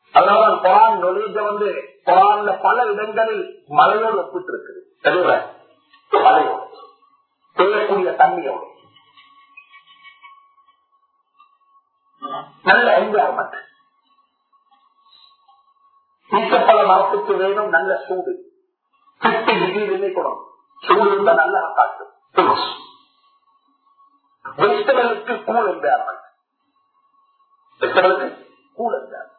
அதனால குரான் நொலேஜ வந்து குரான்ல பல இடங்களில் மலையோடு ஒப்பிட்டு இருக்குது தெளிவ மலையோடு பெய்யக்கூடிய தண்ணியோடு நல்ல என்வாரன்மெண்ட் ஈச்சப்பழ மரத்துக்கு வேணும் நல்ல சூடு பிப்டி டிகிரி நினைக்கணும் சூடு இருந்தா நல்ல காற்று வெஜிடபிளுக்கு கூல் என்வாரன்மெண்ட் வெஜிடபிளுக்கு கூல் என்வாரன்மெண்ட்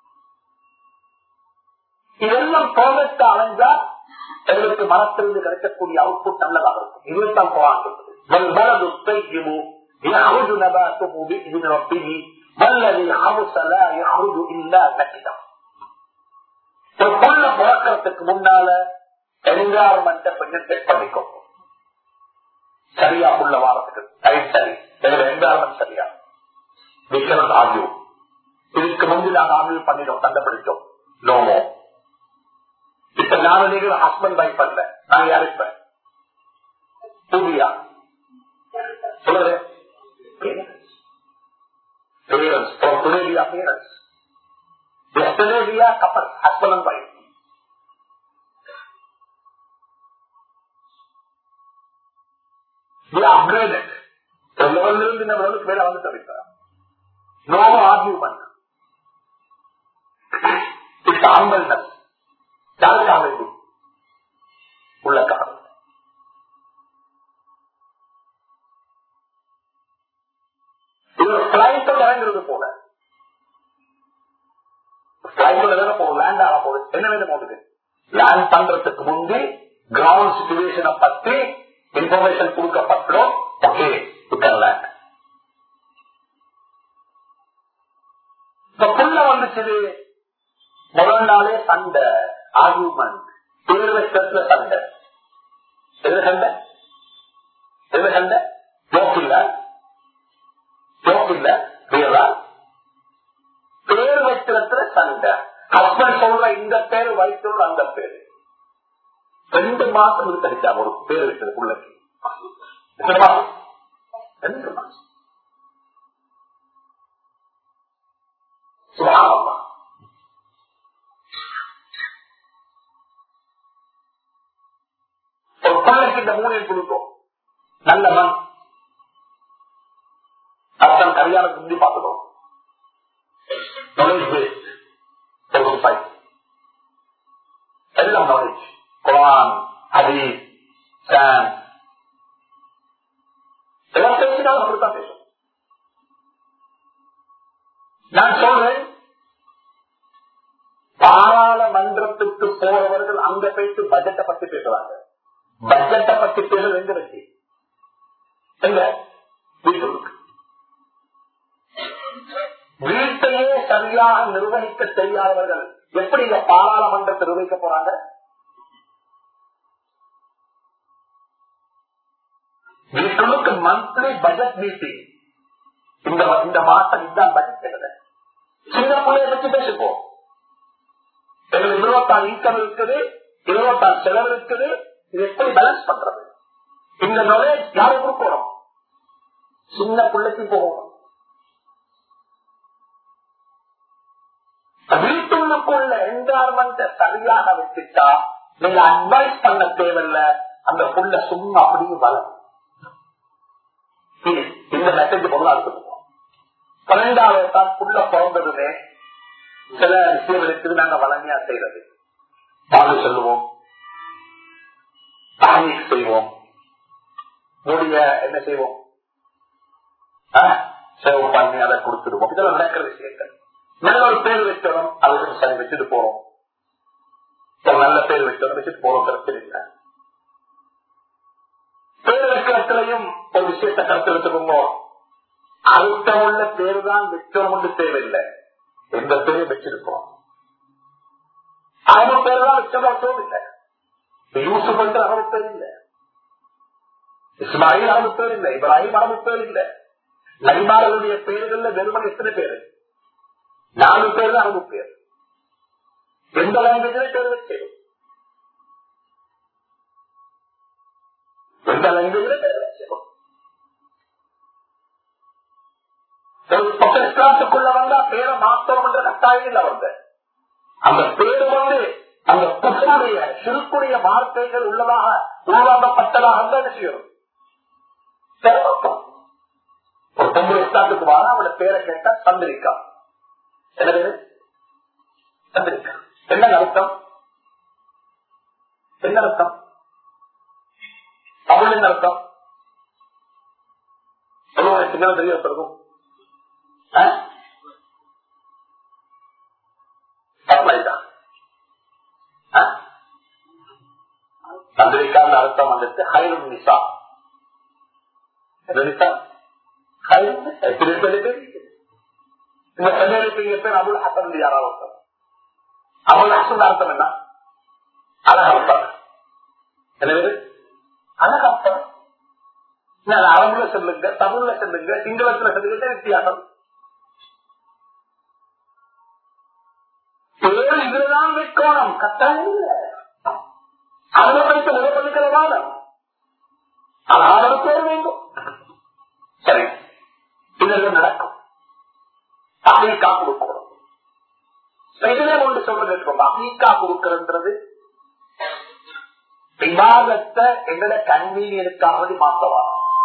இதெல்லாம் ப்ராடக்ட் அடைஞ்சா எங்களுக்கு மனத்திலிருந்து கிடைக்கக்கூடிய அவுட்புட் நல்லதாக இருக்கும் இதுதான் குரான் சொல்றது والبلد الطيب يخرج نباته بإذن ربه والذي عرس لا يخرج إلا نكدا ஒரு புள்ள பிறக்கிறதுக்கு முன்னால என்விரான்மெண்ட கொஞ்சம் செக் பண்ணிக்கும் சரியா புள்ள வாரத்துக்கு டைம் சரி எங்களோட என்விரான்மெண்ட் சரியா விக்கிறது ஆகியும் இதுக்கு முந்தி நாங்க ஆமில் பண்ணிட்டோம் கண்டுபிடிச்சோம் நோமோ இப்ப நானும் நீங்கள் ஹஸ்பண்ட் வைஃப் அல்ல நான் யார் இப்ப புதியா சொல்லுங்க parents from today we are parents yesterday we are couple husband and wife we are upgraded ஒரு லெவலில் இருந்து இந்த லெவலுக்கு மேல வந்து தவிர்த்தார் நோ ஆர்கியூமெண்ட் இட்ஸ் ஆம்பல்னஸ் யாருக்காக இது உள்ள காரணம் இது ஒரு பிளைட்டோட இறங்குறது போல பிளைட்டோட வேலை போகும் லேண்ட் ஆக போகுது என்ன வேலை போகுது லேண்ட் பண்றதுக்கு முந்தி கிரவுண்ட் சுச்சுவேஷனை பத்தி இன்ஃபர்மேஷன் கொடுக்கப்பட்டோம் ஓகே லேண்ட் இப்ப புள்ள வந்துச்சு முதல் நாளே சண்டை ஆர்குமெண்ட் பேர் வச்சத்துல சண்டை எது சண்டை எது சண்டை ஜோக் இல்ல ஜோக் இல்ல பேரா பேர் வைக்கிறதுல சண்டை ஹஸ்பண்ட் சொல்ற இந்த பேர் வைத்தோட அந்த பேரு ரெண்டு மாசம் இது கிடைச்சாங்க ஒரு பேர் வைக்கிறது பிள்ளைக்கு எத்தனை மாசம் ரெண்டு மாசம் சுபாவமா ஒரு பிள்ளைக்கு இந்த மூலையை கொடுக்கும் நல்ல மண் அர்த்தம் கல்யாணம் முந்தி பார்க்கணும் நாலேஜ் பேஸ்ட் ஒரு சொசைட்டி எல்லாம் நாலேஜ் குரான் ஹதீஸ் சான் எல்லாம் பேசினாலும் அப்படித்தான் பேசும் நான் சொல்றேன் பாராளுமன்றத்துக்கு போறவர்கள் அங்க போயிட்டு பட்ஜெட்டை பத்தி பேசுறாங்க பட்ஜெட்டை பத்தி பேசுறது எங்க வச்சு எங்க வீட்டுக்கு வீட்டையே சரியாக நிர்வகிக்க தெரியாதவர்கள் எப்படி இந்த பாராளுமன்றத்தை நிர்வகிக்க போறாங்க வீட்டுக்கு மந்த்லி பட்ஜெட் மீட்டிங் இந்த இந்த மாசம் இதுதான் பட்ஜெட் தேவை சின்ன பிள்ளைய பற்றி பேசிப்போம் எங்களுக்கு இருபத்தாறு இன்கம் இருக்குது இருபத்தாறு செலவு இருக்குது இது எப்படி பேலன்ஸ் பண்றது இந்த நாலேஜ் யாரும் கொடுக்கணும் சின்ன பிள்ளைக்கு போகணும் வீட்டுக்குள்ள என்வாரன்மெண்ட் சரியாக வச்சுட்டா நீங்க அட்வைஸ் பண்ண தேவையில்ல அந்த புள்ள சும்மா அப்படியே வளரும் இந்த மெசேஜ் பொருளா இருக்குது பன்னெண்டாவது தான் புள்ள பிறந்ததுமே சில விஷயம் இருக்குது நாங்க வளமையா செய்யறது பால் சொல்லுவோம் டானிக் செய்வோம் முடிய என்ன செய்வோம் சேவ் பண்ணி அதை கொடுத்துடுவோம் இதெல்லாம் நடக்கிற விஷயங்கள் நல்ல ஒரு பேர் வச்சோம் அதுக்கு சரி வச்சுட்டு போறோம் ஒரு நல்ல பேர் வச்சோம் வச்சுட்டு போறோம் பிரச்சனை இல்லை பேர் வைக்கிறதுலையும் ஒரு விஷயத்தை கருத்து வச்சுக்கோங்க அர்த்தமுள்ள பேர் தான் வச்சோம் தேவையில்லை எந்த பேரையும் வச்சிருக்கோம் அவங்க பேர் தான் வச்சது அர்த்தம் இல்லை யூசுப் என்று அவங்க பேர் இல்லை இஸ்மாயில் அவங்க பேர் இல்லை இப்ராஹிம் அவங்க பேர் இல்லை நபிமார்களுடைய பேர்கள்ல வெறுமன் எத்தனை பேரு நாலு பேர் தான் அவங்க பேர் எந்த லாங்குவேஜ்ல பேர் வச்சு எந்த லாங்குவேஜ்ல பேர் வச்சு ஒரு பக்கம் இஸ்லாத்துக்குள்ள வந்தா பேரை மாத்தம் என்ற கட்டாயம் இல்லை அவங்க அந்த பேர் வந்து அந்த குசனுடைய சிறுக்குடைய வார்த்தைகள் உள்ளதாக உருவாக்கப்பட்டதாக தான் என்ன செய்யணும் சிரமப்படும். ஒரு பொம்பளை இஸ்லாத்துக்கு வாழ அவளோட பேரை கேட்டா சந்திரிக்கா என்ன பேரு சந்திரிக்கா என்ன அர்த்தம் என்ன அர்த்தம் தமிழ் என்ன அர்த்தம் சொல்லுவாங்க சின்ன தெரிய பிறகும் சந்திரிக்கான அர்த்தம் வந்துட்டு ஹைரும் நிசா என்ன நிசா ஹைரும் நிசா. இப்படி சொல்லி பேர் இந்த பெண்களுக்கு இங்க பேர் அபுல் ஹசன் யாராவது ஒருத்தர். அபுல் ஹசன் அர்த்தம் என்ன அழகப்பர் எனவே அழகப்பர் நான் அரபுல சொல்லுங்க தமிழ்ல சொல்லுங்க சிங்களத்துல சொல்லுங்க வித்தியாசம் பேர் இதுதான் வைக்கணும் கட்டாயம் இல்ல அதுல வைத்து நிலப்பதிக்கிற வாதம் ஆனால் பேர் வேண்டும் சரி இதெல்லாம் நடக்கும் அமெரிக்கா கொடுக்கணும் இதுல ஒன்று சொல்றது அமெரிக்கா கொடுக்கறன்றது விவாதத்தை எங்களோட கன்வீனியனுக்காக மாத்தவா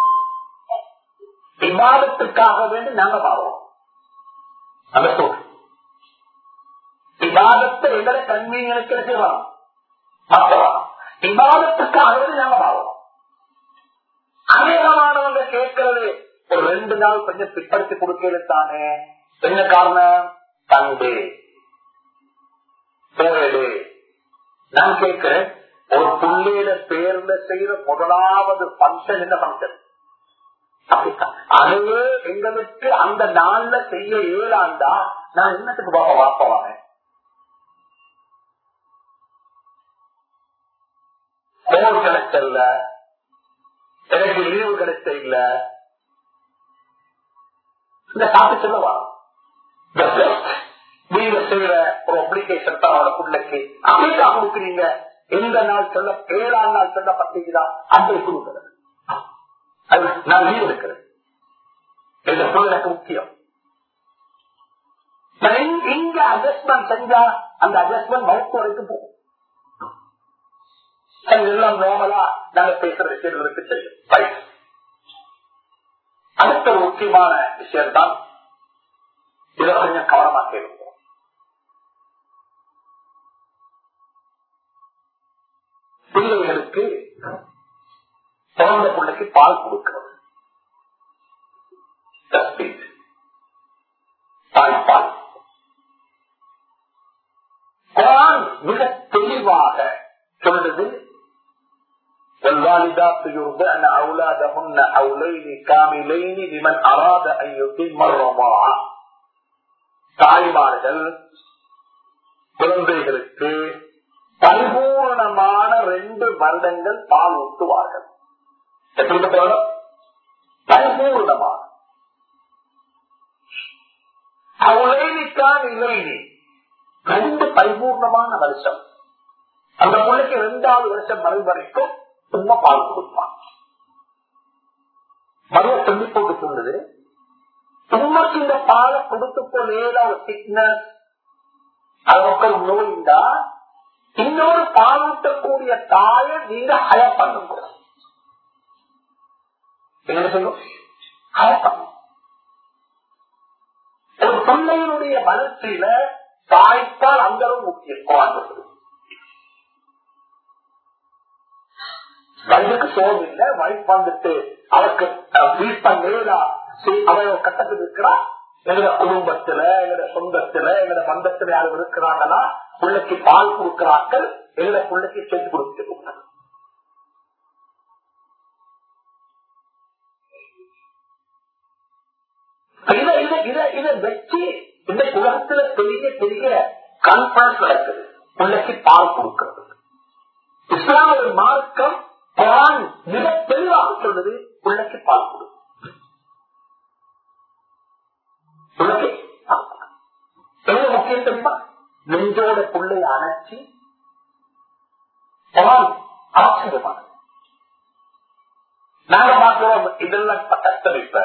விவாதத்துக்காக வேண்டி நாங்க மாறுவோம் அந்த சொல் விவாதத்தை எங்களோட கன்வீனியனுக்கு என்ன செய்வோம் மாத்தவா விவாதத்துக்காக வேண்டி நாங்க மாறுவோம் அநேகமானவங்க கேட்கறது ஒரு ரெண்டு நாள் கொஞ்சம் பிற்படுத்தி கொடுக்கிறது தானே என்ன காரணம் தந்தை பேரடு நான் கேட்கிறேன் ஒரு பிள்ளையில பேர்ல செய்யற முதலாவது பங்கன் என்ன பங்கன் அதுவே எங்களுக்கு அந்த நாள்ல செய்ய இயலாண்டா நான் என்னத்துக்கு பாப்பா வாப்பவாங்க போன் கிடைச்சல்ல எனக்கு லீவு கிடைச்ச இல்ல இந்த சாப்பிட்டு சொல்லவா நீங்க செய்யற ஒரு அப்ளிகேஷன் தான் அவரோட பிள்ளைக்கு அப்படியே கொடுக்குறீங்க எந்த நாள் சொல்ல ஏழாம் நாள் சொல்லப்பட்டீங்களா அப்படி கொடுக்குறது அது நான் லீவ் எடுக்கிறேன் இந்த பொருள் எனக்கு முக்கியம் நான் இங்க- இங்க அட்ஜஸ்ட்மெண்ட் செஞ்சா அந்த அட்ஜஸ்ட்மெண்ட் மவுத்து வரைக்கும் போகும் அது எல்லாம் நார்மலா நாங்க பேசுற விஷயங்களுக்கு தெரியும் Right. அடுத்த ஒரு முக்கியமான விஷயம் தான் இதை கொஞ்சம் கவனமா கேட்கும் பிள்ளைகளுக்கு பிறந்த பிள்ளைக்கு பால் கொடுக்கிறது Breastfeed. தாய்ப்பால் குரான் மிக தெளிவாக சொல்றது والوالدات يرضعن أولادهن حولين كاملين لمن أراد أن يتم الرضاعة தாய்மார்கள் குழந்தைகளுக்கு பரிபூர்ணமான ரெண்டு வருடங்கள் பால் ஊட்டுவார்கள் எப்படி சொல்றோம்? பரிபூர்ணமான அவளைனிக்கான் இளைஞி ரெண்டு பரிபூர்ணமான வருஷம் அந்த பிள்ளைக்கு ரெண்டாவது வருஷம் மறு வரைக்கும் சும்மா பால் கொடுப்பான் மறுவ சொல்லி போட்டு சொன்னது உண்மைக்கு இந்த பாலை கொடுத்து போல ஒரு சிக்னஸ் அது மக்கள் நோய்ந்தா இன்னொரு பாலூட்டக்கூடிய தாயை நீங்க ஹய பண்ணுங்க என்ன செய்யும் ஹய பண்ணும் ஒரு பிள்ளையினுடைய வளர்ச்சியில தாய்ப்பால் அந்த அளவு முக்கியம் குழந்தை வயதுக்கு சோகம் இல்ல வைஃப் வந்துட்டு அவருக்கு வீட் பண்ணா அவன் ஒரு கட்டத்தில் இருக்கிறா எங்க குடும்பத்துல எங்க சொந்தத்துல எங்க பந்தத்துல யாரும் இருக்கிறாங்கன்னா பிள்ளைக்கு பால் கொடுக்கிறார்கள் எங்க பிள்ளைக்கு செஞ்சு கொடுத்துட்டு இதை இதை இதை இதை வச்சு இந்த உலகத்துல பெரிய பெரிய கான்பரன்ஸ் நடக்குது பிள்ளைக்கு பால் கொடுக்கிறது இஸ்லாமிய மார்க்கம் குரான் மிக தெளிவாக சொல்றது பிள்ளைக்கு பால் கொடு பிள்ளைக்கு பால் கொடு. என்ன முக்கியம் தெரியுமா நெஞ்சோட பிள்ளை அணைச்சி குரான் ஆச்சரியமானது நாங்க பார்க்கிறோம் இதெல்லாம் இப்ப கஷ்டம் இப்ப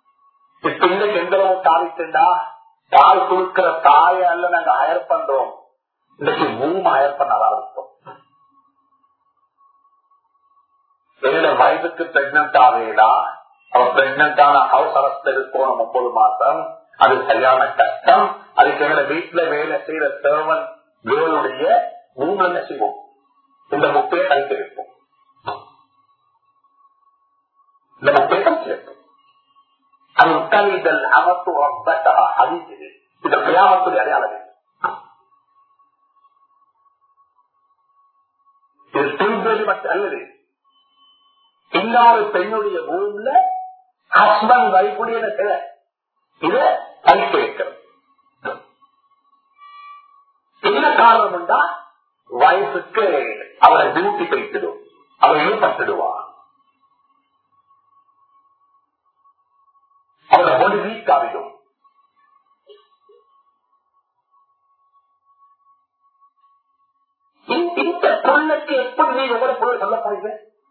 இப்ப இன்னைக்கு எந்த அளவு காலிட்டுண்டா பால் கொடுக்கிற தாயை அல்ல நாங்க ஹயர் பண்றோம் இன்னைக்கு மூணு ஆயிரம் பண்ணதா இருக்கும் என்னோட வயதுக்கு பிரெக்னன்ட் ஆகலா அவ பிரெக்னன்டான ஹவுஸ் அரஸ்ட் இருக்கணும் ஒன்பது மாசம் அது சரியான கஷ்டம் அதுக்கு எங்களை வீட்டுல வேலை செய்யற சேவன் கேர்ளுடைய மூணு என்ன செய்வோம் இந்த முட்டையை கழித்து வைப்போம் இந்த முட்டையை கழித்து வைப்போம் அது உத்தலிதல் அமத்து ரப்பட்டா அதிக்குது இந்த பிரயாணத்துடைய அடையாளம் இது திருப்பதி மட்டும் அல்லது இன்னொரு பெண்ணுடைய ரூம்ல ஹஸ்பண்ட் வைஃபுடைய தேவை இத கழித்து வைக்கிறது என்ன காரணம் உண்டா வயசுக்கு அவரை டியூட்டி வைத்திடும் அவரை ஈடுபட்டுடுவா அவரை ஒரு வீக் ஆகிடும் இந்த பொருளுக்கு எப்படி நீ ஒவ்வொரு பொருள் சொல்ல போறீங்க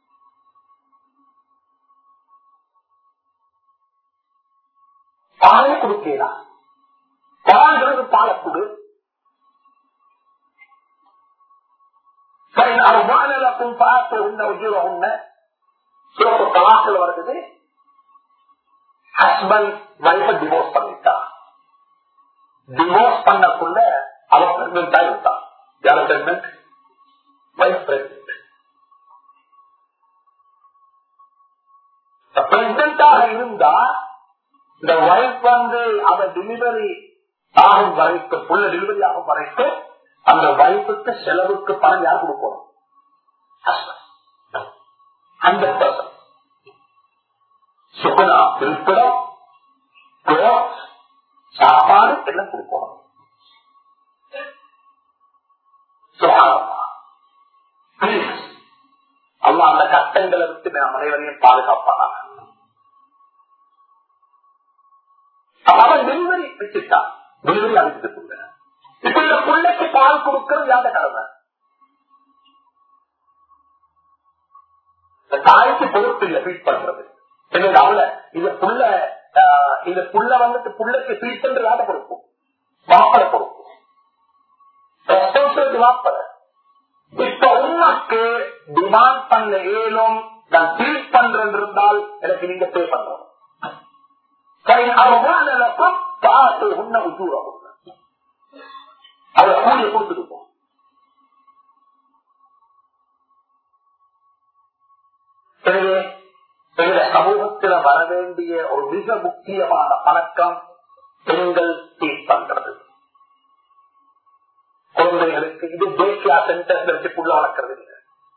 பாலை கொடுக்கிறா பால்கிறது பாலை கொடு சரி அது மாநிலக்கும் பார்த்து உன்ன உஜீவ உன்ன சிறப்பு கலாசில் வருது ஹஸ்பண்ட் வைஃப டிவோர்ஸ் பண்ணிட்டா டிவோர்ஸ் பண்ணக்குள்ள அவ பிரெக்னென்ட் ஆகிட்டா யார பிரெக்னென்ட் வைஃப் பிரெக்னென்ட் பிரெக்னென்டாக இருந்தா இந்த வைஃப் வந்து அவ டெலிவரி ஆகும் வரைக்கும் புள்ள டெலிவரி ஆகும் வரைக்கும் அந்த வைஃபுக்கு செலவுக்கு பணம் யார் கொடுக்கணும் ஹண்ட்ரட் பர்சன்ட் சுகனா இருப்பிடம் சாப்பாடு எல்லாம் கொடுக்கணும் அல்ல அந்த கட்டங்களை விட்டு நாம் அனைவரையும் பாதுகாப்பானாங்க அவன் டெலிவரி வச்சுட்டான் டெலிவரி அழைச்சிட்டு இப்ப இந்த பிள்ளைக்கு பால் கொடுக்கறது யாத கடமை இந்த தாய்க்கு பொறுப்பு இல்லை ஃபீட் பண்றது என்னோட அவள இந்த புள்ள இந்த புள்ள வந்துட்டு புள்ளைக்கு ஃபீட் பண்றது யாத பொறுப்பு மாப்பிள பொறுப்பு ரெஸ்பான்சிபிலிட்டி மாப்பிள இப்ப உனக்கு டிமாண்ட் பண்ண ஏலும் நான் ஃபீட் பண்றேன் இருந்தால் எனக்கு நீங்க பே பண்றோம் அவமானக்கும் பார்த்து உன்ன உஜூரம் அவளை கூலிய கொடுத்துருப்போம் எனவே எங்க சமூகத்தில் வர வேண்டிய ஒரு மிக முக்கியமான பழக்கம் பெண்கள் டீட் பண்றது குழந்தைகளுக்கு இது தேசியா சென்டர்ல வச்சு புள்ள வளர்க்கறது இல்லை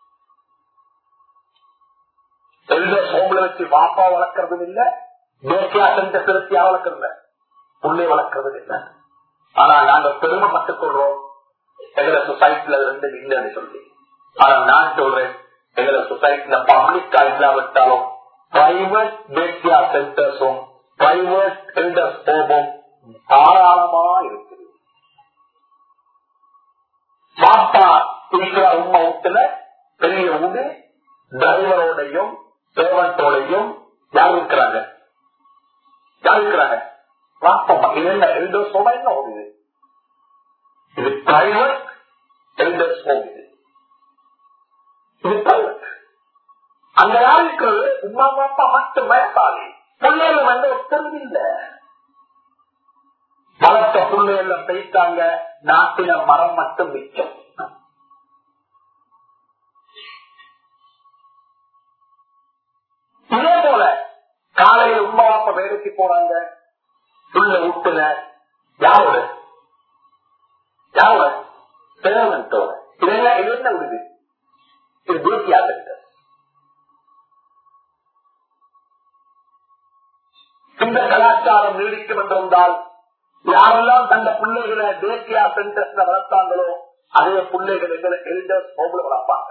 எல்ல சோம்பல வச்சு பாப்பா வளர்க்கறதும் இல்ல தேசியா சென்டர் வச்சு வளர்க்கறது புள்ளை வளர்க்கறதும் இல்லை ஆனா நாங்க பெருமைப்பட்டுக் கொள்றோம் எங்களை சொசைட்டில ரெண்டு இல்லைன்னு சொல்லி ஆனா நான் சொல்றேன் எங்களை சொசைட்டில பப்ளிக்கா இல்லாவிட்டாலும் பிரைவேட் பேசியா சென்டர்ஸும் பிரைவேட் எல்டர்ஸ் ஹோமும் தாராளமா இருக்குது பாப்பா இருக்கிற உண்மை வீட்டுல பெரிய வீடு டிரைவரோடையும் சேவன்டோடையும் யார் இருக்கிறாங்க யார் இருக்கிறாங்க பாப்பா இது என்ன எல்டர்ஸ் ஹோமா என்ன ஹோம் இது இது பிரைவேட் எல்டர்ஸ் ஹோம் இது இது பிரைவேட் அங்க யார் இருக்கிறது உமா பாப்பா மட்டும் வயசாளி பிள்ளைகள் வந்து ஒருத்தரும் இல்ல வளர்த்த பிள்ளைகள் போயிட்டாங்க நாட்டில மரம் மட்டும் மிச்சம் இதே போல காலையில உமா பாப்பா வேலைக்கு போறாங்க உள்ள வீட்டுல யாரோட யாரோட சேவன்ட்டோட இதெல்லாம் இது என்ன விடுது இது பூர்த்தியாக இருக்கு இந்த கலாச்சாரம் நீடிக்கும் என்றிருந்தால் யாரெல்லாம் தந்த பிள்ளைகளை தேசியா சென்டர்ஸ்ல வளர்த்தாங்களோ அதே பிள்ளைகள் எங்களை எல்டர்ஸ் ஹோம்ல வளர்ப்பாங்க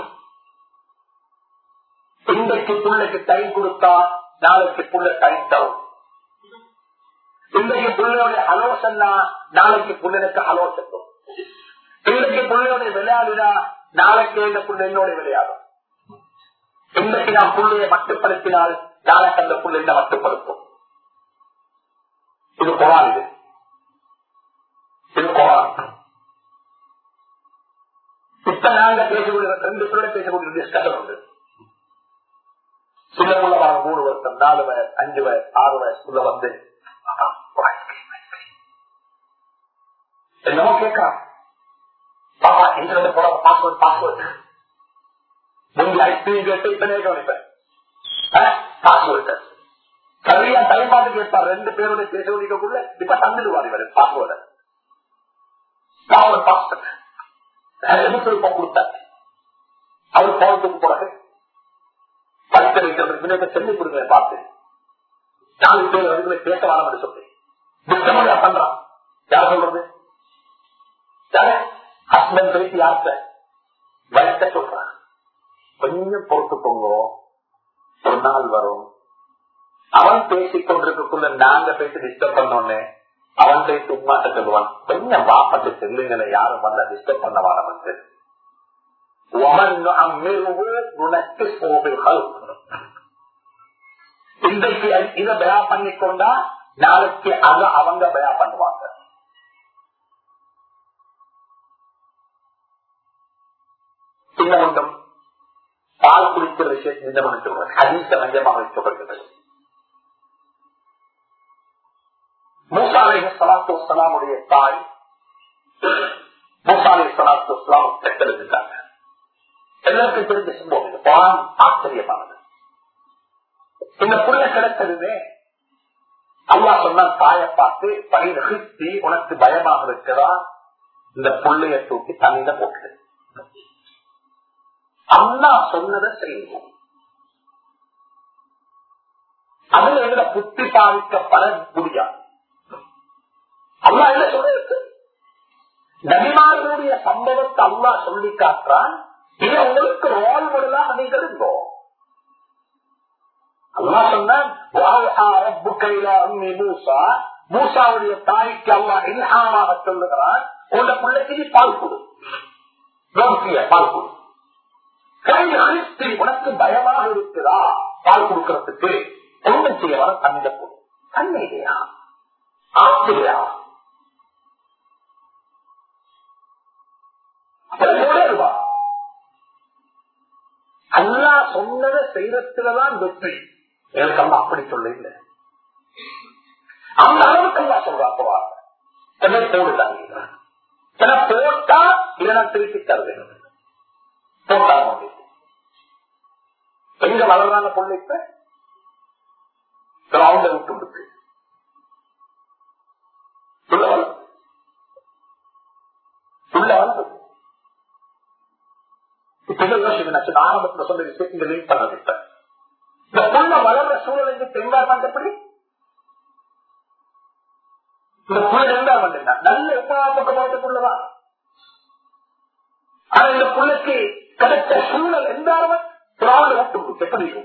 இன்றைக்கு பிள்ளைக்கு டைம் கொடுத்தா நாளைக்கு பிள்ளை டைம் தரும் இன்றைக்கு பிள்ளையோட அலோசன்னா நாளைக்கு பிள்ளைக்கு அலோசத்தும் இன்றைக்கு பிள்ளையோட விளையாடினா நாளைக்கு இந்த பிள்ளை என்னோட விளையாடும் இன்றைக்கு நான் பிள்ளையை மட்டுப்படுத்தினால் நாளைக்கு அந்த பிள்ளை என்ன மட்டுப்படுத்தும் இது குரான் இது இது குரான் இப்ப நாங்க பேசக்கூடிய ரெண்டு பேரோட பேசக்கூடிய டிஸ்கஷன் உண்டு சில உள்ளவாங்க மூணு வருஷம் நாலு வயசு அஞ்சு வயசு ஆறு வயசுக்குள்ள வந்து என்னமோ கேட்கறான் பாப்பா இன்டர்நெட் போட பாஸ்வேர்ட் பாஸ்வேர்ட் முந்தைய ஐஸ்கிரீம் கேட்டு இப்ப கவனிப்பேன் பாஸ்வேர்ட் சரியா டைம் பார்த்து கேட்பார் ரெண்டு பேரோட பேச முடிக்கக்குள்ள இப்ப தந்துடுவார் இவர் பாஸ்வேர்டு பாஸ்வேர்ட் பாஸ்வேர்ட் விருப்பம் கொடுத்தார் அவர் போனதுக்கு பிறகு படிக்க வைக்கிறதுக்கு செல்லி கொடுங்க பார்த்து நாலு பேர் வந்து பேச வராமல் சொல்லி டிஸ்டர்பா பண்றான் யார் சொல்றது ஹஸ்பண்ட் பேசி யார்த்த வயச சொல்றான் கொஞ்சம் பொறுத்துக்கோங்க ஒரு நாள் வரும் அவன் பேசிக் கொண்டிருக்கக்குள்ள நாங்க பேசி டிஸ்டர்ப் பண்ணோன்னு அவன் பேசி உமாட்ட சொல்லுவான் கொஞ்சம் வாப்பட்டு செல்லுங்களை யாரும் வந்தா டிஸ்டர்ப் பண்ண வாரமன்று இன்றைக்கு இதை பயா பண்ணிக்கொண்டா நாளைக்கு அத அவங்க பயா பண்ணுவாங்க சின்ன ஒன்றும் பால் குடிக்கிற விஷயத்தை இந்த சொல்றது ஹதீச மையமாக சொல்லப்படுகிறது மூசாலை சலாத்து வலாமுடைய தாய் மூசாலை சலாத்து வலாம் பெற்றெடுத்துட்டாங்க எல்லாருக்கும் தெரிஞ்ச சம்பவம் இது பான் ஆச்சரியமானது இந்த புள்ள கிடைச்சதுமே அல்லா சொன்னா தாயை பார்த்து பயிர் ஹிஸ்தி உனக்கு பயமாக இருக்கிறா இந்த புள்ளைய தூக்கி தண்ணியில போட்டு அல்லா சொன்னதை செய்வோம் அதுல எங்களை புத்தி பாதிக்கப்பட முடியாது அல்லா என்ன சொல்லிருக்கு நபிமார்களுடைய சம்பவத்தை அல்லா சொல்லி காட்டுறான் இது உங்களுக்கு ரோல் மாடலாக நீங்கள் இருந்தோ அல்லா சொன்னான் மூசாவுடைய தாய்க்கு அல்லா இல்ஹாமாக சொல்லுகிறான் உங்க பிள்ளைக்கு நீ பால் கொடு பால் கொடு கை அழித்து உனக்கு பயமாக இருக்குதா பால் கொடுக்கறதுக்கு ஒன்றும் செய்ய வர தண்ணில போடு தண்ணிலையா ஆச்சரியா அல்லா சொன்னதை செய்யறதுலதான் வெற்றி எனக்கு அம்மா அப்படி சொல்ல இல்லை அந்த அளவுக்கு அல்லா சொல்றா போவாங்க சில போடுதாங்க சில போட்டா இல்லைன்னா திருப்பி தருவேன் போட்டாங்க எங்க வளர்றாங்க பிள்ளைக்கு கிரவுண்ட விட்டு இருக்கு உள்ள வளர்ந்து உள்ள வளர்ந்தது இப்ப ஆரம்பத்தில் சொன்ன விஷயத்தை லிங்க் பண்ண விட்டேன் இந்த பொண்ணை வளர்ற சூழல் எங்க என்வாரன்மெண்ட் எப்படி இந்த புள்ள என்வாரன்மெண்ட் நல்ல என்வாரன்மெண்ட் ஆனா இந்த புள்ளைக்கு கிடைச்ச சூழல் என்வாரன்மெண்ட் திராவிட ஓட்டு எப்படி இருக்கும்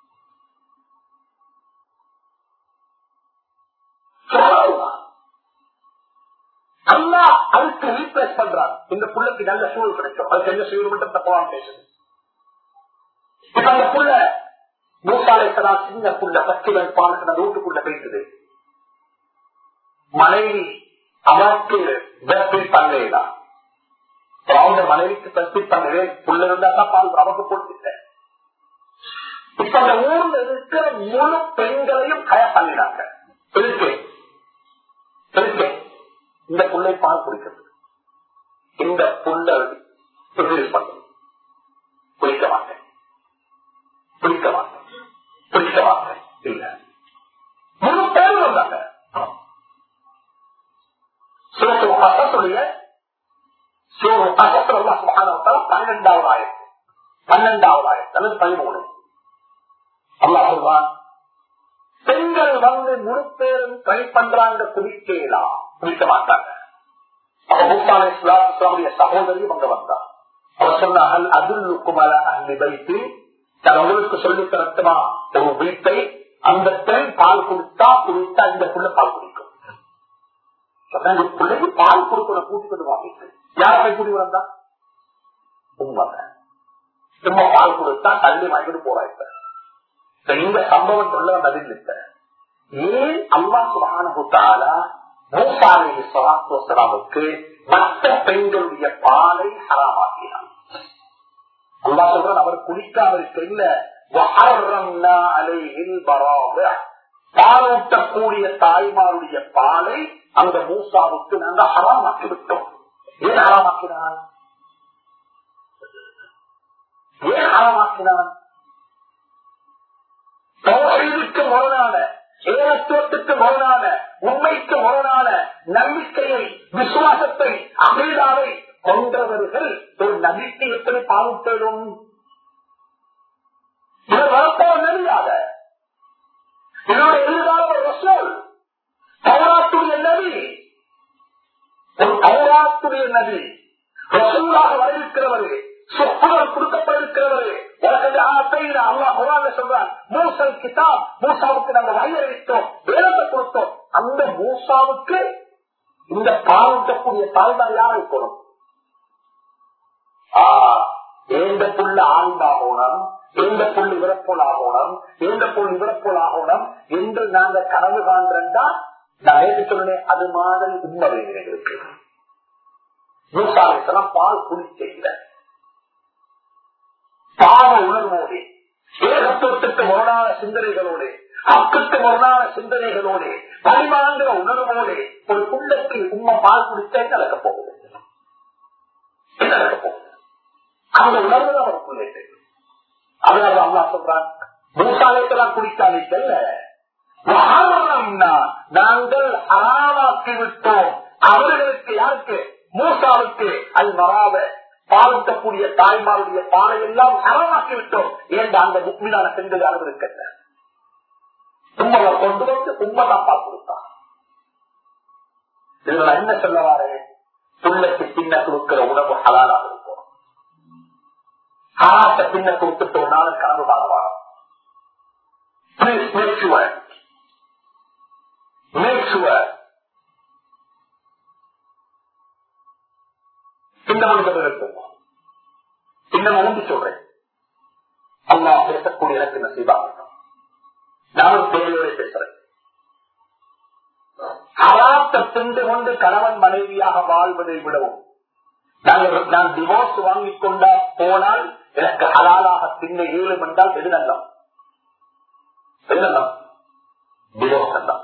அல்லா அதுக்கு ரீப்ளேஸ் பண்றான் இந்த புள்ளைக்கு நல்ல சூழல் கிடைக்கும் அதுக்கு என்ன சூழல் மட்டும் தப்பான பேசுது இப்ப அந்த புள்ள மூசாலைக்கெல்லாம் சின்ன புள்ள பச்சை பாலுக்கு ரோட்டுக்குள்ள போயிட்டுது மனைவி அவருக்கு வெப்பி பண்ணலாம் அவங்க மனைவிக்கு தப்பி பண்ணவே புள்ள இருந்தா தான் பால் அவருக்கு போட்டுட்டேன் இப்ப அந்த ஊர்ல இருக்கிற முழு பெண்களையும் கய பண்ணினாங்க இருக்கு இருக்கு இந்த புள்ளை பால் குடிக்கிறது இந்த புள்ள பண்ணும் குடிக்க மாட்டேன் குடிக்க மாட்டேன் குடிக்க மாட்டேன் இல்ல முழு பேரும் வந்தாங்க சொல்லிய பன்னெண்டாவது ஆயிரம் பன்னெண்டாவது ஆயிரம் அல்லது பதிமூணு அல்லா சொல்வான் பெண்கள் வந்து முழு பேரும் ட்ரை பண்றாங்க குடிக்கலாம் குடிக்க மாட்டாங்க அப்ப முஸ்தான இஸ்லாமுடைய சகோதரியும் அங்க வந்தா அவர் சொன்னார்கள் அதுல்லுக்கும் அல அள்ளி வைத்து நான் உங்களுக்கு சொல்லி தரட்டுமா ஒரு வீட்டை அந்த பெண் பால் குடித்தா குடித்தா இந்த புள்ள பால் குடிக்கும் பிள்ளைக்கு பால் கொடுக்கிற கூட்டிட்டு வாங்கிட்டு யார் போய் குடி வந்தா உண்மைங்க சும்மா பால் கொடுத்தா தள்ளி வாங்கிட்டு போறாங்க இந்த சம்பவம் சொல்ல பதில் ஏன் அம்மா சுகானுத்தாலா மூசாலை சலாத்துவசலாமுக்கு மற்ற பெண்களுடைய பாலை ஹராமாக்கினான் அல்லா சொல்றான் அவர் குடிக்காம இருக்க இல்ல وَحَرَّمْنَا عَلَيْهِ الْبَرَاضِعَ. பாலூட்டக்கூடிய தாய்மாருடைய பாலை அந்த மூசாவுக்கு நாங்கள் ஹராமாக்கி விட்டோம் ஏன் ஹராமாக்கினான் ஏன் ஹராமாக்கினான் தௌஹீதுக்கு முரணான ஏகத்துவத்துக்கு முரணான உண்மைக்கு முரணான நம்பிக்கையை விசுவாசத்தை அமீதாவை கொண்டவர்கள் ஒரு நம்பிக்கை எப்படி பாவித்தரும் இது வரப்போற நெறியாக இதோட எதிர்கால ஒரு ரசூல் தௌராத்துடைய நபி ஒரு தௌராத்துடைய நபி ரசூலாக வரவிருக்கிறவரே சொப்புகள் கொடுக்கப்பட்டிருக்கிறவரே உலகத்தை ஆசையில அல்லா குரான சொல்றான் மூசல் கிதாப் மூசாவுக்கு நாங்கள் வகையளித்தோம் வேதத்தை கொடுத்தோம் அந்த மூசாவுக்கு இந்த பாவத்தக்கூடிய தாழ்தான் யார் இருக்கணும் எந்த புள்ள ஆழ்ந்தாகணும் எந்த புள்ளி இவரப்போல் ஆகணும் எந்த புள்ளி இவரப்போல் ஆகணும் என்று நாங்க கனவு காண்றா நான் நேற்று சொன்னேன் அது மாதிரி உண்மை வேணும் எங்களுக்கு மூசாவிசனம் பால் குடிக்கல பாவ உணர்வோடு ஏகத்துவத்துக்கு முரணான சிந்தனைகளோடு ஹக்குக்கு முரணான சிந்தனைகளோடு பரிமாங்கிற உணர்வோடு ஒரு புண்டைக்கு உண்மை பால் குடித்தா என்ன நடக்க போகுது என்ன நடக்க போகுது அந்த உணர்வு தான் அவர் பிள்ளைட்டு அதனால அம்மா சொல்றான் மூசாலைக்கெல்லாம் குடிக்காதீங்கல்ல நாங்கள் அறாவாக்கி விட்டோம் அவர்களுக்கு யாருக்கு மூசாவுக்கு அது வராத பாலத்தக்கூடிய தாய்மாருடைய பானை எல்லாம் அறமாக்கி விட்டோம் ஏன் அந்த முக்மீனான பெண்கள் அளவு இருக்கின்ற உண்மையை கொண்டு வந்து உண்மைதான் பார்த்து கொடுத்தான் இதுல நான் என்ன சொல்ல வாரு புள்ளக்கு பின்ன கொடுக்கிற உணவு ஹலாலாக இருக்கும் ஹராத்த பின்ன கொடுத்துட்டு ஒரு நாள் கனவு காணவாங்க Please make sure. Make sure. இந்த மனிதர் இருக்கும் இன்னும் உண்டு சொல்றேன் அல்லா பேசக்கூடிய எனக்கு நசீபாகட்டும் நானும் தேவையோட பேசுறேன் ஹராத்த திண்டு கொண்டு கணவன் மனைவியாக வாழ்வதை விடவும் நாங்கள் நான் டிவோர்ஸ் வாங்கிக் கொண்டா போனால் எனக்கு ஹலாலாக தின்ன ஏழு என்றால் எது நல்லம் எது நல்லம் டிவோர்ஸ் நல்லம்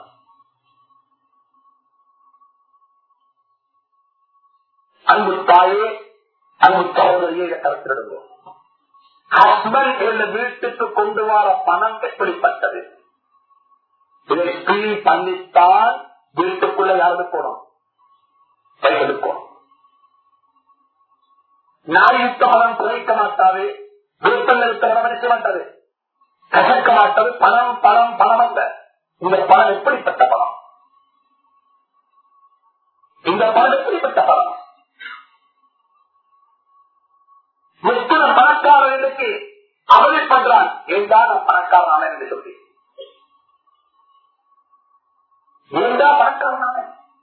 அன்பு தாயே அன்பு சகோதரியை கருத்திடுவோம் ஹஸ்பண்ட் என்ற வீட்டுக்கு கொண்டு வர பணம் எப்படிப்பட்டது இதை கிளீன் பண்ணித்தான் வீட்டுக்குள்ள யாரு போனோம் எடுக்கணும் நாயுத்த பணம் குறைக்க மாட்டாது வீட்டில் இருக்கிறவன் நினைக்க மாட்டாது கசக்க மாட்டாது பணம் பணம் பணம் அல்ல இந்த பணம் எப்படிப்பட்ட பணம் இந்த பணம் எப்படிப்பட்ட பணம் எத்தனை பணக்காரர்களுக்கு அவரை பண்றான் ஏண்டா நான் பணக்காரனான என்று சொல்லி ஏண்டா பணக்காரனான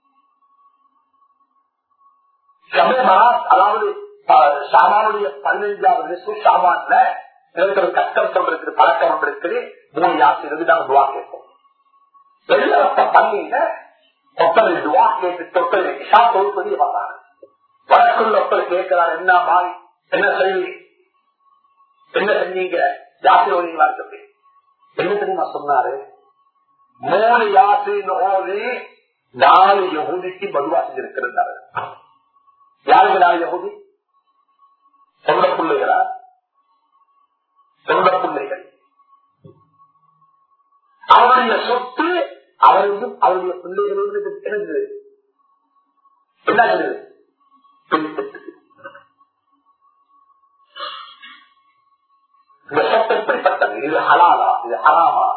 அதாவது ஷாமானுடைய பதினைஞ்சாவது வயசு ஷாமான்ல எனக்கு ஒரு கஷ்டம் சொல்றது பழக்கம் ஒன்று இருக்குது மூணு யாசி இருந்து நாங்க துவா கேட்போம் வெள்ளத்த பள்ளியில ஒருத்தர் துவா கேட்டு ஒருத்தர் இஷா தொகுப்பதி பார்த்தாங்க வழக்குள்ள ஒருத்தர் கேட்கிறார் என்ன மாறி என்ன செய்வி என்ன செஞ்சீங்க ஜாசி ஓடிங்களா சொல்லி என்ன தெரியுமா சொன்னாரு மூணு யாசின் ஓடி நாலு யகுதிக்கு பதுவா செஞ்சிருக்கிறாரு யாருக்கு நாலு யகுதி சொந்த பிள்ளைகளா சொந்த பிள்ளைகள் அவருடைய சொத்து அவரையும் அவருடைய பிள்ளைகளும் எனக்கு என்ன இந்த சொத்து எப்படிப்பட்டது இது ஹலாலா இது ஹராமா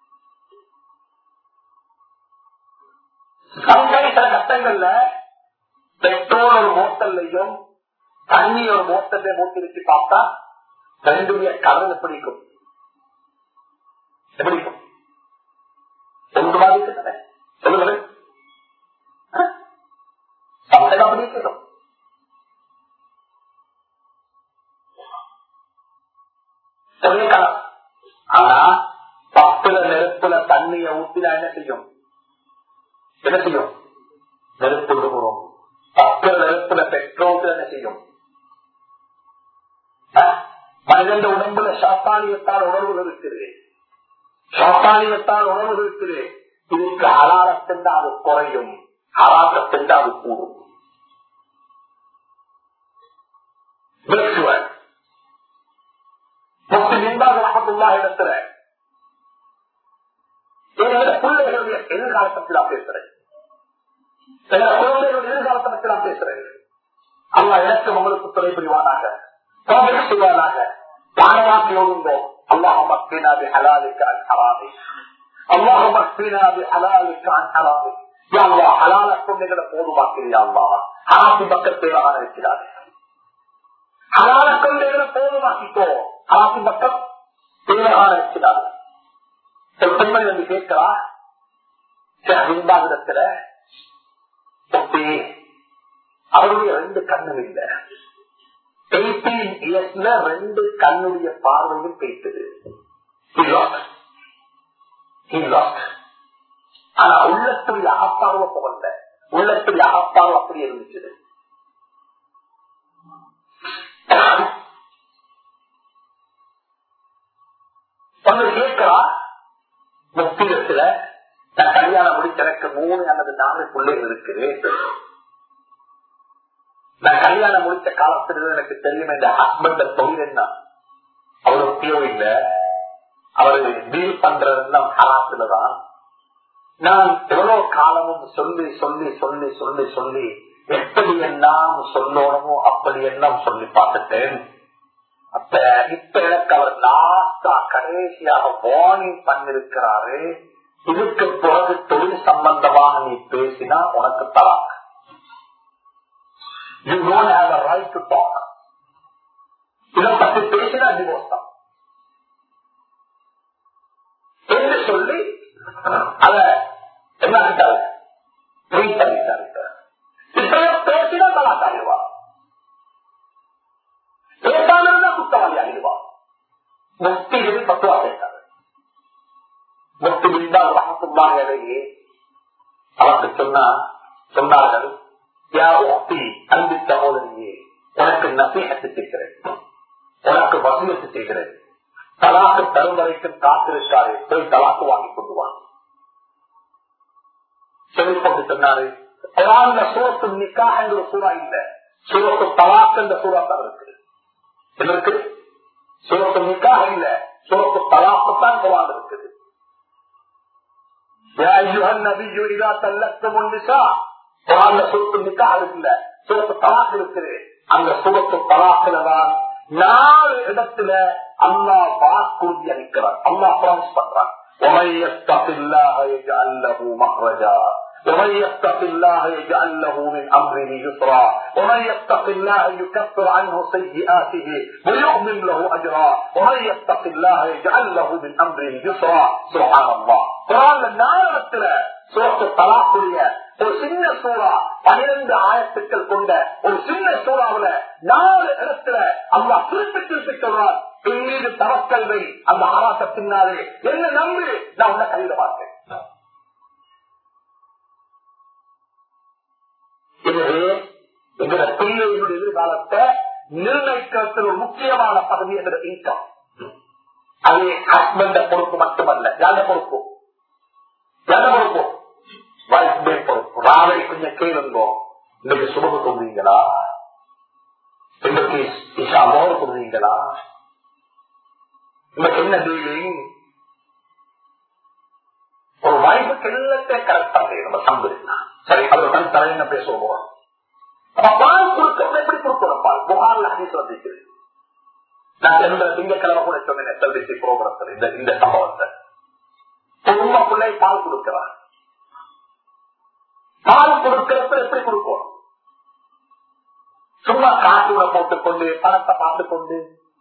சம்சரி சில கட்டங்கள்ல பெட்ரோல் ஒரு மோட்டல்லையும் தண்ணி ஒரு மோட்டல்ல மூட்டிருச்சு பார்த்தா ரெண்டுடைய கலர் எப்படிக்கும் எப்படிக்கும் ஒன்று மாதிரி இருக்கிறது சொல்லுங்க சம்சரி அப்படி இருக்கட்டும் ஆனா பத்துல நெருப்புல தண்ணிய ஊத்தினா என்ன செய்யும் என்ன செய்யும் நெருப்பு போறோம் பத்துல நெருப்புல பெட்ரோல் என்ன செய்யும் மனிதன் உடம்புல சாத்தானியத்தால் உணர்வு இருக்குது சாத்தானியத்தால் உணர்வு இருக்குது இதுக்கு ஹலாலத்தென்று அது குறையும் ஹராத்தென்று அது கூடும் விளக்குவர் முக்தி நின்றாக ரஹத்துல்லா இடத்துல என்னோட பிள்ளைகளுடைய எதிர்காலத்தை பற்றி நான் பேசுறேன் என்னோட குழந்தைகளுடைய எதிர்காலத்தை பற்றி நான் பேசுறேன் அல்லா எனக்கு உங்களுக்கு துணை புரிவானாக தோல்வி செய்வானாக வானவாக்கி ஓடுந்தோம் அல்லாஹ் மக்கினாது ஹலாலிக்கு அன் ஹராமி அல்லாஹ் மக்கினாது ஹலாலிக்கு அன் ஹராமி யாவா ஹலால குழந்தைகளை போதுமாக்கிறியா அல்லா ஹராசி பக்கத்தை இருக்கிறார்கள் ஹலால கொள்ளைகளை போதுமாக்கிக்கோ ஹராசி பக்கம் தேவையான இருக்கிறார் ஒரு பெண்மணி வந்து கேட்கிறா இடத்துல அவருடைய ரெண்டு கண்ணும் இல்ல எயிட்டீன் இயர்ஸ்ல ரெண்டு கண்ணுடைய பார்வையும் பேசுது ஆனா உள்ளத்துடைய அகப்பார்வை போகல உள்ளத்துடைய அகப்பார்வை அப்படி இருந்துச்சு வந்து கேட்கிறா முத்திரத்துல நான் கல்யாணம் முடிச்சு எனக்கு மூணு அல்லது நாலு பிள்ளைகள் இருக்குது நான் கல்யாணம் முடிச்ச காலத்துல எனக்கு தெரியும் இந்த ஹஸ்பண்ட் தொழில் என்ன அவருக்கு இல்ல அவரு டீல் பண்றதெல்லாம் ஹராத்துலதான் நான் எவ்வளவு காலமும் சொல்லி சொல்லி சொல்லி சொல்லி சொல்லி எப்படி எல்லாம் சொல்லணுமோ அப்படி எல்லாம் சொல்லி பார்த்துட்டேன் அப்ப இப்ப எனக்கு அவர் லாஸ்டா கடைசியாக வார்னிங் பண்ணிருக்கிறாரு இதுக்கு பிறகு தொழில் சம்பந்தமாக நீ பேசினா உனக்கு தலாக் you don't have a right to talk இதை பத்தி பேசினா டிவோர்ஸ் தான் என்று சொல்லி அத என்ன ஆகிட்டாரு ட்ரீட் பண்ணிட்டாரு இப்ப பேசினா தலாக் ஆகிடுவா பேசாம குத்தவாளி ஆகிடுவா முக்தி இது பத்துவா கேட்டாரு முக்தி இருந்தால் ரகத்துள்ளாகவே அவருக்கு சொன்னா சொன்னார்கள் யா உக்தி அன்பு சகோதரியே உனக்கு நசீகத்து செய்கிறேன் உனக்கு வசூலத்து செய்கிறேன் தலாக்கு தரும் வரைக்கும் காத்திருக்காரு போய் தலாக்கு வாங்கி கொண்டு வாங்க சொல்லிக்கொண்டு சொன்னாரு குரான்ல சூரத்து நிக்கா என்ற சூறா இல்ல சூரத்து தலாக் என்ற சூறா தான் இருக்கு என்ன இருக்கு சூரத்து நிக்கா இல்ல சூரத்து தலாக்கு தான் குரான் இருக்குது يا أيها النبي إذا طلقتم النساء குரான்ல சூரத்து நிக்கா இருக்குல்ல சூரத்து தலாக் இருக்குது அந்த சூரத்து தலாக்குல தான் நாலு இடத்துல அல்லா வாக்குறுதி அளிக்கிறார் அல்லா பிராமிஸ் பண்றான் ومن يتق الله يجعل له مخرجا ومن يتق الله يجعل له من امره يسرا ومن يتق الله يكفر عنه سيئاته ويؤمن له اجرا ومن يتق الله يجعل له من امره يسرا سبحان الله قرآن நாளத்துல சூரத்து தலாக்குரிய ஒரு சின்ன சூறா பனிரெண்டு ஆயிரத்துக்கள் கொண்ட ஒரு சின்ன சூறாவுல நாலு இடத்துல அல்லா திருப்பி திருப்பி சொல்றார் என் மீது தவக்கல்வை அந்த ஆராச பின்னாலே என்ன நம்பி நான் உன்னை கையில பார்த்தேன் எனவே எங்களோட பிள்ளைகளுடைய எதிர்காலத்தை நிர்ணயிக்கிறதுல ஒரு முக்கியமான பகுதி எங்களோட இன்கம் அது ஹஸ்பண்ட பொறுப்பு மட்டுமல்ல யார பொறுப்பு யார பொறுப்பு வைஃபே பொறுப்பு ராவை கொஞ்சம் கேளுங்கோ இன்னைக்கு சுபகு கொள்வீங்களா இன்னைக்கு இஷா மோர் கொள்வீங்களா இன்னைக்கு என்ன டீலிங் ஒரு வாய்ப்புக்கு எல்லாத்தையும் கரெக்டா நம்ம சம்பளிக்கலாம் சரி அவர் கண் தலையின பேசுவோம் அப்ப பால் கொடுக்கணும் எப்படி கொடுக்கணும் பால் புகார்ல ஹதீஸ் வந்திருக்குது நான் எந்த திங்கக்கிழமை கூட சொன்னேன் எஸ்எல்பிசி ப்ரோக்ராம் இந்த இந்த சம்பவத்தை உண்மை பிள்ளை பால் கொடுக்கிறார் பால் கொடுக்கிறப்ப எப்படி கொடுப்போம் சும்மா காட்டுல போட்டுக்கொண்டு பணத்தை பார்த்துக்கொண்டு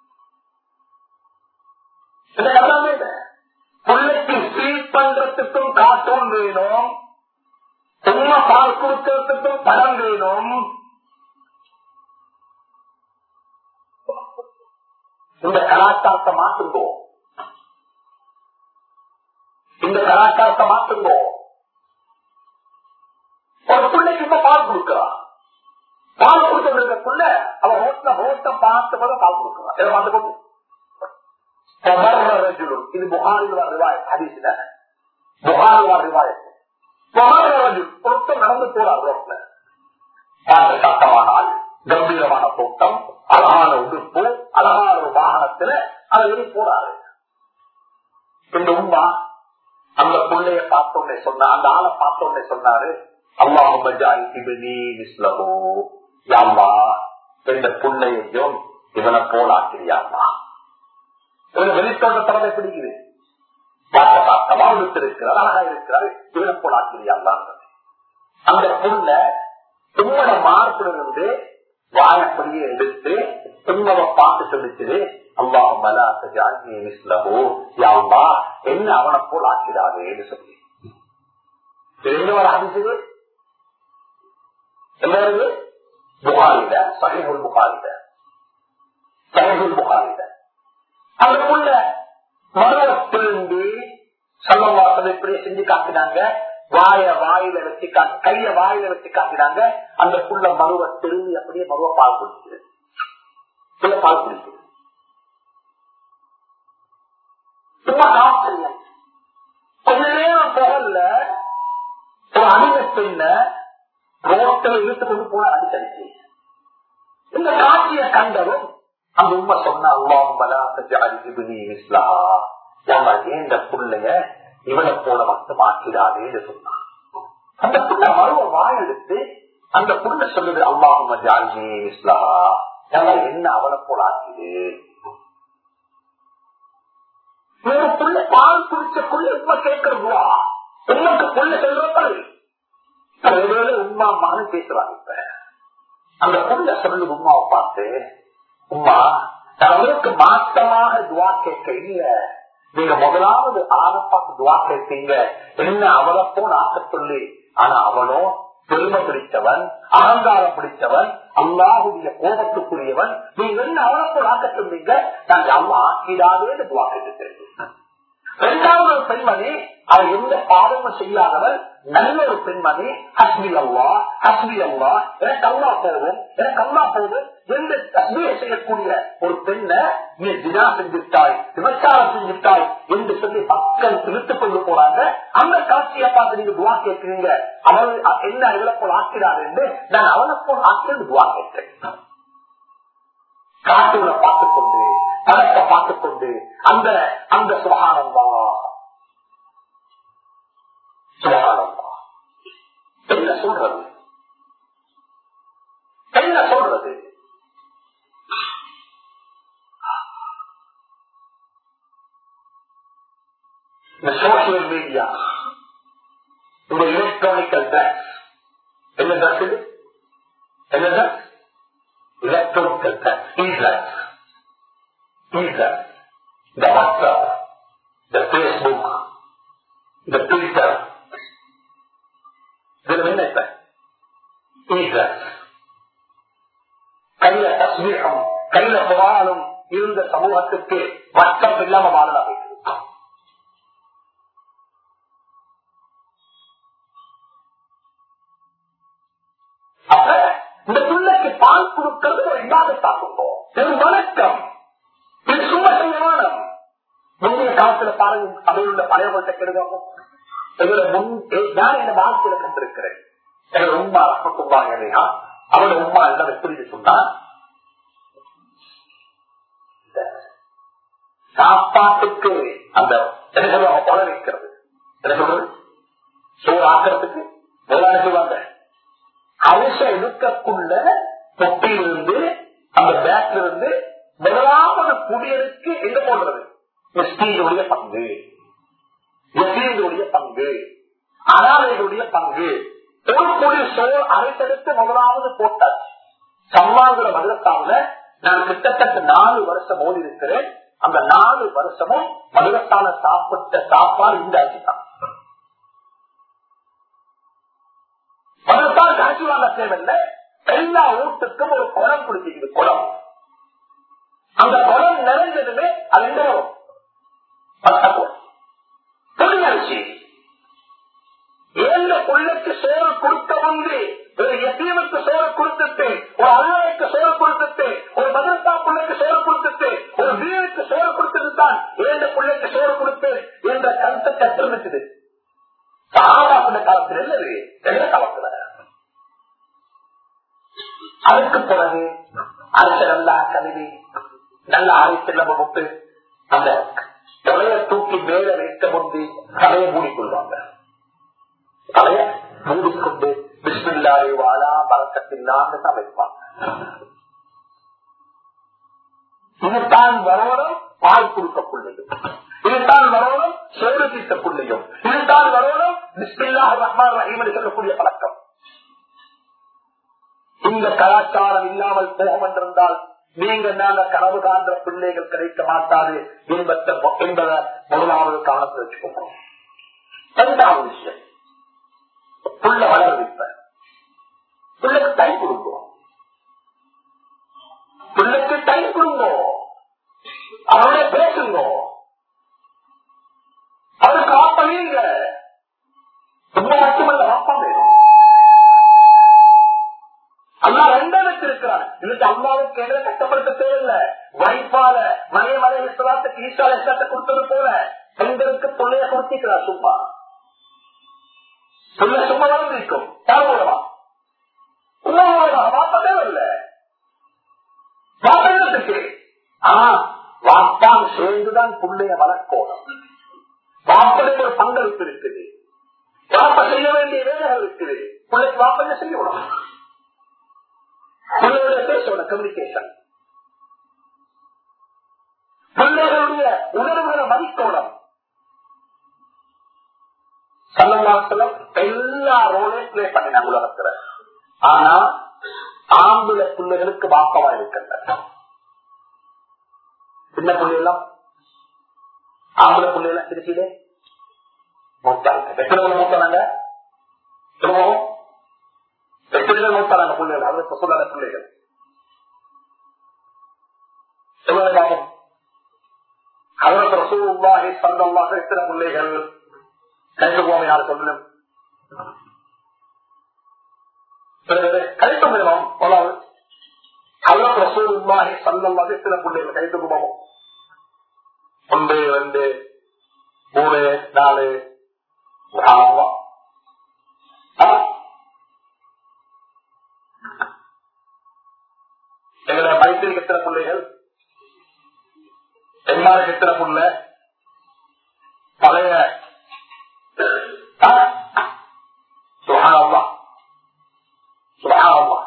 எல்லாமே பிள்ளைக்கு ஃபீட் பண்றதுக்கும் கார்ட்டூன் வேணும் சும்மா பால் கொடுக்கறதுக்கும் படம் வேணும் இந்த கலாச்சாரத்தை மாற்றுங்கோ இந்த கலாச்சாரத்தை மாற்றுங்கோ ஒரு பிள்ளைக்கு இப்ப பால் கொடுக்கிறான் பால் கொடுக்கறதுக்குள்ள அவன் ஓட்ட ஓட்டம் பார்த்து போது பால் கொடுக்கிறான் இதை பார்த்து போது இது புகாரில் ரிவாய் ஹதீஸ்ல புகாரில் ரிவாய் ஒருத்தர் நடந்து போறார் ரோட்ல சட்டமான ஆள் கம்பீரமான தோட்டம் அழகான உடுப்பு அழகான ஒரு வாகனத்துல அதை போறாரு இந்த உமா அந்த பிள்ளைய பார்த்தோன்னே சொன்ன அந்த ஆளை பார்த்தோன்னே சொன்னாரு அல்லாஹோ இந்த பிள்ளையையும் இவனை போலாக்கிறியாமா இவனை வெளித்தோட்டத்தரவை பிடிக்குது பார்த்தமா இருக்கிறார் அழகா இருக்கிறார் இவனை போலாக்கிறியாமா அந்த புள்ள தும்மட மார்பில் இருந்து வாயப்படியே எடுத்து தும்மவை பார்த்து சொல்லிச்சுது என்ன அவனை போல் ஆக்கிறாதேன்னு சொல்லி ஆரம்பிச்சது எல்லாருமே புகாரில சகைகுல் புகாரில சகைகுல் புகாரில அதுக்குள்ள மருவத்திலிருந்து சொல்லவாசல் இப்படியே செஞ்சு காட்டினாங்க வாய வாயில வச்சு கைய வாயில வச்சு காட்டினாங்க அந்த புள்ள மருவ திரும்பி அப்படியே மருவ பால் குடிக்குது புள்ள பால் குடிக்குது சும்மா ஆச்சரியம் கொஞ்ச நேரம் போகல ஒரு அடிமை பெண்ண ரோட்டில் இழுத்து கொண்டு போன அடித்தடிச்சு இந்த காட்சியை கண்டதும் அந்த உண்மை சொன்ன இந்த புள்ளைய இவனை போல மட்டும் ஆக்கிறாதேன்னு சொன்னான் அந்த புள்ள மருவ வாய் எடுத்து அந்த புள்ள சொல்லுது அல்லாஹ் ஜாலி இஸ்லா என்ன அவனை போல ஆக்குது ஒரு புள்ள பால் குடிச்ச புள்ள உண்மை கேட்கறதுவா உண்மைக்கு புள்ள சொல்றாரு ஒருவேளை உமா அம்மான்னு பேசுறாங்க இப்ப அந்த புள்ள சொல்லு உமாவை பார்த்து உமா அவருக்கு மாற்றமாக துவா கேட்க இல்ல நீங்க முதலாவது ஆளை பார்த்து துவா கேட்பீங்க என்ன அவளை போன ஆக்க சொல்லி ஆனா அவனோ பெருமை பிடித்தவன் அகங்காரம் பிடித்தவன் அல்லாஹுடைய கோபத்துக்குரியவன் நீங்க என்ன அவளை போல ஆக்க சொன்னீங்க நாங்க அம்மா ஆக்கிடாதே துவா கேட்டு இரண்டாவது ஒரு பெண்மணி அவர் எந்த பாவமும் செய்யாதவர் நல்ல ஒரு பெண்மணி ஹஸ்மி அல்லா ஹஸ்மி அல்லா எனக்கு அல்லா போதும் எனக்கு அல்லா போதும் எந்த தஸ்மியை செய்யக்கூடிய ஒரு பெண்ணை நீ தினா செஞ்சுட்டாய் விபச்சாரம் செஞ்சுட்டாய் என்று சொல்லி மக்கள் இழுத்துக் கொண்டு போறாங்க அந்த காட்சியை பார்த்து நீங்க துவா கேட்கிறீங்க அவள் என்ன இவளை போல் ஆக்கிறார் என்று நான் அவளை போல் ஆக்கிறது துவா கேட்கிறேன் காட்டுகளை பார்த்துக் கொண்டு பணத்தை பார்த்துக் கொண்டு அந்த அந்த சுகானந்தா சுகானந்தா என்ன சொல்றது என்ன சொல்றது இந்த சோசியல் மீடியா இந்த எலக்ட்ரானிக்கல் ட்ரக்ஸ் என்ன ட்ரக்ஸ் இது என்ன drugs electronical drugs e drugs Twitter, the WhatsApp, the Facebook, the Twitter. இதுல என்ன இப்ப Twitter. கையில தஸ்மீகம் கையில புகாரும் இருந்த சமூகத்துக்கு வட்டம் இல்லாம வாழலாம் அப்ப இந்த பிள்ளைக்கு பால் கொடுக்கிறது ஒரு இல்லாதத்தாக்குங்கோ ஒரு வணக்கம் இது சும்மா செய்யணும் முந்தைய காலத்துல பாருங்க சபையில் உள்ள பழையவர்கள்ட்ட கெடுதவும் எங்களை முன் நான் இந்த வாழ்க்கையில கண்டிருக்கிறேன் எங்களை உண்மா ரப்பட்டுவாங்க இல்லையா அவளோட உண்மா எல்லாம் எப்படி சொன்னா சாப்பாட்டுக்கு அந்த என்ன சொல்லுவாங்க கொலை வைக்கிறது என்ன சொல்றது சோறு ஆக்கிறதுக்கு முதலாளி சொல்லுவாங்க அரிசை எடுக்கக்குள்ள தொட்டியிலிருந்து அந்த பேக்ல இருந்து முதலாவது குடியருக்கு எங்க போடுறது எஸ்டியுடைய பங்கு எஸ்டியுடைய பங்கு அனாதைகளுடைய பங்கு ஒரு கோடி சோர் அரைத்தெடுத்து முதலாவது போட்டாச்சு சம்மாங்கிற மதுரத்தாவில நான் கிட்டத்தட்ட நாலு வருஷம் ஓடி இருக்கிறேன் அந்த நாலு வருஷமும் மதுரத்தால சாப்பிட்ட சாப்பாடு இந்த அரிசி தான் மதுரத்தால் காட்சி வாங்க தேவையில்லை எல்லா வீட்டுக்கும் ஒரு குளம் பிடிச்சிக்குது குளம் அந்த குளம் நிறைஞ்சதுமே அது எங்க வரும் புரியாச்சு ஏழு பிள்ளைக்கு சோறு கொடுத்த முன்பு ஒரு எத்தீமுக்கு சோறு கொடுத்துட்டு ஒரு அல்லாவுக்கு சோறு கொடுத்துட்டு ஒரு மதரசா பிள்ளைக்கு சோறு கொடுத்துட்டு ஒரு வீருக்கு சோறு கொடுத்துட்டு தான் அதுக்கு பிறகு அரச நல்லா கழுவி நல்ல அரைத்து நம்ம விட்டு அந்த தலைய தூக்கி மேல வைக்க முந்தி தலையை மூடிக்கொள்வாங்க தலைய மூடிக்கொண்டு பிஸ்மில்லாரி வாழா பறக்கத்தில்லான்னு தான் வைப்பாங்க இதுதான் வரவரும் பால் கொடுக்க பிள்ளையும் இதுதான் வரவரும் சோறு தீர்த்த பிள்ளையும் இதுதான் வரவரும் பிஸ்மில்லா ரஹ்மான் ரஹீம் என்று சொல்லக்கூடிய பழக்கம் இந்த கலாச்சாரம் இல்லாமல் போகும் என்றிருந்தால் நீங்க நாங்க கனவு காண்ற பிள்ளைகள் கிடைக்க மாட்டாது என்பதை என்பதை முதலாவது காலத்தில் வச்சுக்கோங்க இரண்டாவது விஷயம் புள்ள வளர வைப்ப பிள்ளைக்கு டைம் கொடுக்கும் பிள்ளைக்கு டைம் கொடுங்க அவனோட பேசுங்க அவருக்கு ஆப்ப நீங்க ரொம்ப மட்டுமல்ல ஆப்பா வேணும் அல்லா ரெண்டாம் வச்சிருக்கிறான் இன்னைக்கு அம்மாவுக்கு எங்களை கஷ்டப்படுத்த தேவையில்ல வைப்பால மனைய மலை விசுவாசத்துக்கு ஈசால இஷ்டத்தை கொடுத்தது போல பெண்களுக்கு பிள்ளைய கொடுத்திக்கிறார் சும்மா பிள்ளை சும்மா வளர்ந்திருக்கும் யார் மூலமா உள்ள மூலமா வாப்ப தேவையில்ல வாப்பத்துக்கு ஆனா வாப்பான் சேர்ந்துதான் பிள்ளைய வளர்க்கணும் வாப்பனுக்கு ஒரு பங்களிப்பு இருக்குது வாப்ப செய்ய வேண்டிய வேலைகள் இருக்குது பிள்ளைக்கு வாப்ப செய்யணும் பிள்ளையோட பேசணும் கம்யூனிகேஷன் பிள்ளைகளுடைய உணர்வுகளை மதிக்கணும் சல்லவாசலம் எல்லா ரோலையும் பிளே பண்ணினாங்க உலகத்துல ஆனா ஆம்புல பிள்ளைகளுக்கு வாப்பமா இருக்கின்ற சின்ன பிள்ளைலாம் ஆம்பளை பிள்ளைலாம் திருச்சியிலே மூத்தாங்க எத்தனை பிள்ளை மூத்தானாங்க திரும்பவும் எத்தனை மூத்தானாங்க பிள்ளைகள் அது இப்ப சொல்லாத பிள்ளைகள் எவ்வளவு லாபம் அதற்கு ரசூலுல்லாஹி ஸல்லல்லாஹு எத்தனை பிள்ளைகள் கைது போக யார் சொல்லணும் கைது போகலாம் போலாது அதற்கு ரசூலுல்லாஹி ஸல்லல்லாஹு எத்தனை பிள்ளைகள் கைது போவோம் ஒன்று ரெண்டு மூணு நாலு ஆமா எங்களை மைத்திரிக்கு எத்தனை பிள்ளைகள் எம்மாருக்கு எத்தனை புள்ள பழைய சுகானம்மா சுகானம்மா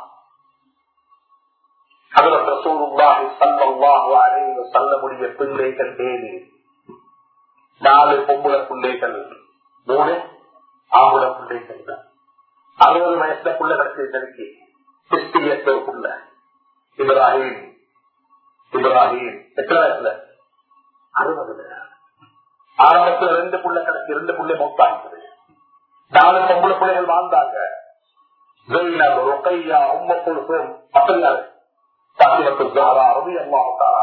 அதில் ரசூலுல்லாஹி ஸல்லல்லாஹு அலைஹி வஸல்லமுடைய பிள்ளைகள் ஏழு நாலு பொம்பளை பிள்ளைகள் மூணு ஆம்பளை பிள்ளைகள் தான் அறுபது வயசுல புள்ள கிடைச்சிருக்கு கிறிஸ்டியத்தை புள்ள இப்ராஹிம் இப்ராஹிம் எத்தனை வயசுல அறுபதுல ஆரம்பத்துல ரெண்டு புள்ள கிடைச்சி ரெண்டு புள்ளை மௌத்தாங்க நாலு பொம்பளை பிள்ளைகள் வாழ்ந்தாங்க ஜெயினப், ருக்கையா, உம்ம குல்சூம், மக்கள் யாரு? பாத்திமத்து ஜஹரா, ரலியல்லாஹு தஆலா.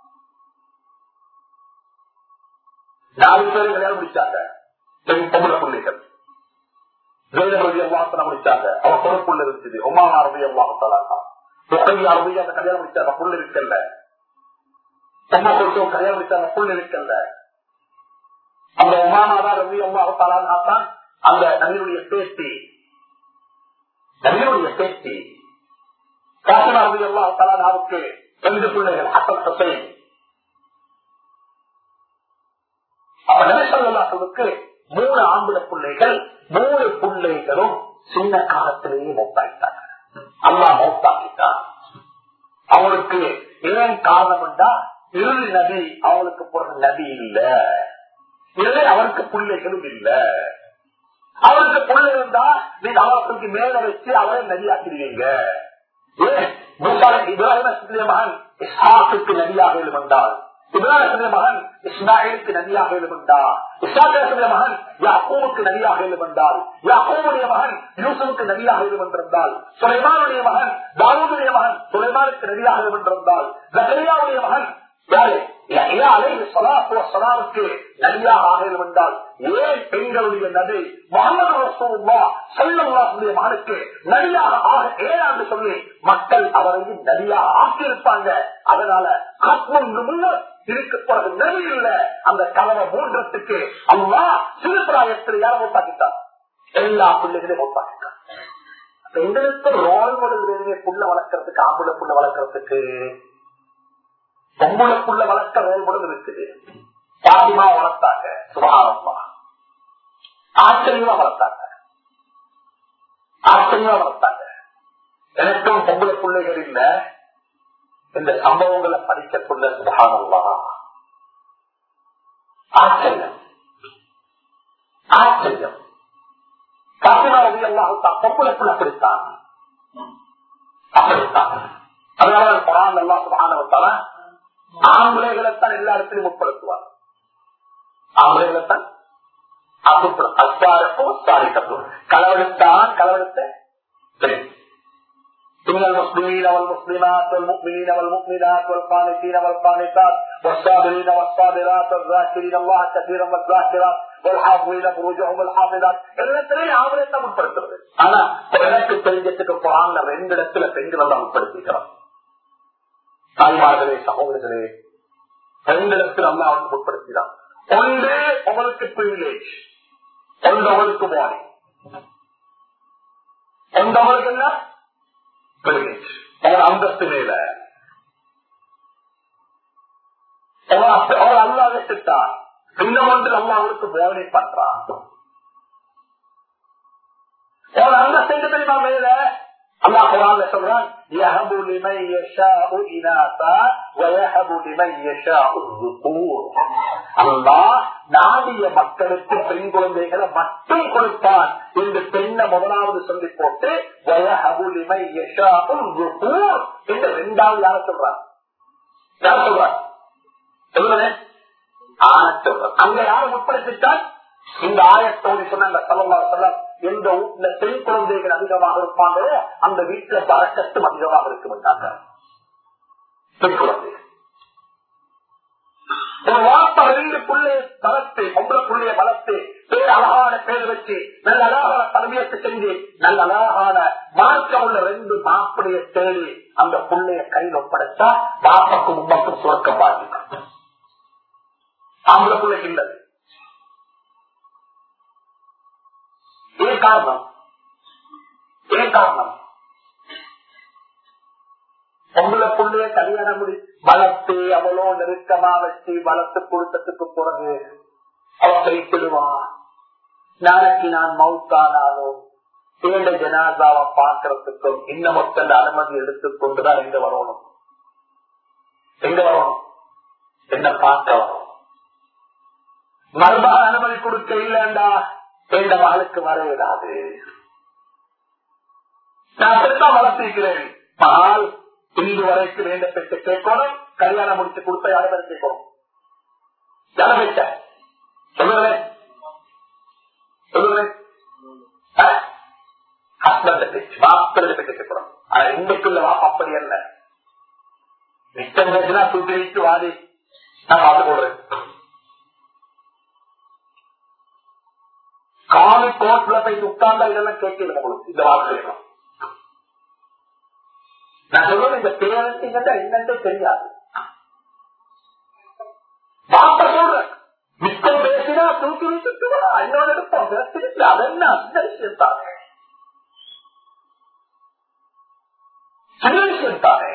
நாலு பேர் கல்யாணம் முடிச்சாங்க பெண் பொம்பளை பிள்ளைகள் ஜெயினப் ரலியல்லாஹு தஆலா முடிச்சாங்க அவன் பொறுப்புள்ள இருந்துச்சு உமாமா ரலியல்லாஹு தஆலா ருக்கையா ரலியல்லாஹு அந்த கல்யாணம் முடிச்சாங்க புள்ள இருக்கல்ல உம்மா குல்சூம் கல்யாணம் முடிச்சாங்க புள்ள இருக்கல்ல அந்த உமாமாதா ரலியல்லாஹு தஆலா தான் அந்த நபியுடைய பேத்தி நபியுடைய பேத்தி காசனா ரலியல்லாஹு தஆலாவுக்கு ரெண்டு பிள்ளைகள் ஹசன் ஹுசைன் அப்ப நபிசல்லாக்களுக்கு மூணு ஆம்பளை பிள்ளைகள் மூணு பிள்ளைகளும் சின்ன காலத்திலேயே மௌத்தாக்கிட்டாங்க அல்லா மௌத்தாக்கிட்டான் அவனுக்கு ஏன் காரணம் என்றா இறுதி நபி அவனுக்கு பிறந்த நபி இல்ல இல்லை அவனுக்கு பிள்ளைகளும் இல்ல அவருக்கு பிள்ளை இருந்தா நீங்க அவருக்கு மேல வச்சு அவரை நதியாக்கிடுவீங்க ஏன் இப்ராஹிம் மகன் இஸ்ஹாக்கு நதியாக எழுமண்டாள் இப்ராஹிம் மகன் இஸ்மாயிலுக்கு நதியாக எழுமண்டார் இஸ்லாத்திய மகன் யாக்கூமுக்கு நதியாக எழுமண்டாள் யாக்கூமுடைய மகன் யூசுவுக்கு நதியாக எழுமன்றிருந்தால் சுலைமானுடைய மகன் தாவூதுடைய மகன் சுலைமானுக்கு நதியாக எழுமன்றிருந்தால் ஜக்கரியாவுடைய மகன் யாரு என்றால் ஏன் பெண்களுடைய நபி முகமது மகனுக்கு நடியாக ஆக ஏழாண்டு சொல்லி மக்கள் அவரையும் நடியாக ஆக்கியிருப்பாங்க அதனால ஆத்மம் இருக்கப்படுறது நெறி இல்ல அந்த கலவை மூன்றத்துக்கு அம்மா சிறுபிராயத்தில் யாரும் ஒப்பாக்கிட்டார் எல்லா பிள்ளைகளையும் ஒப்பாக்கிட்டார் எங்களுக்கு ரோல் மாடல் வேணுமே புள்ள வளர்க்கறதுக்கு ஆம்பளை புள்ள வளர்க்கறதுக்கு பொம்பளை புள்ள வளர்க்க ரோல்படும் இருக்குது பாத்திமா வளர்த்தாங்க சுபாவமா ஆச்சரியமா வளர்த்தாங்க ஆச்சரியமா வளர்த்தாங்க எனக்கும் பொம்பளை பிள்ளைகள் இல்ல இந்த சம்பவங்களை படிக்கக்குள்ள சுபாவமா ஆச்சரியம் ஆச்சரியம் பாத்திமா ரவி அல்லாஹுத்தான் பொம்பளை புள்ள அப்படித்தான் அப்படித்தான் அதனால குரான் அல்லா சுபானவத்தால ஆம்பளைகளைத்தான் எல்லா இடத்திலும் உட்படுத்துவார் ஆம்பளைகளைத்தான் கலவெடுத்தான் கலவெடுத்த إن المسلمين والمسلمات والمؤمنين والمؤمنات والقانتين والقانتات والصابرين والصابرات والذاكرين الله كثيرا والذاكرات والحافظين فروجهم والحافظات எல்லாத்திலையும் ஆவலை தான் உட்படுத்துறது ஆனா எனக்கு தெரிஞ்சதுக்கு குரான்ல ரெண்டு இடத்துல பெண்கள் தான் உட்படுத்திக்கிறான் தாய்மார்களே சகோதரர்களே ரெண்டு இடத்துல அல்ல அவனுக்கு உட்படுத்தினான் ஒன்று உங்களுக்கு பிரிவிலேஜ் ஒன்று அவளுக்கு வாணி ஒன்று அவளுக்கு என்ன பிரிவிலேஜ் அவன் அந்தஸ்து மேல அவள் அல்லா வச்சுட்டான் இன்னும் ஒன்று அல்லா அவளுக்கு போனி பண்றான் அவள் அந்தஸ்து தெரியுமா மேல அல்லாஹ் குரான்ல சொல்றான் يهب لمن يشاء إناثا ويهب لمن يشاء الذكور அல்லாஹ் நாடிய மக்களுக்கு பெண் குழந்தைகளை மட்டும் கொடுப்பான் என்று பெண்ணை முதலாவது சொல்லி போட்டு வயஹபு லிமை யஷாஉ الذكور என்று இரண்டாவது யார சொல்றான் யார் சொல்றான் சொல்லுங்க ஆன சொல்றான் அங்க யாரை உட்படுத்திட்டால் இந்த ஆயத்தோடு சொன்ன சல்லா சொல்லம் எந்த வீட்டுல பெண் குழந்தைகள் அதிகமாக இருப்பாங்களோ அந்த வீட்டுல பறக்கத்தும் அதிகமாக இருக்குமென்றாங்க பெண் குழந்தை ஒரு வார்த்தை ரெண்டு புள்ளைய வளர்த்து பொம்பளை புள்ளைய வளர்த்து பேர் அழகான பேர் வச்சு நல்ல அழகான தலைமையத்தை செஞ்சு நல்ல அழகான மார்க்கம் உள்ள ரெண்டு மாப்பிளைய தேடி அந்த புள்ளைய கையில் ஒப்படைச்சா பாப்பாக்கும் உண்மைக்கும் சுரக்கம் பாதிக்கும் ஆம்பளை பிள்ளைக்கு இல்லை ஏன் காரணம் ஏன் காரணம் பொம்பளை புள்ளைய கல்யாணம் முடி வளர்த்து அவளோ நெருக்கமா வச்சு வளர்த்து கொடுத்ததுக்கு பிறகு அவ கைப்பிடுவான் நாளைக்கு நான் மவுத்தானாலும் தேட ஜனாதாவை பார்க்கறதுக்கும் இன்னும் மொத்த அனுமதி எடுத்துக்கொண்டுதான் எங்க வரணும் எங்க வரணும் என்ன பார்க்க வரணும் மறுபா அனுமதி கொடுக்க இல்லண்டா எந்த மகளுக்கு வர விடாது நான் அப்படித்தான் வளர்த்திருக்கிறேன் பால் இன்று வரைக்கும் வேண்ட பெற்று கேட்கணும் கல்யாணம் முடிச்சு கொடுத்த யாரை பேர் கேட்கணும் யாரை பேச்ச சொல்லுங்களேன் சொல்லுங்களேன் ஹஸ்பண்ட் பேச்சு மாப்பிள்ளை பேச்சு கேட்கணும் ஆனா இன்றைக்குள்ள வாப்பு அப்படி அல்ல மிச்சம் பேச்சுனா தூக்கி வைத்து வாதி நான் பார்த்து கொள்றேன் காலி கோட்ல போய் உட்கார்ந்தா இதெல்லாம் கேட்கல உங்களுக்கு இந்த வார்த்தை நான் சொல்றது இந்த பேரண்டிங் என்னன்னு தெரியாது பாப்ப சொல்றேன் மிச்சம் பேசினா தூக்கி வச்சுட்டு இன்னொரு எடுப்போம் பேசிட்டு அதென்ன அந்த விஷயம் தானே சின்ன விஷயம் தானே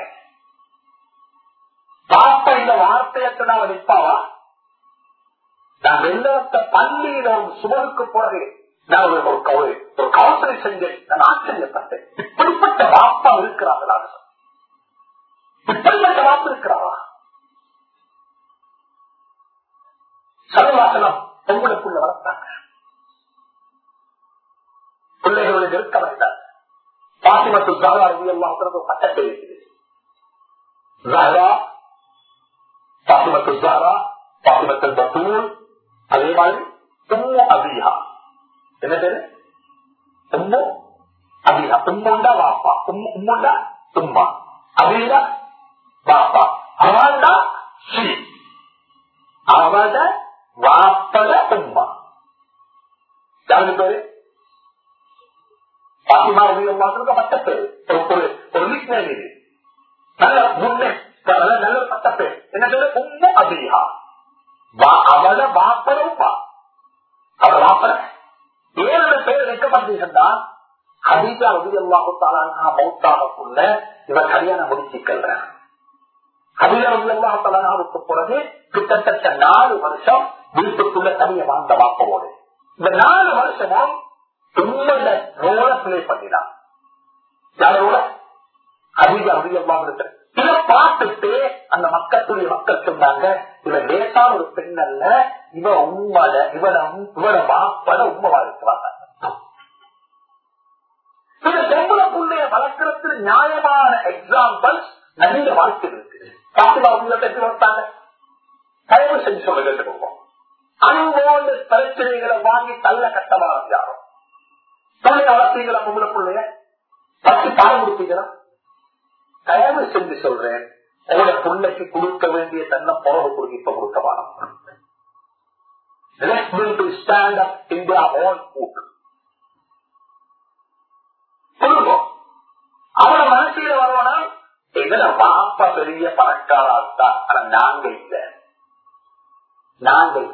பாப்ப இந்த வார்த்தையத்தை நான் நிற்பாவா நான் வெள்ளத்த பள்ளியில ஒரு சுமருக்கு போறது நான் ஒரு ஒரு கவுன்சிலிங் செஞ்சேன் நான் ஆச்சரியப்பட்டேன் இப்படிப்பட்ட வாப்பா இருக்கிறாங்களா இப்படிப்பட்ட வாப்பு இருக்கிறாரா சர்வாசனம் பொங்கலுக்குள்ள வளர்த்தாங்க பிள்ளைகளுடைய நெருக்கம் என்றார் பாத்திமத்து ஜாரா எல்லாம் பட்டத்தை இருக்குது ஜாரா பாத்திமத்து ஜாரா பாத்திமத்து பத்தூர் அதே மாதிரி உம்மு அபியா என்ன பேரு உம்மு அபியா உம்முண்டா வாப்பா உம்முண்டா தும்மா அபியா வாப்பா அவள்டா ஸ்ரீ அவட வாப்பட உம்மா யாருக்கு பேரு பாத்திமா ரவி அம்மாவுக்கு பட்ட பேரு ஒரு ஒரு நிக்னேம் இது நல்ல முன்னே நல்ல நல்ல பட்ட பேர் என்ன பேரு உம்மு அபியா அவள வாப்பட உப்பா அவள வாப்பட ஏழு பேர் வைக்கப்பட்டிருந்தா ஹதீஜா ரவி அல்லாஹாலா மௌத்தாகக்குள்ள இவர் கல்யாணம் முடிச்சுக்கல ஹதீஜா ரவி அல்லாஹாலாவுக்கு பிறகு கிட்டத்தட்ட நாலு வருஷம் வீட்டுக்குள்ள தனிய வாழ்ந்த வாப்பவோடு இந்த நாலு வருஷமும் உண்மையில ரோல பிளே பண்ணினான் யாரோட ஹதீஜா ரவி அல்லாஹ் இதை பார்த்துட்டு அந்த மக்களுடைய மக்கள் சொன்னாங்க இவன் லேசான ஒரு பெண் அல்ல இவ உண்மையில இவன இவன வாப்பட உண்மை வாழ்க்கிறாங்க இந்த பொம்பளை புள்ளைய வளர்க்கறதுக்கு நியாயமான எக்ஸாம்பிள் நிறைய வாழ்க்கை இருக்கு பாத்திமா உள்ள பெற்று வந்தாங்க தயவு செஞ்சு சொல்ல கேட்டுக்கோங்க அன்போடு பிரச்சனைகளை வாங்கி தள்ள கட்டமா யாரும் பிள்ளை வளர்த்தீங்களா பொம்பளை பிள்ளைய பத்து பாடம் கொடுத்தீங்களா தயவு செஞ்சு சொல்றேன் உங்களோட பிள்ளைக்கு கொடுக்க வேண்டிய தன்னை புறவு கொடுக்க இப்ப கொடுக்க வேணாம் Let them to stand up in their own foot. கொடுப்போம் அவன மனசில வருவனா எங்கட பாப்பா பெரிய பணக்காரா இருந்தா ஆனா நாங்க இல்ல நாங்க இல்ல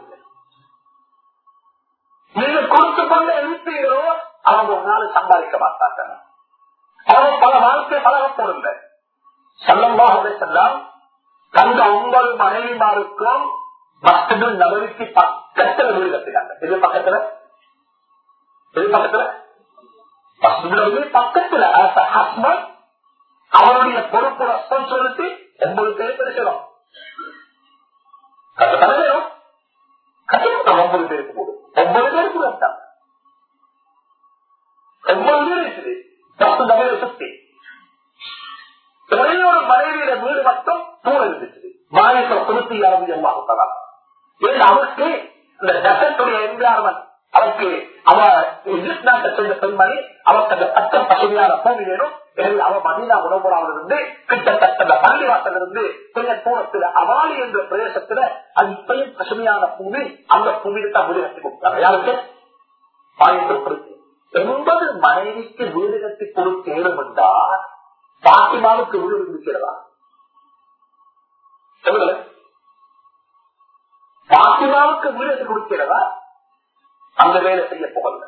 நீங்க கொடுத்து கொண்டு இருப்பீங்களோ அவங்க ஒரு நாள் சம்பாதிக்க மாட்டாங்க அவங்க பல வாழ்க்கை பழக போறல செல்லமாக செல்லாம் தங்க உங்கள் மனைவிமாருக்கும் மஸ்து நபருக்கு பக்கத்துல வீடு கட்டினாங்க இது பக்கத்துல இது பக்கத்துல பக்கத்துல ஹஸ்பண்ட் அவருடைய பொறுப்பு ரசம் சொல்லிட்டு ஒன்பது பேர் பேசணும் தலைவரும் கட்டிடம் ஒன்பது பேருக்கு போடு ஒன்பது பேருக்கு வந்தாங்க ஒன்பது பேர் இருக்குது பத்து தலைவரை சுத்தி ஒரே ஒரு மனைவியில வீடு மட்டும் தூர இருந்துச்சு மாநில குருத்தி அரபியமாக அவருக்கு இந்த டெசர்ட்டுடைய என்விரான்மெண்ட் அவருக்கு அவ எஜிப்ட் நாட்டை சேர்ந்த பெண்மணி அவருக்கு அந்த பச்சை பசுமையான பூமி வேணும் எனவே அவ மதீனா உணவுறாவில் இருந்து கிட்டத்தட்ட அந்த பள்ளிவாசல் இருந்து கொஞ்சம் தூரத்துல அவாலி என்ற பிரதேசத்துல அது இப்பயும் பசுமையான பூமி அந்த பூமியில தான் வீடு கட்டி கொடுத்தாங்க யாருக்கு பாயத்திற்கு எண்பது மனைவிக்கு வீடு கட்டி கொடுத்தேரும் என்றா பாத்திமாவுக்கு வீடு இருக்கிறதா சொல்லுங்க பாத்திமாவுக்கு வீடு கட்டி கொடுக்கிறதா அந்த வேலை செய்ய போகல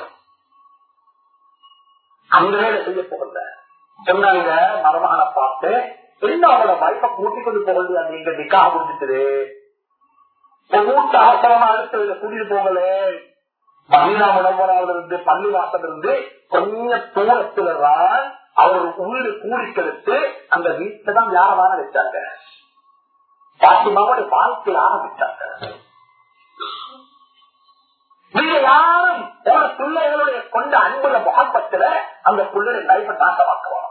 அந்த வேலை செய்ய போகல சொன்னாங்க மருமகனை பார்த்து என்ன அவளோட வைப்ப கூட்டிக் கொண்டு போகலையா நீங்க நிக்கா முடிஞ்சிட்டு மூட்டு அவசரமா அடுத்த கூட்டிட்டு போகலே மதீனா முனவராவில் இருந்து பள்ளி வாசல் இருந்து கொஞ்ச தூரத்துல தான் அவர் வீடு கூடிக்கெடுத்து அந்த வீட்டுல தான் யாரமான வச்சாங்க பாத்திமாவோட வாழ்க்கை ஆரம்பிச்சாங்க நீங்க யாரும் உங்க பிள்ளைகளுடைய கொண்ட அன்புல முகப்பத்துல அந்த பிள்ளைய லைஃப நாசமாக்குவாங்க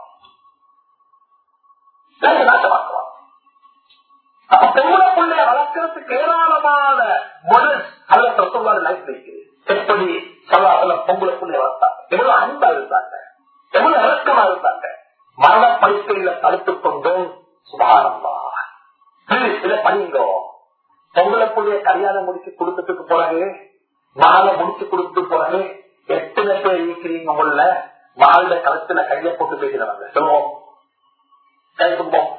நாசமாக்குவாங்க அப்ப பொம்பளை பிள்ளைய வளர்க்கறதுக்கு ஏராளமான மாடல்ஸ் அல்ல பிரசவாத லைஃப் இருக்குது எப்படி சொல்லாத பொம்பளை பிள்ளைய வளர்த்தாங்க எவ்வளவு அன்பா இருந்தாங்க எவ்வளவு இறக்கமா இருந்தாங்க மரண படுக்கையில தடுத்துக் கொண்டும் சுபாரம்பா இதை பண்ணிங்கோ பொங்கலை பிள்ளைய கல்யாணம் முடிச்சு கொடுத்ததுக்கு பிறகு மாலை முடிச்சு கொடுத்து போறது எத்தனை பேர் இருக்கிறீங்க உங்கள மால களத்துல கைய போட்டு பேசுறவங்க சொல்லுவோம் கை கும்பம்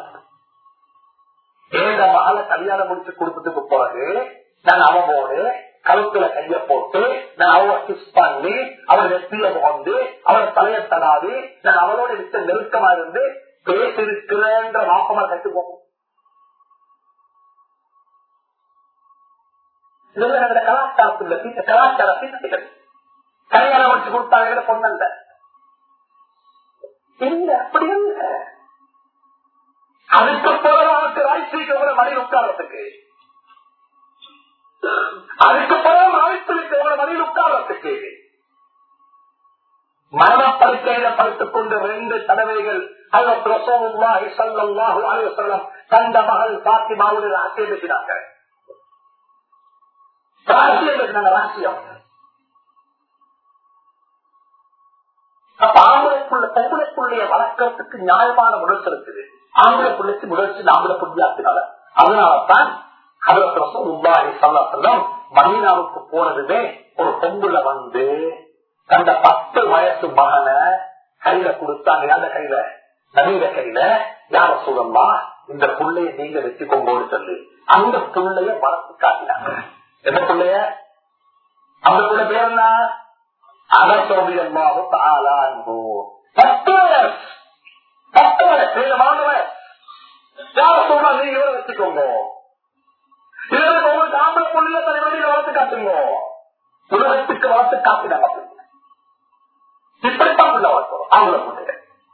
ஏழ மாலை கல்யாணம் முடிச்சு கொடுத்ததுக்கு பிறகு நான் அவனோடு கழுத்துல கைய போட்டு நான் அவளை கிஸ் பண்ணி அவள் நெத்திய போந்து அவளை தலைய தடாது நான் அவளோட விட்டு நெருக்கமா இருந்து பேசிருக்கிறேன்ற வாப்பமா கட்டுப்போம் இதெல்லாம் எங்க கலாச்சாரத்துல இந்த கலாச்சார பின்னணிகள் கல்யாணம் வச்சு கொடுத்தாங்க பொண்ணல்ல இல்ல அப்படி இல்ல அதுக்கு பிறகு அவனுக்கு ராய்ச்சிக்கு மணி உட்காரத்துக்கு அதுக்கு பிறகு ராய்ச்சிக்கு மணியில் உட்காரத்துக்கு மரணப்படுக்கையில படுத்துக் கொண்டு ரெண்டு தடவைகள் அல்ல பிரசவம் செல்லம் தந்த மகள் பாத்திமாவுடைய ஆசை பேசினார்கள் ராசியம் இருக்காங்க ராசியம் அப்ப ஆம்பளைக்குள்ள பொம்பளைக்குள்ளைய வளர்க்கறதுக்கு நியாயமான முயற்சி இருக்குது ஆம்பளை பிள்ளைக்கு முயற்சி ஆம்பளை புள்ளியாக்கினால அதனாலதான் கதவசம் உபாரி சொல்லலாம் மதீனாவுக்கு போனதுமே ஒரு பொம்புல வந்து தந்த பத்து வயசு மகனை கையில கொடுத்தாங்க யார கையில நவீன கையில யார சொல்லமா இந்த புள்ளைய நீங்க வச்சுக்கோங்கன்னு சொல்லி அந்த புள்ளைய வளர்த்து காட்டினாங்க என்ன பிள்ளைய அந்த பிள்ளை பேர் என்ன அதற்கொடியம்மாவு தாளான்போ பத்து வயசு பத்து வயசு மாணவர் யார் சொல்றா நீங்க இவரை வச்சுக்கோங்க இதற்கு உங்களுக்கு ஆம்பளை பொண்ணுல தலைவலியில வளர்த்து காட்டுங்க உலகத்துக்கு வளர்த்து காட்டுங்க இப்படித்தான் உள்ள வளர்க்கிறோம் ஆம்பளை பொண்ணுங்க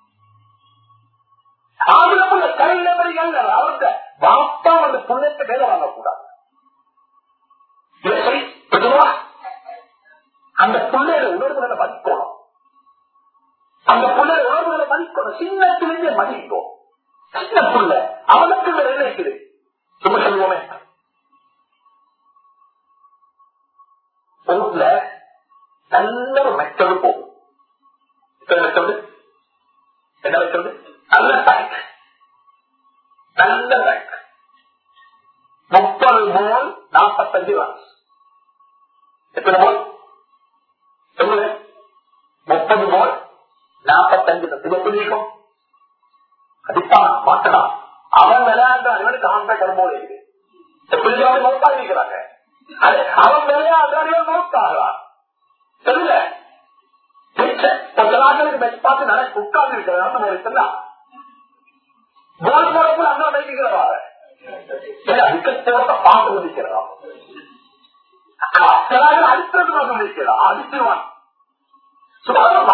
ஆம்பளை புள்ள கையில வரிகள் அவங்க வாப்பா அந்த புள்ளத்தை மேல வாங்கக்கூடாது இதை சரி, பொதுவா அந்த பிள்ளையோட உணர்வுகளை மதிக்கணும் அந்த பிள்ளையோட உணர்வுகளை மதிக்கணும் சின்னத்திலிருந்தே மதிக்கும் சின்ன புள்ள அவனுக்கு இந்த வேலை இருக்குது சும்மா சொல்லுவோமே வீட்டுல நல்ல ஒரு மெத்தடு போகும் எத்தனை மெத்தடு என்ன மெத்தடு நல்ல பேங்க் நல்ல பேங்க் முப்பது மோல் நாற்பத்தஞ்சு வாங்க எத்தனை மோல் சொல்லுங்க முப்பது மோல் நாற்பத்தஞ்சு இது எப்படி இருக்கும் கண்டிப்பாக மாற்றலாம் அவன் விளையாடுறான் இவனுக்கு அவன் கரும்போடு இருக்கு எப்படி மொத்தா இருக்கிறாங்க அது அவன் விளையாடுறான் இவன் மொத்தாகிறான் தெரியல கொஞ்ச நாட்களுக்கு பெஸ்ட் பார்த்து நடக்க உட்கார்ந்து இருக்கிறான் நம்ம இருக்குல்ல போல் போடக்குள்ள அண்ணா வைக்கிறவா விக்கெட் போட்ட பாட்டு ஒதுக்கிறான் அடித்தது நான் சொல்லியிருக்கிறான் அடிச்சிருவான் சுமார்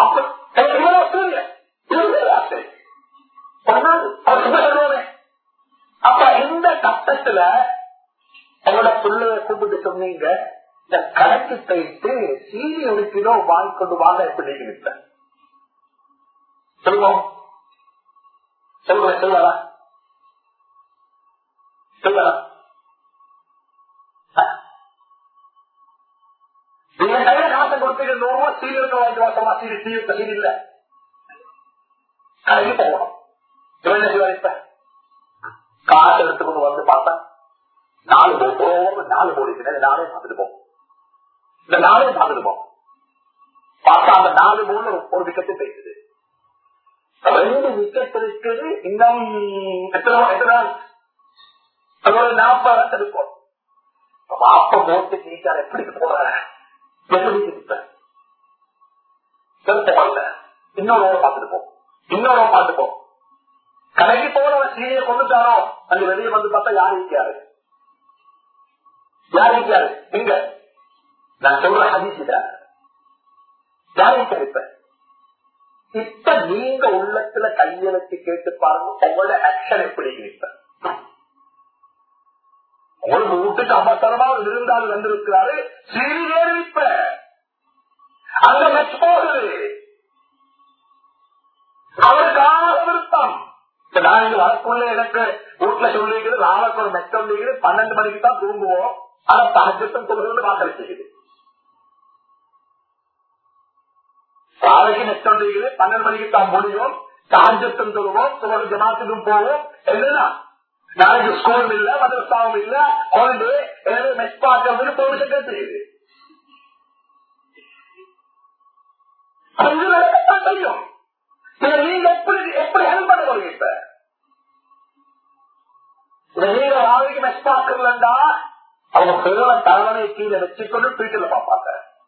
அப்ப இந்த கட்டத்துல என்னோட பிள்ளைய கூப்பிட்டு சொன்னீங்க இந்த கடைக்கு போயிட்டு சீனி ஒரு கிலோ வாங்கி கொண்டு வாங்க எப்படி இருப்பேன் சொல்லுவோம் சொல்லுவேன் சொல்லுவா சொல்லுவா நீங்க கையில காசை கொடுத்துட்டு நூறு ரூபாய் சீரியல் வாங்கிட்டு வாசமா சீரி சீரியல் சீரி இல்ல கடைக்கு போகணும் இவன் என்ன செய்வார் இப்ப காசு எடுத்துக்கொண்டு வந்து பார்த்தா நாலு போகும் நாலு போடி நாளே பார்த்துட்டு போகும் இந்த நாளே பார்த்துட்டு போகும் பார்த்தா அந்த நாலு மூணு ஒரு விக்கெட்டு போயிடுது ரெண்டு விக்கெட் இருக்குது இன்னும் எத்தனை எத்தனை ஒரு நாற்பது இருக்கும் அப்ப போட்டு நீக்கார் எப்படி போற எப்படி இருப்பேன் இன்னொரு பார்த்துருப்போம் இன்னொரு பார்த்துப்போம் கடைக்கு போற சீனியை கொண்டுட்டாரோ அங்க வெளியே வந்து பார்த்தா யார் இருக்காரு யார் இருக்காரு எங்க நான் சொல்ற ஹதீசில யார் இருக்காரு இப்ப இப்ப நீங்க உள்ளத்துல கைய வச்சு கேட்டு பாருங்க உங்களோட ஆக்ஷன் எப்படி இருப்ப உங்களுக்கு வீட்டுக்கு அம்பத்தனமா ஒரு விருந்தாள் வந்திருக்கிறாரு சீனி வேறு இப்ப அந்த மெச் போகுது அவருக்கான விருப்பம் இப்ப நான் இங்க வரக்குள்ள எனக்கு வீட்டுல சொல்லிக்கிறது நாளைக்கு ஒரு மெச்ச சொல்லிக்கிறது பன்னெண்டு மணிக்கு தான் தூங்குவோம் ஆனா தாஜத்தம் தொழுகிறது வாக்களிச்சுக்குது நாளைக்கு மெச்ச சொல்லிக்கிறது பன்னெண்டு மணிக்கு தான் முடியும் தாஜத்தம் தொழுவோம் தொழில் ஜமாத்துக்கும் போவோம் என்னதான் நாளைக்கு ஸ்கூல் இல்ல மதரசாவும் இல்ல ஹாலிடே எனவே மெச் பார்க்கறதுக்கு பெர்மிஷன் செய்யுது அது நடக்கத்தான் செய்யும் இதை நீங்க எப்படி எப்படி ஹெல்ப் பண்ண போறீங்க இப்ப இதை நீங்க நாளைக்கு மெச் பார்க்கலண்டா அவங்க பெருமை தலைவனை கீழே வச்சுக்கொண்டு வீட்டுல பார்ப்பாங்க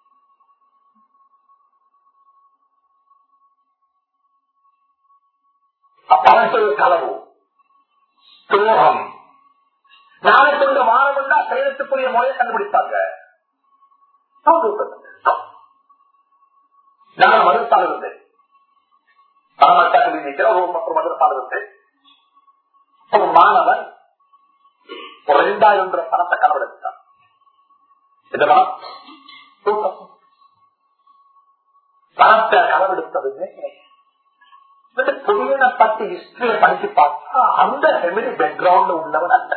பணத்தில் கலவு துரோகம் நாளை கொண்டு மாறவண்டா செயலத்துக்குரிய முறையை கண்டுபிடிப்பாங்க நான் மதுசால் இருந்தேன் பணமட்டாக்களில் நிற்கிற ஒரு மற்றும் மதுசால் இருந்தேன் ஒரு மாணவன் ஒரு ரெண்டாயிரம் ரூபாய் பணத்தை கனவெடுத்தான் இதுவா பணத்தை கனவெடுத்ததுமே புதியனை பத்தி ஹிஸ்டரிய படிச்சு பார்த்தா அந்த ஃபெமிலி பேக்ரவுண்ட் உள்ளவன் அல்ல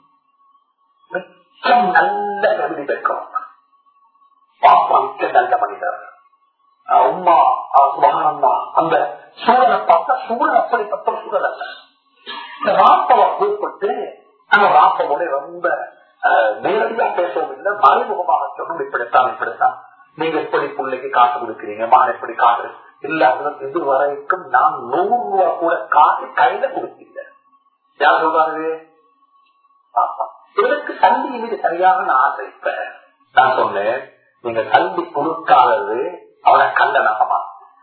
மிச்சம் நல்ல ஃபெமிலி பேக்ரவுண்ட் பாப்பா மிக்க நல்ல மனிதர் உமா சுபகானந்தா அந்த சூழலை பார்த்தா சூழல் அப்படிப்பட்ட சூழல் அல்ல இந்த ராப்பவை கூப்பிட்டு அந்த ராப்பவோட ரொம்ப நேரடியா பேசவும் இல்லை மறைமுகமாக சொன்னோம் இப்படித்தான் இப்படித்தான் நீங்க எப்படி பிள்ளைக்கு காசு கொடுக்குறீங்க மான் எப்படி காசு இல்லாத இது வரைக்கும் நான் நூறு ரூபா கூட காசு கையில கொடுத்தீங்க யார் சொல்றாரு இவருக்கு கல்வி மீது சரியான ஆசை இப்ப நான் சொன்னேன் நீங்க கல்வி கொடுக்காதது அவனை கண்ட நகமா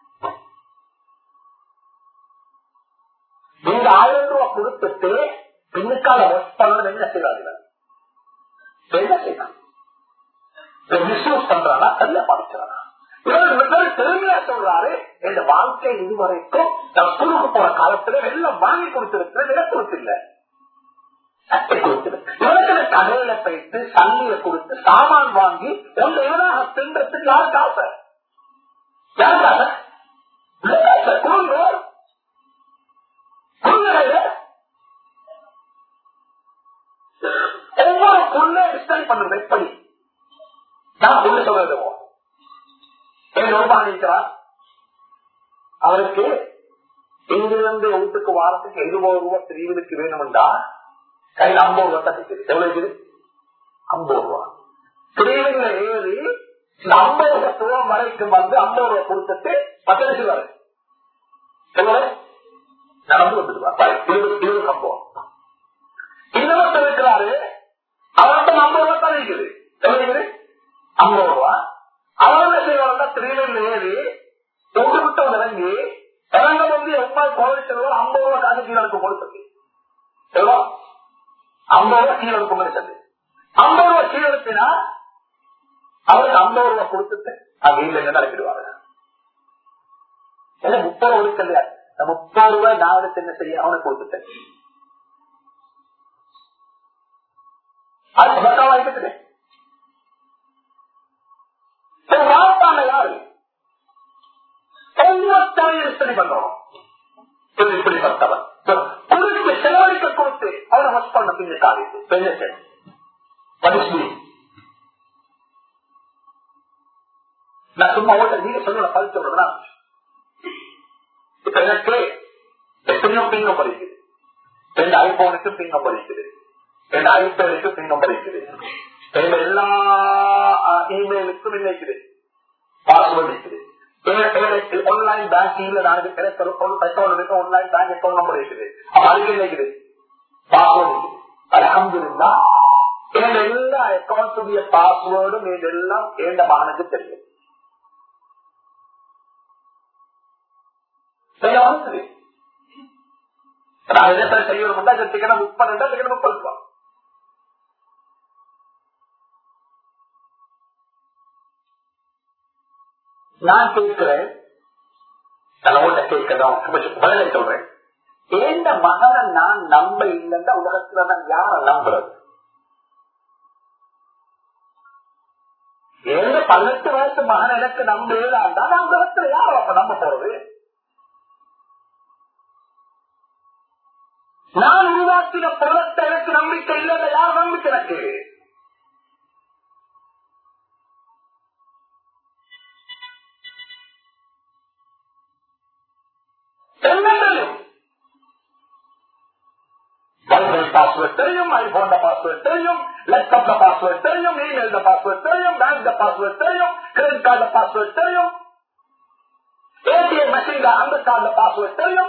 நீங்க ஆயிரம் ரூபாய் கொடுத்துட்டு பின்னுக்கால ஒர்க் பண்ணணும் என்ன செய்வார்கள் என்ன செய்யலாம் மிஸ்யூஸ் பண்றானா சரியா படிக்கிறானா பெருமையா சொல்றாரு என் வாழ்க்கை இதுவரைக்கும் நான் ஸ்கூலுக்கு போற காலத்துல எல்லாம் வாங்கி கொடுத்திருக்கிறேன் விலை கொடுத்தில்ல சட்டை கொடுத்திருக்கேன் இவருக்கு கடையில போயிட்டு சல்லிய கொடுத்து சாமான் வாங்கி உங்க எவனாக தின்றதுக்கு யாருக்கு ஆசை யாருக்கு ஆசை கொடுங்க ஒவ்வொரு பொண்ணை ஸ்டடி பண்றது எப்படி நான் பொண்ணு சொல்றது என் ரூபாய் இருக்கிறார் அவருக்கு இங்கிருந்து வீட்டுக்கு வாரத்துக்கு எழுபது ரூபாய் பிரிவுக்கு வேணும்டா கையில் ஐம்பது ரூபாய் தான் இருக்குது எவ்வளவு இருக்குது ஐம்பது ரூபாய் பிரிவுல ஏறி இந்த ஐம்பது ரூபாய் தூரம் வரைக்கும் வந்து ஐம்பது ரூபாய் கொடுத்துட்டு பத்து லட்சம் வரை எவ்வளவு நடந்து வந்துடுவார் இருபது இருபது சம்பவம் இன்னொருத்தர் இருக்கிறாரு அவர்கிட்ட ஐம்பது ரூபாய் தான் இருக்குது எவ்வளவு இருக்குது ஐம்பது ரூபாய் அவன் செய்வாங்க திருநெல் ஏறி ஒன்று விட்டு இறங்கி இறங்க வந்து எவ்வளவு கோவிச்சு ஐம்பது ரூபாய் காசு கீழே கொடுத்தது எவ்வளோ ஐம்பது ரூபாய் கீழே இருக்கும் சொல்லி ஐம்பது ரூபாய் கீழே எடுத்தினா அவருக்கு ஐம்பது ரூபாய் கொடுத்துட்டு அது இல்லைன்னு நடக்கிடுவாங்க முப்பது ரூபாய் கிடையாது முப்பது ரூபாய் நான் எடுத்து என்ன செய்ய அவனுக்கு கொடுத்துட்டேன் அது பக்காவா இருக்குது வார்த்தாங்க யாரு ஒவ்வொருத்தரையும் ஸ்டடி பண்றோம் இப்படிப்பட்டவன் கொடுத்து செலவழிக்க கொடுத்து அவரை ஹஸ் பண்ண பின்ன காவியது பெண்ணு நான் சும்மா ஓட்ட நீங்க சொல்ல பதிச்சு விடுறா இப்ப எனக்கு எத்தனையோ பிங்கம் படிக்குது ரெண்டு ஐபோனுக்கு பிங்கம் படிக்குது ரெண்டு ஐபேடுக்கு பிங்கம் படிக்குது ரெண்டு எல்லா இமெயிலுக்கும் நினைக்குது பாஸ்வேர்ட் இருக்குது ஆன்லைன் பேங்கிங்ல நாளைக்கு கிடைக்கிற ஆன்லைன் பேங்க் அக்கௌண்ட் நம்பர் இருக்குது அதுக்கு நினைக்குது பாஸ்வேர்ட் இருக்குது அலமது இருந்தா என் எல்லா அக்கௌண்ட்டுடைய பாஸ்வேர்டும் இதெல்லாம் எந்த மகனுக்கு தெரியும் நான் என்ன செய்யணும் டிக்கெட் புக் பண்ணிட்டா டிக்கெட் புக் பண்ணிக்கலாம் நான் கேட்கிறேன் தலைமுறை கேட்கதான் பதிலை சொல்றேன் எந்த மகனை நான் நம்ப இல்லைன்னா உலகத்துல நான் யார நம்புறது எந்த பதினெட்டு வயசு மகன் எனக்கு நம்ப இல்லாண்டா நான் உலகத்துல யாரும் அப்ப நம்ப போறது நான் உருவாக்கின பொருளத்தை எனக்கு நம்பிக்கை இல்லை யார் நம்பிக்கை எனக்கு பாஸ்வேர்ட் தெரியும் ஐபோன் பாஸ்வேர்ட் தெரியும் லேப்டாப்ல பாஸ்வேர்ட் தெரியும் இமெயில் பாஸ்வேர்ட் தெரியும் பேங்க் பாஸ்வேர்ட் தெரியும் கிரெடிட் கார்டு பாஸ்வேர்ட் தெரியும் ஏடிஎம் மெஷின்ல அந்த கார்டு பாஸ்வேர்ட் தெரியும்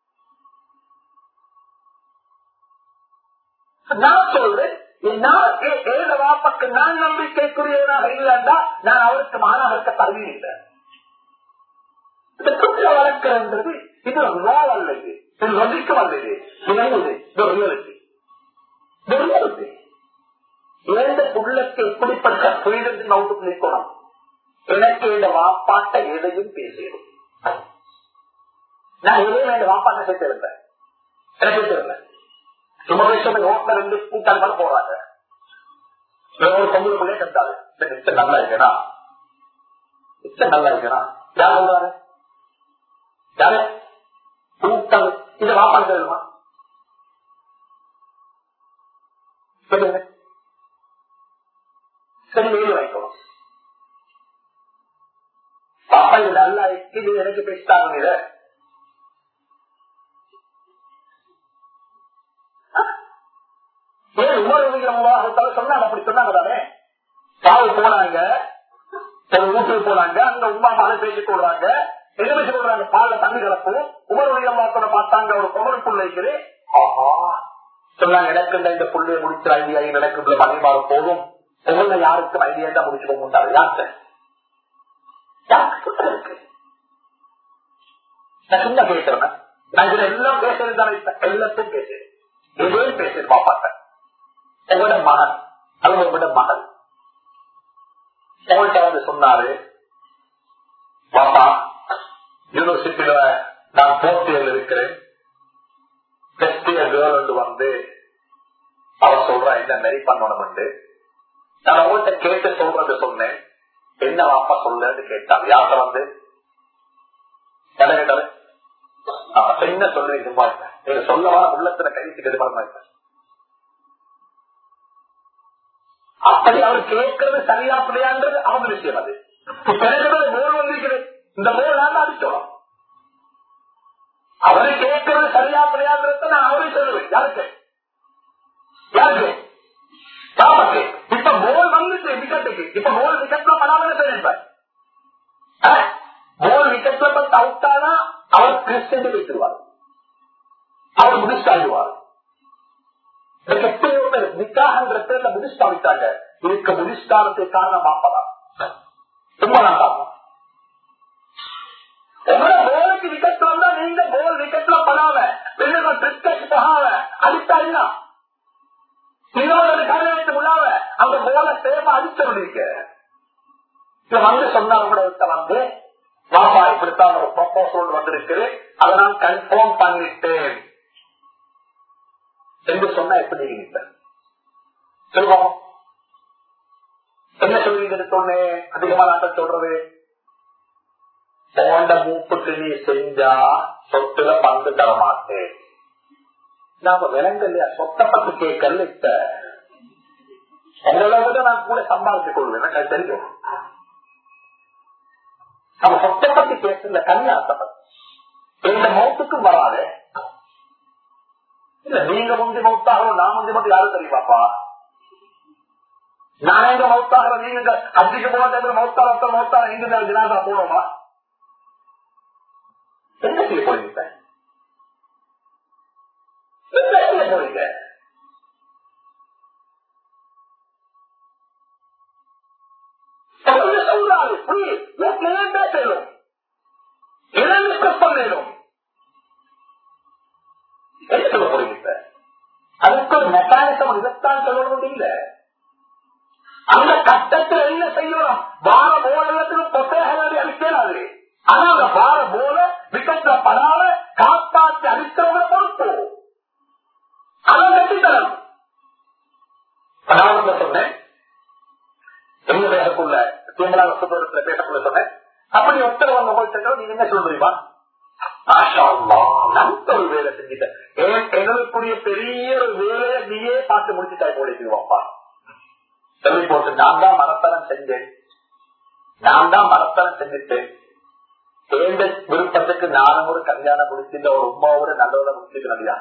நான் சொல்றேன் ஏழு வாப்பக்கு நான் நம்பிக்கைக்குரியவனாக இல்லைன்னா நான் அவருக்கு மாணவருக்கு தருவி இல்லை இந்த குற்ற வழக்குன்றது இது லோ அல்லது இது லொஜிக்கம் அல்லது இது இது ரியாலிட்டி எந்த புள்ளக்கு எப்படிப்பட்ட புரிதல் நோட்டு நிற்கணும் எனக்கு இந்த வாப்பாட்ட எதையும் பேசிடும் நான் எதையும் என் வாப்பாட்ட சேர்த்திருந்தேன் எனக்கு சேர்த்திருந்தேன் சும்மா பேசுறது ரோட்ல ரெண்டு கூட்டாள் மேல போறாங்க ஒரு பொங்கல் பிள்ளைய கட்டாது மிச்சம் நல்லா இருக்கா மிச்சம் நல்லா இருக்கா யார் சொல்றாரு யாரு கூட்டாள் இந்த வாப்பாடு சொல்லுமா சொல்லுங்க சரி வெளியே வைக்கணும் பாப்பா இது நல்லா இது எனக்கு பேசிட்டாங்க இதை ஏன் உமர் சொன்னாங்க அப்படி சொன்னாங்க தானே சாவு போனாங்க வீட்டுக்கு போனாங்க அங்க உமா மழை பேசி போடுறாங்க என்ன பேசி போடுறாங்க பால்ல தண்ணி கலப்பு உமர் உலகத்தோட பார்த்தாங்க ஒரு குமர் பிள்ளைக்கு ஆஹா சொன்னாங்க எனக்கு இந்த புள்ளைய முடிச்ச ஐடியா எனக்கு மணிமாறு போதும் உங்களை யாருக்கும் ஐடியா தான் முடிச்சுக்க மாட்டாரு யார்கிட்ட யாருக்கு சுத்தம் இருக்கு நான் சும்மா பேசுறேன் நான் இதுல எல்லாம் பேசுறது தானே எல்லாத்தையும் பேசுறேன் எதையும் பேசுறேன் பாப்பாட்ட உங்களோட மகன் அல்லது உங்களோட மகள் உங்கள்கிட்ட வந்து சொன்னாரு பாப்பா யூனிவர்சிட்டியில நான் போர்த் இயர் இருக்கிறேன் ஃபர்ஸ்ட் இயர் கேர்ள் வந்து வந்து அவன் சொல்றா என்ன மெரி பண்ணணும் நான் உங்கள்கிட்ட கேட்டு சொல்றது சொன்னேன் என்ன வாப்பா சொல்லுன்னு கேட்டான் யார்கிட்ட வந்து என்ன கேட்டாரு அப்ப என்ன சொல்றீங்க சும்மா இருக்க. நீங்க சொல்லவா உள்ளத்துல கைத்து கெடுப்பாங்க அப்படி அவர் கேட்கறது சரியா பிள்ளையான்றது அவங்க விஷயம் அது பிறகு மோல் வந்திருக்குது இந்த மோல் நான் அடிச்சோம் அவரு கேட்கறது சரியா பிள்ளையான்றத நான் அவரே சொல்லுவேன் யாருக்கு யாருக்கு பாப்பாக்கு இப்ப மோல் வந்துட்டு விக்கெட்டுக்கு இப்ப மோல் விக்கெட்ல படாமல் சொல்லிருப்பார் மோல் விக்கெட்ல பத்து அவுட் ஆனா அவர் கிறிஸ்டன் வைத்துருவார் அவர் முடிச்சாடுவார் எத்தனையோ பேர் நிக்காகன்ற பேர்ல முடிச்சுட்டா விட்டாங்க இருக்க முடிச்சானத்துக்கு காரணம் பாப்பதான் சும்மா நான் பார்ப்போம் உங்களோட போலுக்கு விக்கெட் வந்தா நீங்க போல் விக்கெட்ல படாம வெளியில கிரிக்கெட் போகாம அடித்தா இல்ல நீங்க கல்யாணத்து முன்னால அந்த போல சேம அடிச்ச முடியுங்க இத வந்து சொன்னாங்க கூட ஒருத்த வந்து பாப்பா இப்படித்தான் ஒரு ப்ரொபோசல் வந்திருக்கு அதை நான் கன்ஃபார்ம் பண்ணிட்டேன் என்று சொன்னா எப்படி நீங்க சொல்லுவோம் என்ன சொல்லுவீங்க சொன்னே அதிகமா நான் சொல்றது போண்ட மூப்புக்கு நீ செஞ்சா சொத்துல பங்கு தர மாட்டேன் நாம விலங்கல்லையா சொத்தை பத்தி கேட்கல இப்ப உங்களை விட நான் கூட சம்பாதித்துக் கொள்வேன் எனக்கு தெரியும் நம்ம சொத்தை பத்தி பேசல கன்னியாசை பத்தி இந்த மௌத்துக்கும் வராது இல்ல நீங்க முந்தி மௌத்தாகவும் நான் முந்தி மட்டும் யாரும் தெரியுமாப்பா நான் எங்க மௌத்தாகிற நீங்க அஜிக்கு போன மௌத்தா ஒருத்தர் மௌத்தா எங்க ஜனாதா போனோமா என்ன செய்ய போறீங்க என்ன செய்ய போறீங்க சொல்றாரு பேசலும் இளந்து பண்ணணும் என்ன சொல்ல போறீங்க அதுக்கு ஒரு மெக்கானிசம் இதைத்தான் சொல்லணும் இல்ல அந்த கட்டத்தில் என்ன செய்யணும் வார போலத்துக்கு பொத்தேகங்களை அடிக்கிறாரு ஆனா அந்த வார போல விக்கெட்ல படாம காப்பாற்றி அடித்தவங்க பொறுப்பு அதை கட்டித்தரம் நான் சொன்னேன் எங்க பேசக்குள்ள தீமலா சுத்தத்துல பேசக்குள்ள சொன்னேன் அப்படி ஒருத்தர் வந்து போயிட்டு நீங்க என்ன சொல்றீமா ஒரு வேலை செஞ்சுட்டேன் எங்களுக்குரிய பெரிய ஒரு வேலையை நீயே பார்த்து முடிச்சுட்டாய் போலிக்குவாப்பா சொல்லி போட்டு நான் தான் மரத்தனம் செஞ்சேன் நான் தான் மரத்தனம் செஞ்சுட்டேன் சேர்ந்த விருப்பத்துக்கு நானும் ஒரு கல்யாணம் முடிச்சுட்டு ஒரு உமாவோட நல்லவரை முடிச்சுட்டு நடிகா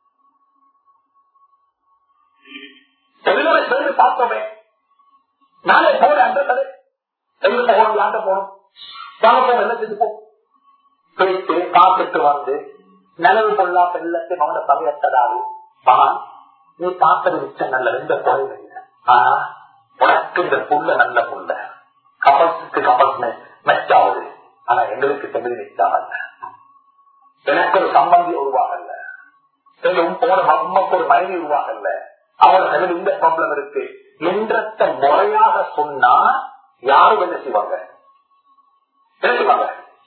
செல்லுகளை சேர்ந்து பார்த்தோமே நாளை போட அந்த கதை எங்க போகணும் யாண்ட போகணும் வாங்க போக என்ன செஞ்சு போ போயிட்டு பார்த்துட்டு வந்து நிலவு கொள்ளா வெள்ளத்தை மௌன சமயத்தடாது மகன் நீ பார்த்தது மிச்சம் நல்ல எந்த குறையும் இல்லை ஆனா உனக்கு இந்த புள்ள நல்ல புள்ள கப்பல்ஸுக்கு கப்பல்ஸ் மெச்சாவது ஆனா எங்களுக்கு தமிழ் மெச்சாகல எனக்கு ஒரு சம்பந்தி உருவாகல போன அம்மாக்கு ஒரு மனைவி உருவாகல அவள் தமிழ் இந்த ப்ராப்ளம் இருக்கு என்றத்தை முறையாக சொன்னா யாரும் என்ன செய்வாங்க என்ன செய்வாங்க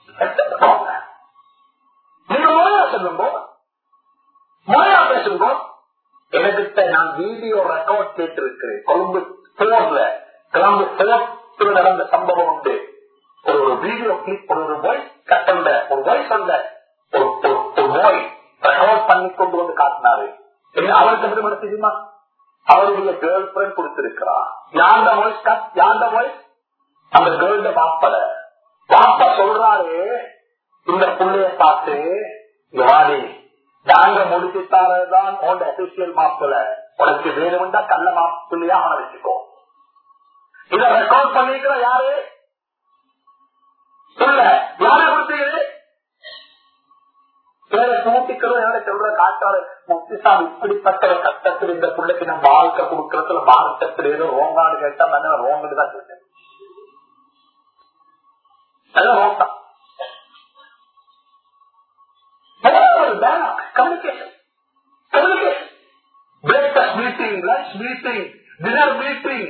நீங்க முறையா சொல்லுங்க முறையா பேசுங்க எனக்கிட்ட நான் வீடியோ ரெக்கார்ட் கேட்டு இருக்கிறேன் கொழும்பு போர்ல கிளம்பு போர்த்துல நடந்த சம்பவம் உண்டு ஒரு ஒரு வீடியோ கிளிப் ஒரு ஒரு வாய்ஸ் கட்டல ஒரு வாய்ஸ் அல்ல ஒரு ஒரு வாய்ஸ் ரெக்கார்ட் பண்ணி கொண்டு வந்து காட்டினாரு என்ன அவருக்கு எப்படி தெரியுமா அவருடைய கேர்ள் ஃபிரெண்ட் கொடுத்திருக்கிறார் யாண்ட வாய்ஸ் யாண்ட வாய்ஸ் அந்த கேர்ள்ட பாப்பல பாப்பா சொல்றாரு இந்த புள்ளைய பார்த்து வாடி நாங்க முடிச்சுட்டாரதான் உன்னோட அபிஷியல் மாப்பிள்ள உனக்கு வேணும்டா கள்ள மாப்பிள்ளையா அவனை வச்சுக்கோ இத ரெக்கார்ட் பண்ணிக்கிற யாரு சொல்ல யாரை கொடுத்தீங்க கூட்டிக்கிறோம் என்ன சொல்ற காட்டாரு முக்திசாமி இப்படிப்பட்ட ஒரு கட்டத்தில் இந்த பிள்ளைக்கு நம்ம வாழ்க்கை கொடுக்கறதுல மார்க்கத்தில் ஏதோ ரோங்காடு கேட்டா நான் ரோங்கு தான் கேட்டேன் அதெல்லாம் நோக்கம் communication communication breakfast meeting lunch meeting dinner meeting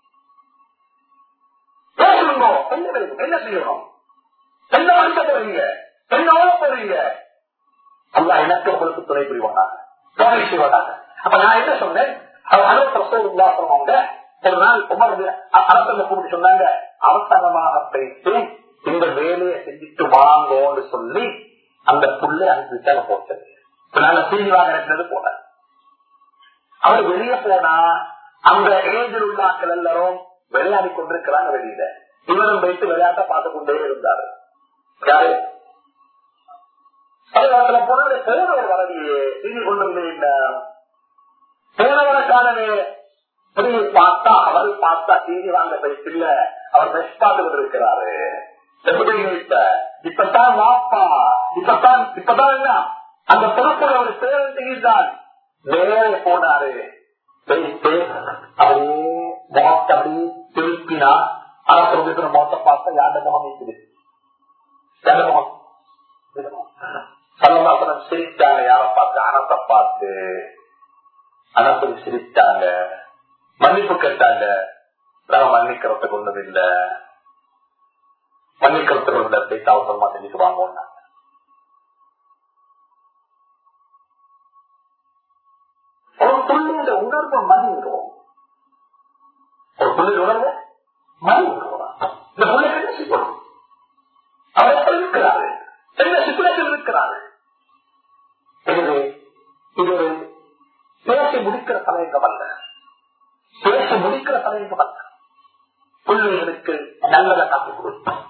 பேசணுங்க என்ன வேணும் என்ன செய்யணும் என்ன வழிக்க போறீங்க என்ன ஓட போறீங்க அல்லா எனக்கு உங்களுக்கு துணை புரிவானாங்க துணை செய்வானாங்க அப்ப நான் என்ன சொன்னேன் அவங்க ஒரு நாள் உமர் அரசங்க கூப்பிட்டு சொன்னாங்க அவசரமாக பேசி இந்த வேலையை செஞ்சுட்டு வாங்கோன்னு சொல்லி அந்த புள்ளை அனுப்பிட்டாங்க போட்டது இப்ப நாங்க தீனி வாங்கினது போன அவர் வெளியே போனா அந்த ஏஜில் உள்ள ஆட்கள் எல்லாரும் விளையாடி கொண்டிருக்கிறாங்க வெளியில இவரும் போயிட்டு விளையாட்ட பார்த்து கொண்டே இருந்தாரு யாரு அதுல போனது போனவர் வரலையே தீனி கொண்டு இல்லை போனவனுக்கானவே வெளியே பார்த்தா அவர் பார்த்தா தீனி வாங்க போயிட்டு இல்ல அவர் மெஸ் பார்த்து கொண்டிருக்கிறாரு எப்படி இப்ப இப்பதான் வாப்பா இப்பதான் இப்பதான் என்ன அந்த பொறுப்புல ஒரு சேவன் தான் நேர போனாரு வைத்து அப்படியே முகத்தை அப்படி திருப்பினா அரசு இருக்கிற முகத்தை பார்த்தா யாருடைய முகம் இருக்குது யாருடைய முகம் சல்லமாசனம் சிரித்தாங்க யார பார்த்து அனத்தை பார்த்து அனத்தை சிரித்தாங்க மன்னிப்பு கேட்டாங்க நாங்க மன்னிக்கிறதுக்கு ஒண்ணும் இல்ல மன்னிக்கிறதுக்கு ஒண்ணு போயிட்டு அவசரமா செஞ்சுட்டு வாங்க ஒரு புள்ளியோட உணர்வு மதிங்கிறோம் ஒரு புள்ளியோட உணர்வு மதிங்கிறோம் இந்த புள்ளைக்கு என்ன செய்யணும் அவர் எப்படி இருக்கிறாரு என்ன சித்துலத்தில் இருக்கிறாரு எனவே இது ஒரு பேசி முடிக்கிற தலையங்கம் அல்ல பேசி முடிக்கிற தலையங்கம் அல்ல பிள்ளைகளுக்கு நல்லதை காட்டி கொடுக்கும்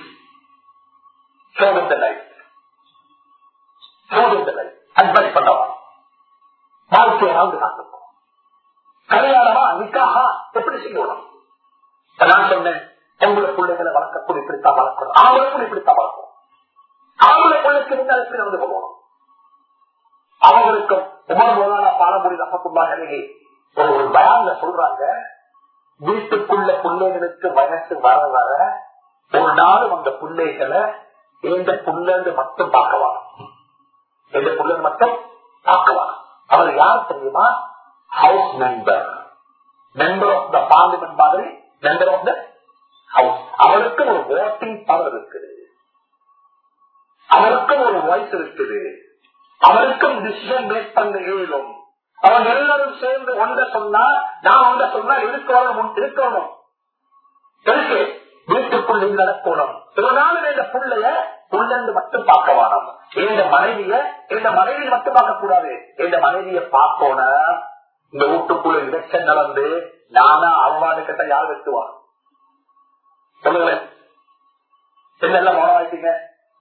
அட்வைஸ் பண்ணவா வாழ்க்கையை வாழ்ந்து காட்டுவோம் கல்யாணமா நிக்காகா எப்படி செய்யணும் நான் சொன்னேன் உங்களை பிள்ளைகளை வளர்க்கக்கூடிய இப்படித்தான் வளர்க்கணும் ஆம்பளை இப்படித்தான் வளர்க்கணும் ஆம்பளை பிள்ளைக்கு இருந்தால் எப்படி நடந்து கொள்வோம் அவங்களுக்கும் உமர் முதலான பாலமுடி ரசத்துள்ளாகவே ஒரு ஒரு பயான்ல சொல்றாங்க வீட்டுக்குள்ள பிள்ளைகளுக்கு வயசு வர வர ஒரு நாளும் அந்த பிள்ளைகளை எந்த புள்ளன்னு மட்டும் பார்க்கவாங்க எந்த புள்ளன்னு மட்டும் பார்க்கவாங்க அவர் யார் தெரியுமா house member member of the parliament மாதிரி மெம்பர் ஆஃப் த ஹவுஸ் அவருக்கு ஒரு ஓட்டிங் பவர் இருக்குது அவருக்கும் ஒரு வாய்ஸ் இருக்குது அவருக்கும் டிசிஷன் மேக் பண்ண இயலும் அவங்க எல்லாரும் சேர்ந்து ஒன்ற சொன்னா நான் ஒன்ற சொன்னா இருக்கணும் இருக்கணும் இருக்கு வீட்டுக்குள் நடக்கணும் ஒரு நாள் இந்த புள்ளைய புள்ளந்து மட்டும் பார்க்க வேணும் இந்த மனைவிய இந்த மனைவி மட்டும் பார்க்க கூடாது இந்த மனைவிய பார்க்கணும் இந்த வீட்டுக்குள்ள எலெக்ஷன் நடந்து நானா அவவாடு கிட்ட யார் வெட்டுவான் சொல்லுங்களேன் என்னெல்லாம் மௌனம் ஆயிட்டீங்க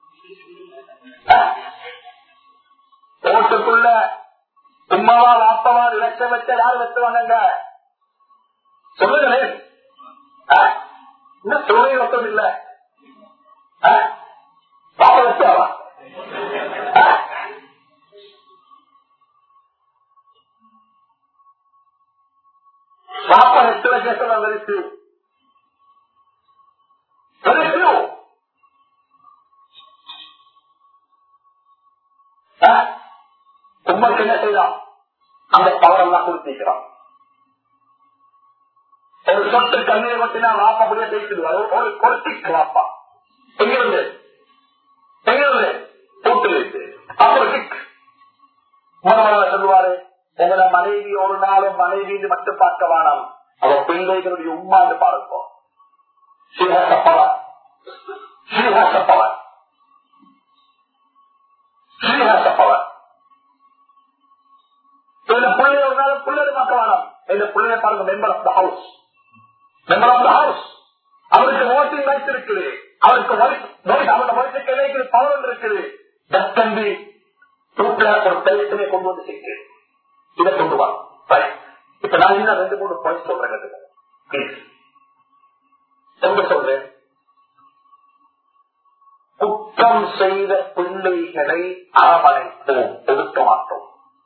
ஓட்டுக்குள்ள உமாவா வாப்பவா லட்சம் வச்ச யார் வெட்டுவாங்க சொல்லுங்களேன் இன்னும் தொழிலை மட்டும் இல்ல பாப்ப வச்சாவா பாப்ப எட்டு லட்சம் அவருக்கு உமக்கு என்ன செய்யலாம் அந்த பவர் எல்லாம் கொடுத்திருக்கிறான் ஒரு சொட்டு கண்ணீர் மட்டும் வாப்பா அப்படியே பேசிடுவார் ஒரு கொட்டிக்கு வாப்பா எங்கிருந்து எங்கிருந்து போட்டு வைத்து அப்புறம் கிக் மூணாவது சொல்லுவாரு உங்களை மனைவி ஒரு நாளும் மனைவி மட்டும் பார்க்க வேணாம் அவ பிள்ளைகளுடைய உண்மாண்டு பாருங்க ஸ்ரீஹாசப்பவர் ஸ்ரீஹாசப்பவர் ஸ்ரீஹாசப்பவர் இந்த பிள்ளைய ஒரு நாள் பிள்ளைய பார்க்க வேணாம் இந்த பிள்ளைய பாருங்க member of the house member of the house அவருக்கு ஓட்டிங் ரைட்ஸ் இருக்குது அவருக்கு அவரோட வயசுக்கு இடைக்கு பவர் இருக்குது தம்பி தூக்கில ஒரு பிரச்சனையை கொண்டு வந்து சேர்க்கு இதை கொண்டு வா இப்ப நான் இன்னும் ரெண்டு மூணு பாயிண்ட் சொல்றேன் ப்ளீஸ் எங்க சொல்றேன் குற்றம் செய்த பிள்ளைகளை அரவணைப்போம் ஒதுக்க மாட்டோம்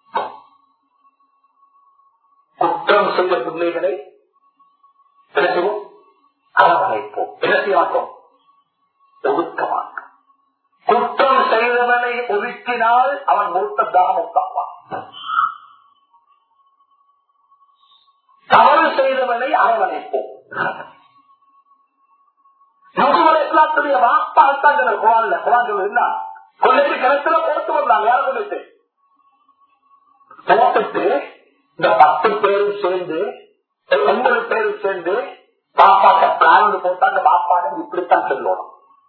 குற்றம் செய்த பிள்ளைகளை என்ன செய்வோம் அரவணைப்போம் என்ன செய்ய மாட்டோம் ஒதுக்க நெருக்கினால் அவன் முழுத்ததாக முத்தாவான் தவறு செய்தவனை அரவணைப்போம் இஸ்லாத்துடைய வாப்பா அர்த்தாங்க குரான்ல குரான் சொல்லுன்னா கொள்ளைக்கு கிணத்துல போட்டு வந்தாங்க யாரும் சொல்லிட்டு போட்டுட்டு இந்த பத்து பேரும் சேர்ந்து ஒன்பது பேரும் சேர்ந்து பாப்பாட்ட பிளான் போட்டாங்க பாப்பாடு இப்படித்தான் சொல்லணும்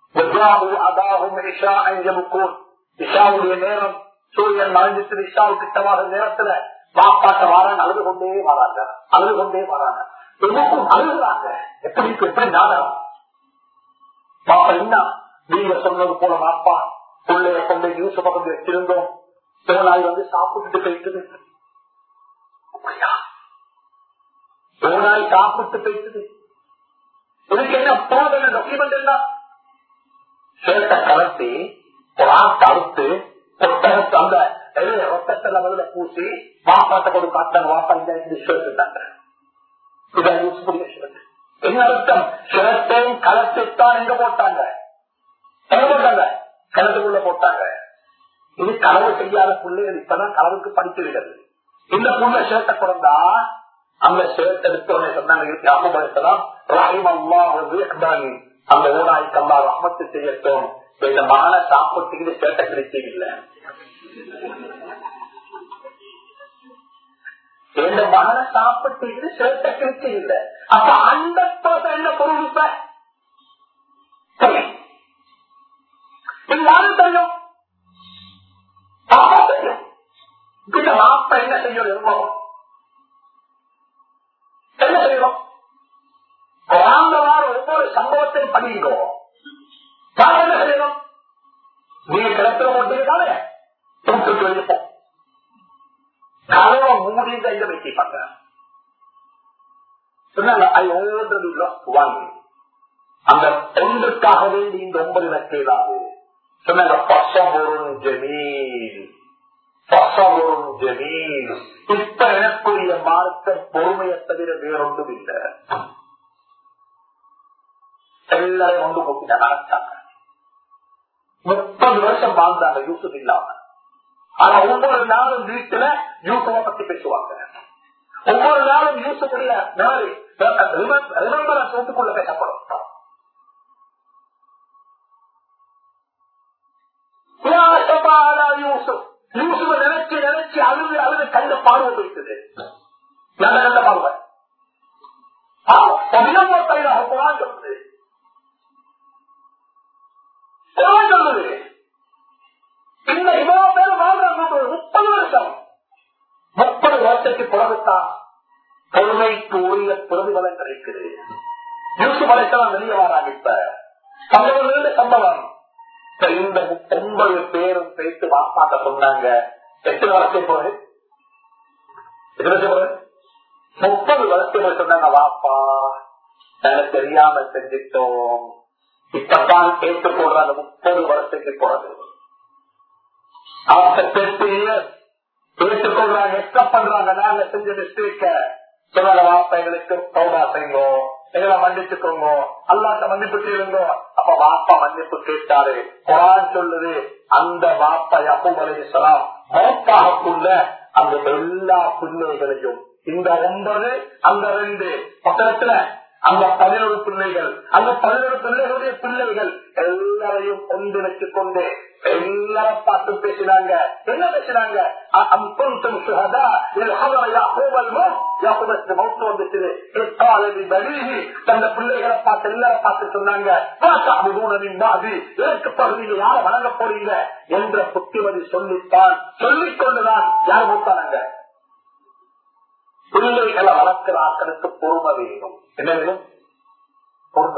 இஷாவுடைய நேரம் சூரியன் மறைஞ்சிட்டு இஷாவு கிட்டமாக நேரத்துல பாப்பாட்ட வாராங்க அழுது கொண்டே வராங்க அழுது கொண்டே வராங்க எதுக்கும் அழுகுறாங்க எப்படி எப்படி நாடகம் பாப்பா என்ன நீங்க சொன்னது போல பாப்பா பிள்ளைய கொண்டு நியூஸ் பக்கம் வச்சிருந்தோம் நாய் வந்து சாப்பிட்டுட்டு போயிட்டு நாய் சாப்பிட்டு போயிட்டு இதுக்கு என்ன போன டாக்குமெண்ட் என்ன சேட்டை கலத்தி ஒரு ஆட்டை அறுத்து ஒட்டகத்தை அந்த ஒட்டத்துல முதல்ல பூசி வாப்பாட்ட கொண்டு காட்டாங்க வாப்பா இந்த எடுத்துட்டாங்க இதான் யூஸ் பண்ணி என்ன அர்த்தம் சிரத்தையும் களத்தைத்தான் எங்க போட்டாங்க எங்க போட்டாங்க கிணத்துக்குள்ள போட்டாங்க இது களவு செய்யாத பிள்ளைகள் இப்பதான் களவுக்கு படிக்கிறது இந்த புள்ள சேட்டை குழந்தா அந்த சேட்டை எடுத்தோடனே சொன்னாங்க அம்மபடுத்தலாம் ராஹிம் அல்லா அந்த ஊராய்க்கு அல்லா ரஹமத்து செய்யட்டும் இந்த மகனை சாப்பிட்டு சேட்டை கிடைச்சி இல்லை இந்த மகனை சாப்பிட்டு சேட்டை கிடைச்சி இல்லை அப்ப அந்த என்ன பொருள் இப்ப யாரும் தெரியும் பாப்பா தெரியும் இந்த மாப்ப என்ன செய்யும் நிர்வாகம் என்ன செய்யணும் வாழ்ந்தவாறு ஒவ்வொரு சம்பவத்தையும் படிங்கோ என்ன செய்யணும் நீங்க கிடத்துல போட்டீங்கதானே தூக்கிட்டு இருப்போம் கதவை மூடி இந்த இதை வைப்பாங்க சொன்னாங்க ஐ ஓல்ரெடி லாஸ்ட் ஒன் அந்த ஒன்றுக்காக வேண்டி இந்த ஒன்பது நக்கையிலாது சொன்னாங்க பசபொருள் ஜமீல் பசபொருள் ஜமீல் இப்ப எனக்குரிய மார்க்க பொறுமையை தவிர வேறொன்றும் இல்லை எல்லாரும் ஒன்று போட்டு நடத்தாங்க முப்பது வருஷம் வாழ்ந்தாங்க யூசுப் இல்லாம ஆனா ஒவ்வொரு நாளும் வீட்டுல யூசுவை பத்தி பேசுவாங்க ஒவ்வொரு நாளும் யூசுடைய வீட்டுக்குள்ள பேசப்படும் யூசுவ நினைச்சு நினைச்சு அழுது அழுது கண்ட பார்வை போயிட்டது நல்ல நல்ல பார்வை குரான் சொல்லுது குரான் சொல்லுது இந்த இவ்வளவு பேர் வாழ்றாங்க முப்பது வருஷம் முப்பது வருஷத்துக்கு பிறகுத்தான் பொறுமைக்கு உரிய பிரதிபலன் கிடைக்குது யூசு மலைக்கெல்லாம் வெளியே வராங்க இப்ப சம்பவம் சம்பவம் இந்த ஒன்பது பேரும் பேசி வாப்பாட்ட சொன்னாங்க எத்தனை வருஷம் போது முப்பது வருஷம் சொன்னாங்க வாப்பா எனக்கு தெரியாம செஞ்சிட்டோம் இப்பதான் கேட்டு போடுறாங்க முப்பது வருஷத்துக்கு போறது அவங்க பெற்று ஏற்றுக்கொள்றாங்க எக்ஸ்ட் பண்றாங்க நாங்க செஞ்ச மிஸ்டேக்க சொல்ல வாப்பா எங்களுக்கு பௌடா செய்யுங்கோ எங்களை மன்னிச்சுக்கோங்க அல்லாட்ட மன்னிப்பு கேளுங்கோ அப்ப வாப்பா மன்னிப்பு கேட்டாரு குரான் சொல்லுது அந்த வாப்பா யப்பூப் அலைசலாம் மௌத்தாகக்குள்ள அந்த எல்லா பிள்ளைகளையும் இந்த ஒன்பது அந்த ரெண்டு பக்கத்துல அந்த பதினொரு பிள்ளைகள் அந்த பதினொரு பிள்ளைகளுடைய பிள்ளைகள் எல்லாரையும் ஒன்றிணைச்சு கொண்டு எல்லாரும் பார்த்து பேசினாங்க என்ன பேசினாங்க அம்பும் சுகதா மௌத்து வந்துச்சு தந்த பிள்ளைகளை பார்த்து எல்லாரும் பார்த்து சொன்னாங்க எனக்கு பகுதியில் யார வழங்க போறீங்க என்ற புத்திமதி சொல்லித்தான் சொல்லிக் கொண்டுதான் யார் மூத்தானாங்க பிள்ளைகளை வளர்க்கிற ஆக்களுக்கு பொறுமை வேணும் என்ன வேணும் பொறுமை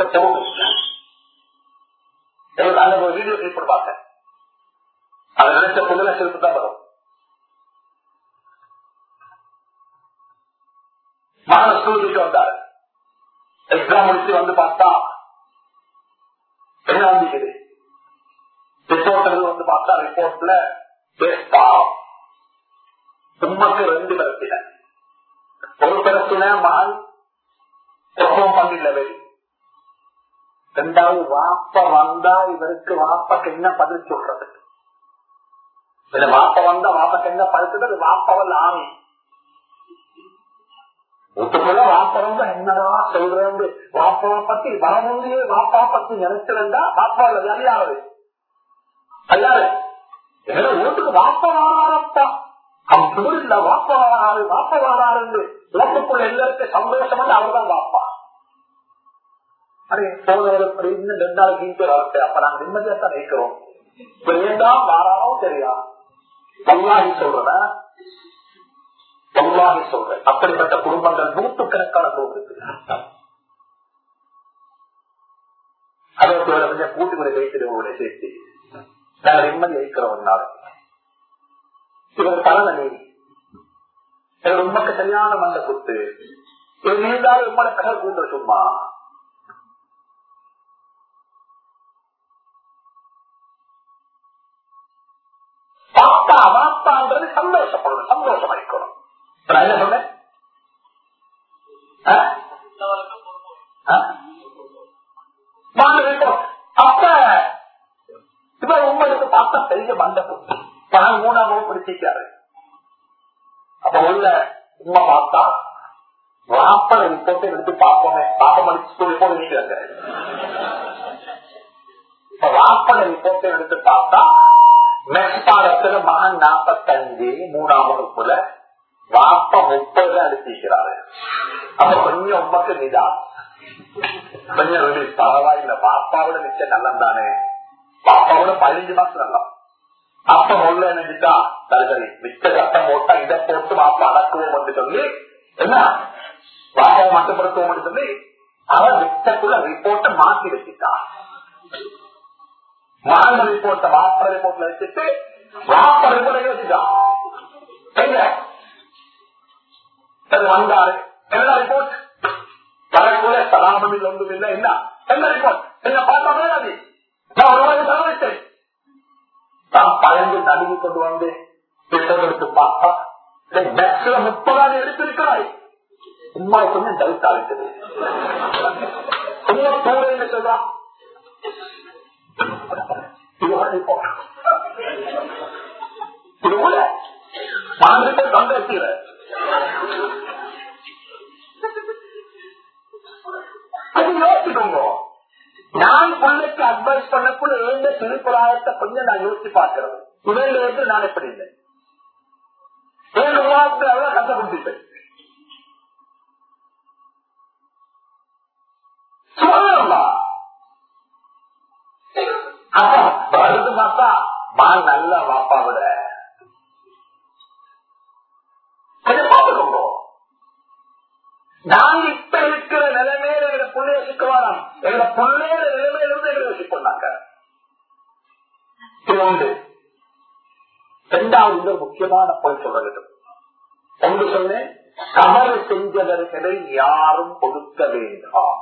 அந்த ஒரு வீடியோ கிளிப் பார்த்தேன் அதை நினைச்ச புதுல சிரிப்பு தான் வரும் மகன ஸ்கூலுக்கு வந்தாரு எக்ஸாம் முடிச்சு வந்து பார்த்தா என்ன வந்துக்குது ரிப்போர்ட் வந்து பார்த்தா ரிப்போர்ட்ல உண்மைக்கு ரெண்டு பிரச்சனை ஒரு பிரச்சனை மகன் பெர்ஃபார்ம் பண்ணில வெளி ரெண்டாவது வாப்ப வந்தா இவருக்கு வாப்பக்கு என்ன பதில் சொல்றது இந்த வாப்ப வந்தா வாப்பக்கு என்ன படுத்துறது வாப்பவல் ஆமி வீட்டுக்குள்ள வாப்ப வந்தா என்னடா சொல்றது வாப்பாவை பத்தி வரமுடியே வாப்பா பத்தி நினைச்சிருந்தா வாப்பாவில் விளையாடுது அல்லது எங்க வீட்டுக்கு வாப்ப வாராரப்பா அப்படி இல்ல வாப்ப வாராரு வாப்ப வாராரு வீட்டுக்குள்ள எல்லாருக்கும் சந்தோஷம் வந்து அவர்தான் வாப்பா அதே போனவர் இன்னும் ரெண்டு நாள் கீழ்த்து வரட்டு அப்ப நாங்க நிம்மதியா தான் நினைக்கிறோம் வேண்டாம் வாராரோ தெரியா பல்லாகி சொல்றத பல்லாகி சொல்றேன் அப்படிப்பட்ட குடும்பங்கள் நூற்றுக்கணக்கான குடும்பம் இருக்கு அதை கொஞ்சம் கூட்டுகளை வைக்கிறவங்களை சேர்த்து நாங்க நிம்மதி வைக்கிறோம் நாளைக்கு இவர் பலனி எங்க உண்மைக்கு சரியான மண்ட குத்து இது நீண்டாலும் உண்மை கதை கூந்த சும்மா பாப்பா வாப்பான்றது சந்தோஷப்படணும் சந்தோஷம் அளிக்கணும் நான் என்ன சொன்னேன் ஆ? ஆ? வாங்க வைப்போம். அப்ப இப்ப உங்களுக்கு பார்த்தா பெரிய மண்ட குத்து பணம் மூணாவும் பிடிச்சிக்காரு அப்ப உள்ள உண்மை பார்த்தா வாப்பட ரிப்போர்ட்டை எடுத்து பார்ப்போமே பாப்பம் அடிச்சு ரிப்போர்ட் நீக்கிறாங்க இப்ப வாப்பட ரிப்போர்ட்டை எடுத்து பார்த்தா மெக்பாடத்துல மகன் நாற்பத்தஞ்சு மூணாம் வகுப்புல வாப்ப முப்பது அடிச்சிருக்கிறாரு அப்ப கொஞ்சம் உமக்கு நிதான் கொஞ்சம் வெளி பரவாயில்ல பாப்பாவோட மிச்சம் நல்லம் தானே பாப்பாவோட பதினஞ்சு மாசம் நல்லா அப்ப உள்ள நினைச்சுட்டா தருகரி மிச்ச சட்டம் போட்டா இதை போட்டு பாப்பா அடக்குவோம் சொல்லி என்ன பாப்பாவை மட்டுப்படுத்துவோம் சொல்லி அவன் மிச்சக்குள்ள ரிப்போர்ட்டை மாத்தி வச்சுட்டான் மகன் ரிப்போர்ட்டை வாப்ப ரிப்போர்ட்ல வச்சுட்டு வாப்ப ரிப்போர்ட் வச்சுட்டான் எங்க அது வந்தாரு என்ன ரிப்போர்ட் வரக்குள்ள சலாபம் இல்லை ஒன்றும் இல்லை என்ன என்ன ரிப்போர்ட் என்ன பார்த்தா வேணாது நான் ஒரு மாதிரி செலவழித்தேன் நான் பயந்து நடுங்கி கொண்டு வந்து திட்டம் எடுத்து பார்த்தா பஸ்ல முப்பதாயிரம் எடுத்திருக்கிறாய் உண்மை கொஞ்சம் டவுட் ஆகிட்டது கொஞ்சம் தூரம் என்ன சொல்றான் இது ஒரு report. இது கூட மாநிலத்தை தந்திருக்கிற அது யோசிக்கோங்க நான் பிள்ளைக்கு அட்வைஸ் பண்ணக்குள்ள ஏந்த திருப்புராயத்தை கொஞ்சம் நான் யோசிச்சு பார்க்கிறது இவங்க வந்து நான் எப்படி இல்லை ஏழு உருவாக்கு அவ்வளவு கத்த கொடுத்துட்டேன் சொல்லலாம் அப்ப வருது பார்த்தா மா நல்ல வாப்பா விட கொஞ்சம் பார்த்துக்கோங்க நாங்க இப்ப இருக்கிற நிலைமையில எங்க பிள்ளைய சிக்குவாராம் எங்க பிள்ளையில நிலைமையில இருந்து எங்களை சிக்கொண்டாங்க இது ஒன்று இரண்டாவது ஒரு முக்கியமான போய் சொல்ல வேண்டும் ஒன்று சொன்னேன் தவறு செஞ்சவர்களை யாரும் கொடுக்க வேண்டாம்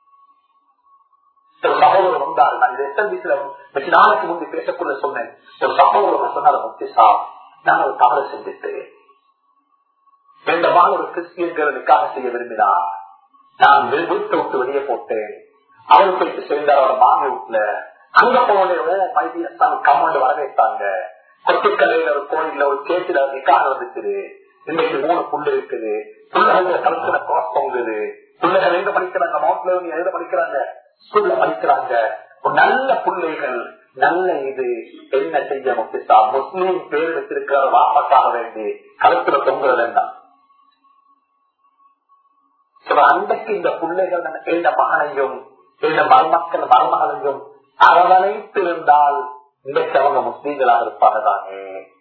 ஒரு சகோதரர் வந்தார் நான் இதை எஸ்எல்பிசில வச்சு நாளைக்கு முந்தி பேசக்குள்ள சொன்னேன் ஒரு சகோதரர் சொன்னார் முக்தி சார் நான் ஒரு தவறு செஞ்சுட்டேன் எந்த மகன் ஒரு கிறிஸ்டியன்களை நிக்காக செய்ய விரும்பினார் நான் வீட்டை விட்டு வெளியே போட்டேன் அவரு போயிட்டு சேர்ந்தார் அவரோட மாமி வீட்டுல அங்க போனே மைதியஸ்தான் கமாண்டு வரவேற்றாங்க கொட்டிக்கலையில ஒரு கோயில்ல ஒரு கேட்டில நிக்காக வந்துச்சு இன்னைக்கு மூணு புல்லு இருக்குது பிள்ளைகள் கலத்துல cross பொங்குது பிள்ளைகள் எங்க படிக்கிறாங்க மவுண்ட்ல இருந்து எங்க படிக்கிறாங்க ஸ்கூல்ல படிக்கிறாங்க ஒரு நல்ல பிள்ளைகள் நல்ல இது என்ன செய்ய முக்கியத்தா முஸ்லீம் பேர் வச்சிருக்கிற வாப்பக்காக வேண்டி கழுத்துல தொங்குறது என்ன அன்றைக்கு இந்த பிள்ளைகள் இந்த மகனையும் இந்த மருமக்கள் மருமகளையும் அரவணைத்திருந்தால் இன்றைக்கு அவங்க முஸ்லீம்களாக இருப்பாங்க தானே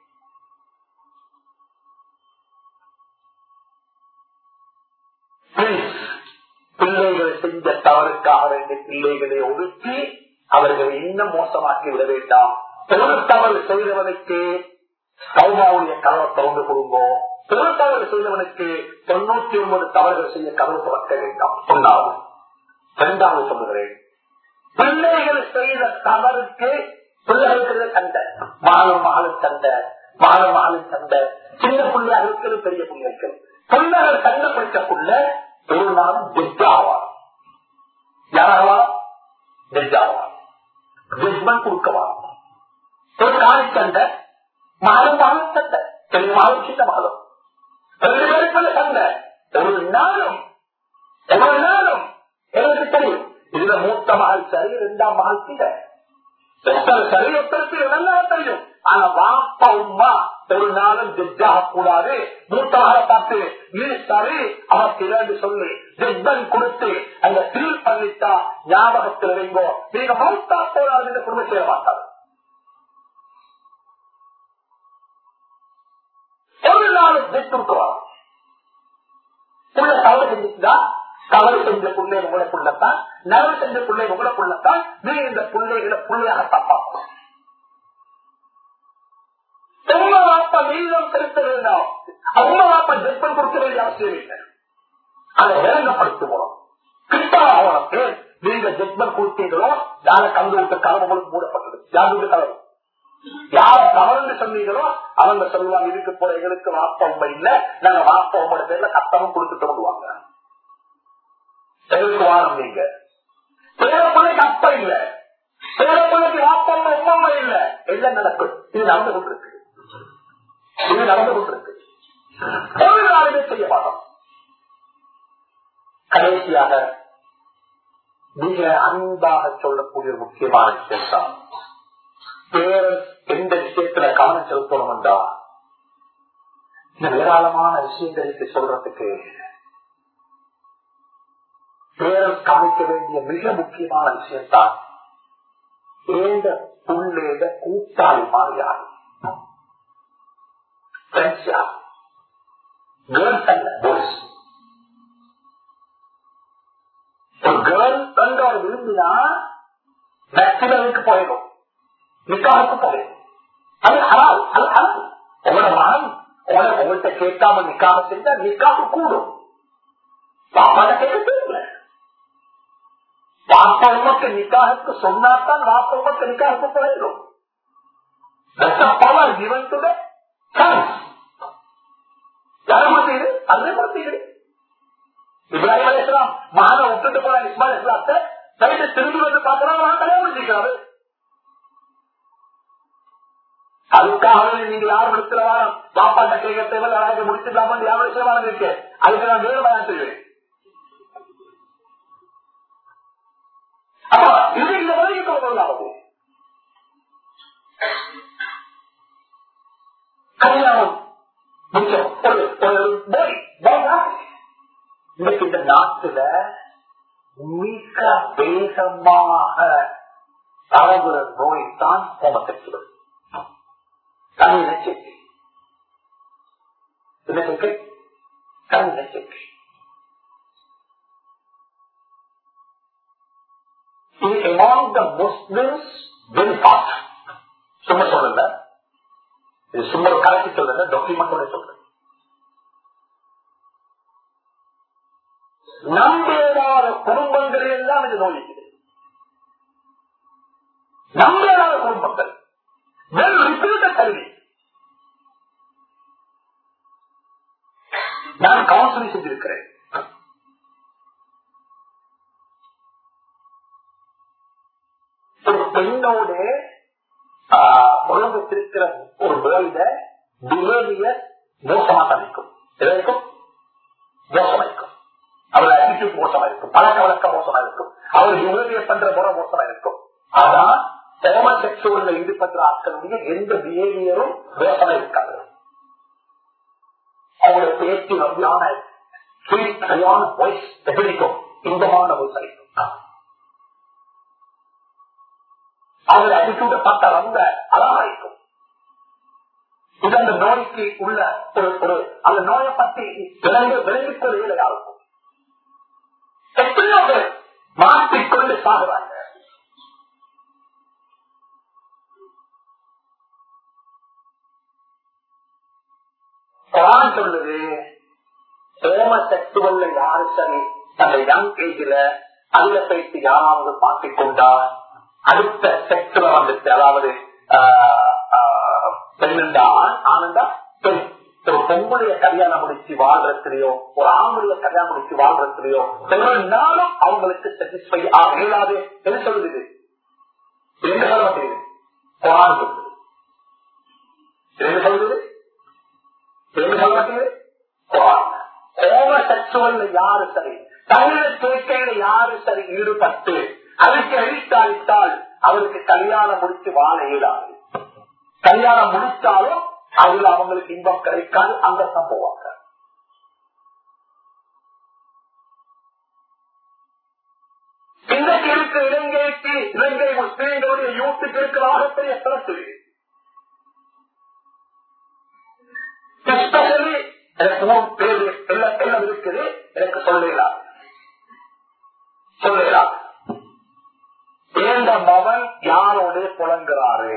பிள்ளைகள் செஞ்ச தவறுக்காக வேண்டிய பிள்ளைகளை ஒதுக்கி அவர்களை இன்னும் மோசமாக்கி விட வேண்டாம் ஒரு தவறு செய்தவனுக்கு சௌமாவுடைய கதவை திறந்து கொடுங்கோ ஒரு தவறு செய்தவனுக்கு தொண்ணூத்தி ஒன்பது தவறுகள் செய்ய கதவு துறக்க வேண்டாம் ஒன்றாவது இரண்டாவது சொல்லுகிறேன் பிள்ளைகள் செய்த தவறுக்கு பிள்ளைகளுக்கு சண்டை மாலும் மகளும் சண்டை மாலும் மகளும் சண்டை சின்ன பிள்ளையாக இருக்கிறது பெரிய பிள்ளைகள் பிள்ளைகள் சண்டை பிடிக்கக்குள்ள ஒரு நாள் ஜட்ஜ் ஆவார் யாராவா ஜட்ஜ் ஆவார் ஜட்மெண்ட் கொடுக்கவா ஒரு காணி சண்டை மகளும் மகளும் சண்டை பெரிய மகளும் சின்ன மகளும் ரெண்டு பேருக்குள்ள சண்டை ஒரு நாளும் ஒரு நாளும் எனக்கு தெரியும் இதுல மூத்த மகள் சரி இரண்டாம் மகள் இல்லை ஒருத்தர் சரி ஒருத்தருக்கு நல்லா தெரியும் ஆனா வாப்பா உமா ஒரு நாளும் ஜட்ஜாக கூடாது மூத்தவரை பார்த்து நீ சரி அவருக்கு இரண்டு சொல்லி ஜட்ஜன் கொடுத்து அந்த சீல் பண்ணிட்டா ஞாபகத்தில் வைங்கோ நீங்க மௌத்தா போராது இந்த குடும்பம் செய்ய மாட்டாரு ஒரு நாளும் ஜெட் கொடுக்குவார் புள்ள தவறு செஞ்சுட்டா தவறு செஞ்ச பிள்ளை உங்களை புள்ளத்தான் நவறு செஞ்ச பிள்ளை உங்களை புள்ளத்தான் நீ இந்த பிள்ளைகளை புள்ளையாகத்தான் பார்க்கணும் உங்க வாப்பா மீதம் செலுத்த வேண்டாம் அவங்க வாப்பா ஜெப்பம் கொடுக்க வேண்டிய அவசியம் இல்லை அதை விளங்கப்படுத்துவோம் கிட்டாவனுக்கு நீங்க ஜட்மெண்ட் கொடுத்தீங்களோ யார கந்து விட்ட கலவு உங்களுக்கு மூடப்பட்டது யார் வீட்டு கலவு யார் தவறு சொன்னீங்களோ அவங்க சொல்லுவாங்க இதுக்கு போல எங்களுக்கு வாப்பா உண்மை இல்ல நாங்க வாப்பா உங்களோட பேர்ல கட்டமும் கொடுத்துட்டு விடுவாங்க எங்களுக்கு வாரம் நீங்க பேரப்பனைக்கு அப்பா இல்ல பேரப்பனைக்கு வாப்பா உண்மை இல்ல என்ன நடக்கும் இது நடந்து கொண்டிருக்கு இது நடந்து கொண்டிருக்கு ஒரு நாளுமே செய்ய மாட்டோம் கடைசியாக மிக அன்பாக சொல்லக்கூடிய ஒரு முக்கியமான விஷயம் தான் பேரன் எந்த விஷயத்துல கவனம் செலுத்தணும் என்றா இந்த ஏராளமான விஷயங்களுக்கு சொல்றதுக்கு பேரன் காமிக்க வேண்டிய மிக முக்கியமான விஷயம்தான் ஏந்த புள்ளேத கூட்டாளி மாறியாரு ஃப்ரெண்ட்ஸ் யார் கேர்ள்ஸ் அல்ல பாய்ஸ் ஒரு கேர்ள் ஃப்ரெண்ட் அவர் விரும்பினா மேக்சிமலுக்கு போயிடும் நிக்காவுக்கு போயிடும் அது ஹலால் அது ஹலால் உங்களோட மகன் உங்களோட உங்கள்கிட்ட கேட்காம நிக்காம செஞ்சா நிக்காவு கூடும் பாப்பாட்ட கேட்க தெரியல பாப்பா உமக்கு நிக்காவுக்கு சொன்னாத்தான் பாப்பா உமக்கு நிக்காவுக்கு போயிடும் That's a power given to the sons. யாரை கொடுத்தீங்க அதே கொடுத்தீங்க இப்ராஹிம் அலி இஸ்லாம் மகனை விட்டுட்டு போன இஸ்மாயில் இஸ்லாத்தை நைட்டு திரும்பி வந்து பார்க்கலாம் நான் கல்யாணம் முடிச்சிருக்காரு அதுக்காக நீங்க யாரும் எடுக்கிற வாரம் பாப்பாட்ட கேட்க தேவை யாராவது முடிச்சிடலாமா யாரும் எடுக்கிற வாரம் இருக்கு அதுக்கு நான் வேறு பயன் செய்வேன் அப்ப இது இந்த வரைக்கும் கொள்ளாது கல்யாணம் முக்கியம் ஒரு ஒரு போய் இன்னைக்கு இந்த நாட்டுல மிக வேகமாக பரவுகிற நோய் தான் ஹோமசெக்சுவல் கண்ணின சேர்க்கை என்ன சேர்க்கை கண்ணின சேர்க்கை among the Muslims very fast சும்மா சொல்லல இது சும்மா கலக்கி சொல்லல டாக்குமெண்டோட சொல்றேன் நம்பேடாத குடும்பங்கள் எல்லாம் இது நோய்க்குது நம்பேடாத குடும்பங்கள் வெல் ரிப்பீட்ட கல்வி நான் கவுன்சிலிங் செஞ்சிருக்கிறேன் ஒரு பெண்ணோட உலகத்திருக்கிற ஒரு வேர்ல்ட பிஹேவியர் மோசமா தவிக்கும் எதற்கும் மோசமா இருக்கும் அவர் ஆட்டிடியூட் மோசமா இருக்கும் பழக்க வழக்கம் மோசமா இருக்கும் அவர் பிஹேவியர் பண்ற முறை மோசமா இருக்கும் ஆனா ஹோமசெக்சுவல்ல ஈடுபடுற ஆட்களுடைய எந்த பிஹேவியரும் மோசமா இருக்காது அவங்களோட பேச்சு வகையான சரியான வாய்ஸ் எப்படிக்கும் இன்பமான ஒரு சரிக்கும் அவர் அடிச்சூட பட்ட வந்த அழகா இருக்கும் இது அந்த நோய்க்கு உள்ள ஒரு ஒரு அந்த நோயை பற்றி விளங்கு விளங்கிக் கொள்ளையா இருக்கும் எத்தனையோ பேர் மாற்றிக்கொண்டு சாகுறாங்க குரான் சொல்லுது ஹோமசெக்சுவல்ல யாரு சரி அந்த யங் ஏஜ்ல அதுல போயிட்டு யாராவது மாற்றிக்கொண்டா அடுத்த செக்ஸ்ல வந்துட்டு அதாவது பெண்ணா ஆனந்தா பெண் ஒரு பொம்புடைய கல்யாணம் முடிச்சு வாழ்றதுலயோ ஒரு ஆம்புடைய கல்யாணம் முடிச்சு வாழ்றதுலயோ நாளும் அவங்களுக்கு சாட்டிஸ்பை ஆக இயலாது என்ன சொல்லுது என்ன சொல்லுது குரான் சொல்லுது என்ன சொல்றது என்ன சொல்றது ஹோமசெக்சுவல் யாரு சரி தகுந்த சேர்க்கையில யாரு சரி ஈடுபட்டு அதுக்கு அழித்தாவிட்டால் அவருக்கு கல்யாணம் முடிச்சு வாழ இயலாது கல்யாணம் முடிச்சாலும் அதுல அவங்களுக்கு இன்பம் கிடைக்காது அங்கத்தான் போவாங்க இன்றைக்கு இருக்க இலங்கைக்கு இலங்கை முஸ்லீம்களுடைய யூத்துக்கு இருக்கிற ஆகப்பெரிய சிறப்பு எஸ்பெஷலி எனக்கு மூணு பேர் எல்லாம் எல்லாம் இருக்குது எனக்கு சொல்லலாம் சொல்லலாம் இந்த மகன் யாரோட புலங்குறாரு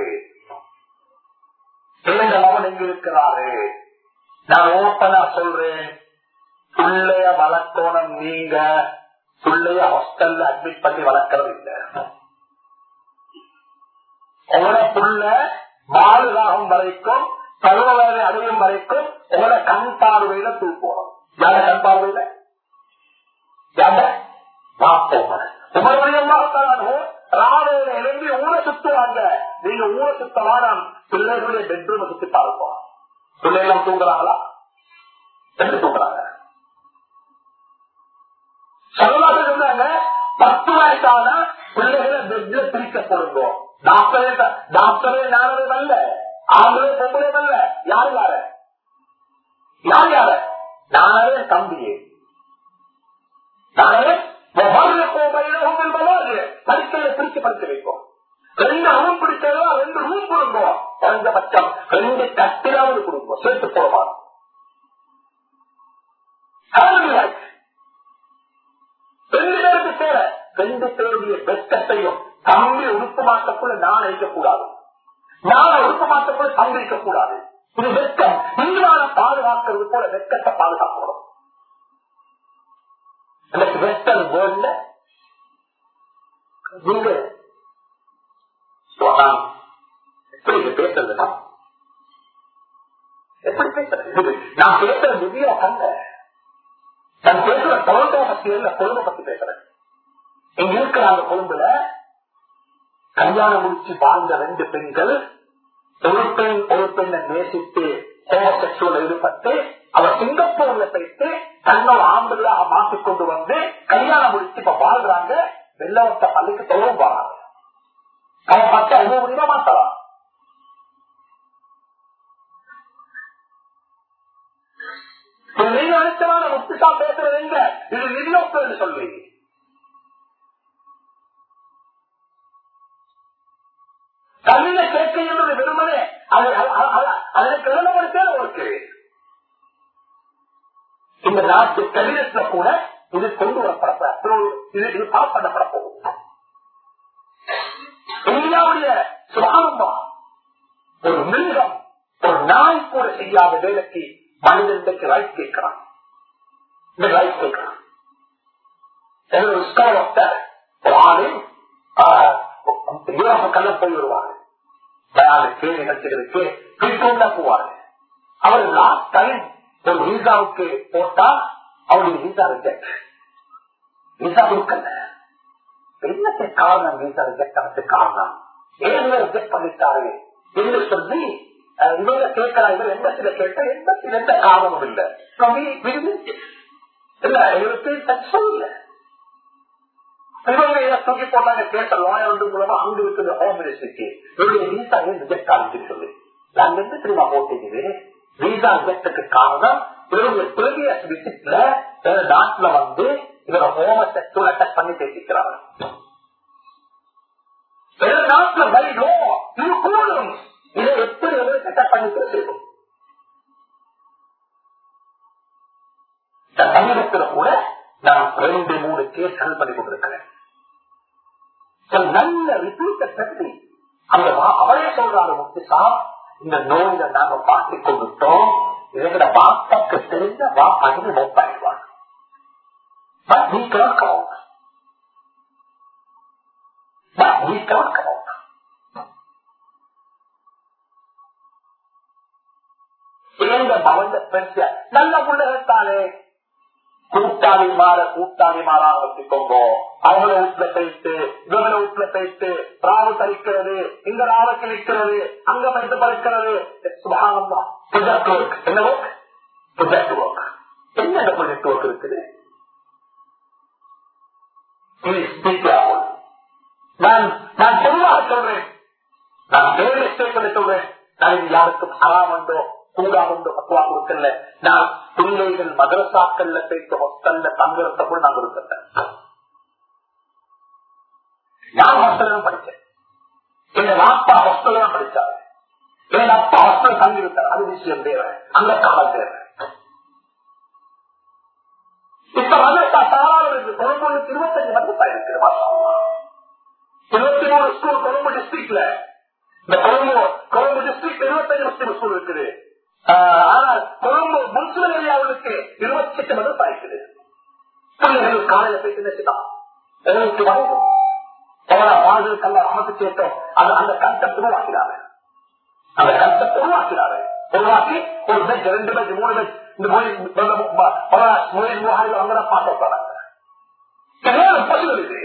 இந்த மகன் எங்க இருக்கிறாரு நான் ஓப்பனா சொல்றேன் பிள்ளைய வளர்க்கணும் நீங்க பிள்ளைய ஹாஸ்டல்ல அட்மிட் பண்ணி வளர்க்கறது இல்லை உங்களோட புள்ள பாதுகாகம் வரைக்கும் பருவ வயதை அடையும் வரைக்கும் உங்களோட கண் பார்வையில தூக்கணும் யார கண் பார்வையில யார பார்ப்போம் உங்களுடைய ராவையில எழும்பி ஊரை சுத்துவாங்க நீங்க ஊரை சுத்தவான பிள்ளைகளுடைய பெட்ரூம் சுத்தி பார்ப்போம் பிள்ளைகள் தூங்குறாங்களா எப்படி தூங்குறாங்க சொல்லலாக சொன்னாங்க பத்து வயசான பிள்ளைகளை பெட்ல பிரிக்க போடுங்க டாக்டரே டாக்டரே நானே வரல ஆம்பளே பொம்பளே வரல யாரு யார யார் யார நானே தம்பியே நானே படிக்கல பிரிச்சு படிக்க வைப்போம் ரெண்டு ரூம் பிடிச்சதோ ரெண்டு ரூம் கொடுங்க குறைஞ்சபட்சம் ரெண்டு கட்டிலாவது கொடுங்க சேர்த்து போடுவாங்க ரெண்டு பேருக்கு தேவை ரெண்டு பேருடைய வெக்கத்தையும் தம்பி உறுப்பு மாற்றக்குள்ள நான் இருக்கக்கூடாது நான் உறுப்பு மாற்றக்குள்ள தம்பி இருக்கக்கூடாது இது வெக்கம் இந்தியாவை பாதுகாக்கிறது போல வெக்கத்தை பாதுகாக்கணும் எனக்கு வெஸ்டர்ன் வேர்ல்ட்ல நீங்க எப்படி இது பேசுறதுனா எப்படி பேசுறது நான் பேசுற வீடியோ கண்ட நான் பேசுற டொரண்டோ பத்தி இல்ல கொழும்பு பத்தி பேசுறேன் இங்க இருக்கிற அந்த கொழும்புல கல்யாணம் முடிச்சு வாழ்ந்த ரெண்டு பெண்கள் ஒரு பெண் ஒரு பெண்ணை நேசித்து ஹோமசெக்சுவல் ஈடுபட்டு அவர் சிங்கப்பூர்ல போயிட்டு தன்னோட ஆண்டுகளாக மாற்றிக்கொண்டு வந்து கல்யாணம் முடிச்சு இப்ப வாழ்றாங்க வெள்ளவத்த பள்ளிக்கு தொழிலும் போறாங்க அவன் பார்த்தா அனுபவ முடியுமா மாத்தலாம் நீங்க அழைச்சவான முத்துசா பேசுறது எங்க இது நிதியோக்கு சொல்லி கல்வியில சேர்க்கை வெறுமனே அதற்கு இளமப்படுத்தே இருக்கு இந்த நாட்டு கடிதத்துல கூட இது கொண்டு வரப்பட இது இது பாஸ் பண்ணப்பட போகும் இந்தியாவுடைய சுகாதாரமா ஒரு மிருகம் ஒரு நாய் கூட செய்யாத வேலைக்கு மனிதனுக்கு ரைட் கேட்கிறான் இந்த ரைட் கேட்கிறான் ஒரு ஆளு யோகக்கல்ல போய் வருவாங்க பயானுக்கு நிகழ்ச்சிகளுக்கு பிரிக்கொண்டா போவாங்க அவர் லாஸ்ட் டைம் ஒரு வீசாவுக்கு போட்டா அவருடைய வீசா ரிஜெக்ட் வீசா கொடுக்கல என்னத்தை காரணம் வீசா ரிஜெக்ட் ஆனது காரணம் ஏன் ரிஜெக்ட் பண்ணிட்டாரு என்று சொல்லி இவங்க கேட்கிறா இவர் எம்பசில கேட்ட எம்பசில எந்த காரணமும் இல்லை இல்ல எங்களுக்கு சொல்ல இவங்க இதை தூக்கி போட்டாங்க கேட்ட லாயர் வந்து மூலமா அங்க இருக்குது ஹோம் மினிஸ்டருக்கு இவருடைய வீசா ரிஜெக்ட் ஆகிட்டு சொல்லி நாங்க எந்த தெரியுமா போட்டீங்க வீசா ரிஜெக்டுக்கு காரணம் இவருடைய ப்ரீவியஸ் விசிட்ல நாட்டுல வந்து இவர ஹோம செக்டுவல் அட்டாக் பண்ணி பேசிக்கிறாங்க நாட்டுல பை லோ இது கூடும் இதை எப்படி வந்து அட்டாக் பண்ணி பேசிருக்கும் தமிழகத்துல கூட நான் ரெண்டு மூணு கேஸ் ஹெல்ப் பண்ணி கொண்டிருக்கிறேன் நல்ல ரிப்பீட்ட பற்றி அந்த அவரே சொல்றாரு முத்துசா இந்த நோயில நாங்க பார்த்துக் கொண்டுட்டோம் இவங்கள வாப்பாக்கு தெரிஞ்ச வா பதிவு நோப்பாயிடுவாங்க நீ கிளர்க்கவும் நீ கிளர்க்கவும் இழந்த மவந்த பெருச நல்ல உள்ளகத்தானே கூட்டாளி மாற கூட்டாளி மாறாக வச்சுக்கோங்க அவங்கள வீட்டுல போயிட்டு இவங்கள வீட்டுல போயிட்டு ராவு தரிக்கிறது இந்த ராவை கிழிக்கிறது அங்க போயிட்டு பறிக்கிறது சுபானந்தா ப்ரொஜெக்ட் ஒர்க் என்ன ஒர்க் ப்ரொஜெக்ட் ஒர்க் என்ன ப்ரொஜெக்ட் ஒர்க் இருக்குது Please be careful. நான் நான் பொதுவாக சொல்றேன் நான் வேறு மிஸ்டேக்களை சொல்றேன் நான் இது யாருக்கும் ஹராமண்டோ கூடாமண்டோ பத்துவா கொடுக்கல நான் பிள்ளைகள் மதரசாக்கள்ல போயிட்டு ஹொஸ்டல்ல தங்குறத கூட நான் கொடுக்கல நான் ஹாஸ்டல் தான் படிச்சேன் எங்க அப்பா ஹாஸ்டல் தான் படிச்சாரு எங்க அப்பா ஹாஸ்டல் தங்கி விட்டார் அது விஷயம் வேற அந்த காலம் வேற இப்ப மதரசா தாராளம் இருக்கு கொழும்புக்கு இருபத்தஞ்சு மதரசா இருக்குது மாஷா அல்லாஹ். இருபத்தி மூணு ஸ்கூல் கொழும்பு டிஸ்ட்ரிக்ட்ல இந்த கொழும்பு கொழும்பு டிஸ்ட்ரிக்ட் இருபத்தஞ்சு முஸ்லிம் ஸ்கூல் இருக்குது ஆஹ் ஆனால் கொழும்பு முன்சிபல் ஏரியாவுக்கு இருபத்தி எட்டு மதரசா இருக்குது பிள்ளைகள் காலையில போயிட்டு நினைச்சுட்டான் எங்களுக்கு வரைக்கும் வாழ்களுக்கெல்லாம் அமைத்து கேட்டோம் அது அந்த கன்செப்ட் உருவாக்கிறாரு அந்த கன்செப்ட் உருவாக்கிறாரு உருவாக்கி ஒரு பெட் ரெண்டு பெட் மூணு பெட் இந்த மொழி மூவாயிரம் அங்கதான் பார்க்க போறாங்க பசு இருக்கு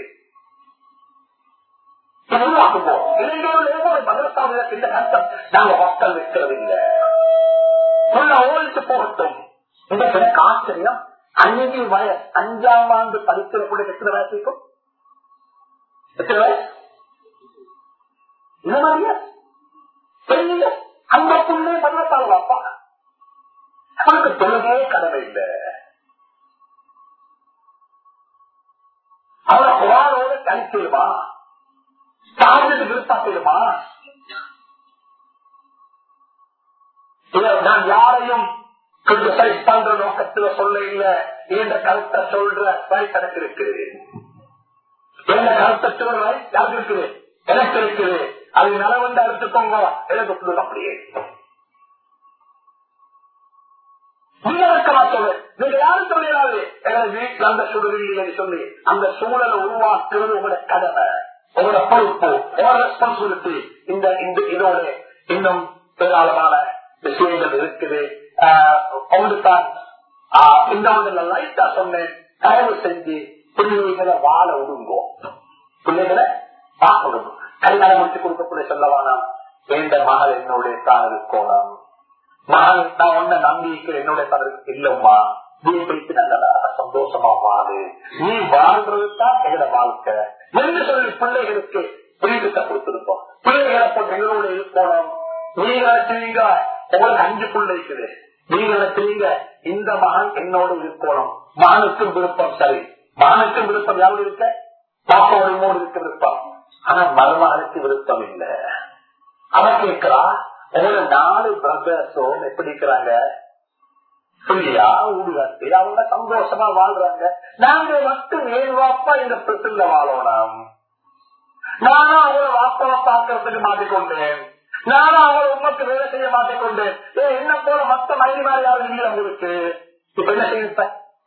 இது உருவாக்குவோம் இளைஞர்கள் ஒவ்வொரு மதரசாவில் இந்த கன்செப்ட் நாங்க மக்கள் வைக்கிறது இல்லை உள்ள ஓடிட்டு போகட்டும் இந்த எனக்கு ஆச்சரியம் அஞ்சு வயசு அஞ்சாம் ஆண்டு படிக்கிற கூட எத்தனை வயசு இருக்கும் எத்தனை வயசு இந்த மாதிரியா பெரிய அந்த புள்ளே பதினெட்டாவது அப்பா அவனுக்கு தொழுகே கடமை இல்லை அவனை குரானோட கழிச்சிடுமா சார்ஜுக்கு விருப்பாட்டிடுமா நான் யாரையும் கிரிட்டிசைஸ் பண்ற நோக்கத்துல சொல்ல இல்ல என்ற கருத்தை சொல்ற ரைட் எனக்கு இருக்குது என்ன கருத்தை சொல்ற ரைட் யாருக்கு இருக்குது எனக்கு இருக்குது அது நலவண்டா எடுத்துக்கோங்க எனக்கு சொல்லுங்க அப்படியே நீங்க சொல்றேன் நீங்க யாரும் சொல்லிடாது எனது வீட்டுல அந்த சூழல் இல்லைன்னு சொல்லி அந்த சூழலை உருவாக்குறது உங்களோட கடமை உங்களோட பொறுப்பு உங்களோட ரெஸ்பான்சிபிலிட்டி இந்த இந்த இதோட இன்னும் ஏராளமான விஷயங்கள் இருக்குது அவங்களுக்கான் இந்த ஒன்றுல லைட்டா சொன்னேன் தயவு செஞ்சு பிள்ளைகளை வாழ விடுங்கோ பிள்ளைகளை வாழ விடுங்க கல்யாணம் முடிச்சு கொடுக்கக்கூடிய சொல்லவானா வேண்ட மகள் என்னுடைய தான் இருக்கணும் மகள் நான் ஒன்ன நம்பி இருக்கிற என்னுடைய தான் இருக்கு இல்லம்மா நீ போயிட்டு நல்லதாக சந்தோஷமா வாழு நீ வாழ்றதுதான் எங்களோட வாழ்க்கை என்று சொல்லி பிள்ளைகளுக்கு புரிதத்தை கொடுத்திருக்கோம் பிள்ளைகளை போட்டு எங்களோட இருக்கணும் நீங்க நினைச்சீங்க உங்களுக்கு அஞ்சு பிள்ளை இருக்குது நீங்க நினைச்சீங்க இந்த மகன் என்னோட இருக்கணும் மகனுக்கும் விருப்பம் சரி மகனுக்கும் விருப்பம் யாரும் இருக்க பாப்பாவோட மூணு இருக்க விருப்பம் ஆனா மருமகளுக்கு விருப்பம் இல்ல அவன் கேட்கிறா உங்களோட நாலு பிரதர்ஸும் எப்படி இருக்கிறாங்க புள்ளியா ஊடுகாட்டு அவங்க சந்தோஷமா வாழ்றாங்க நாங்க மட்டும் ஏன் வாப்பா இந்த பிரச்சனை வாழணும் நானும் அவங்கள வாப்பாவை பார்க்கறதுக்கு மாட்டிக்கொண்டேன் நானும் அவங்கள உமக்கு வேலை செய்ய மாட்டிக்கொண்டேன் ஏ என்ன போல மத்த மயிறு மாதிரி யாரும் இல்லை உங்களுக்கு இப்ப என்ன செய்ய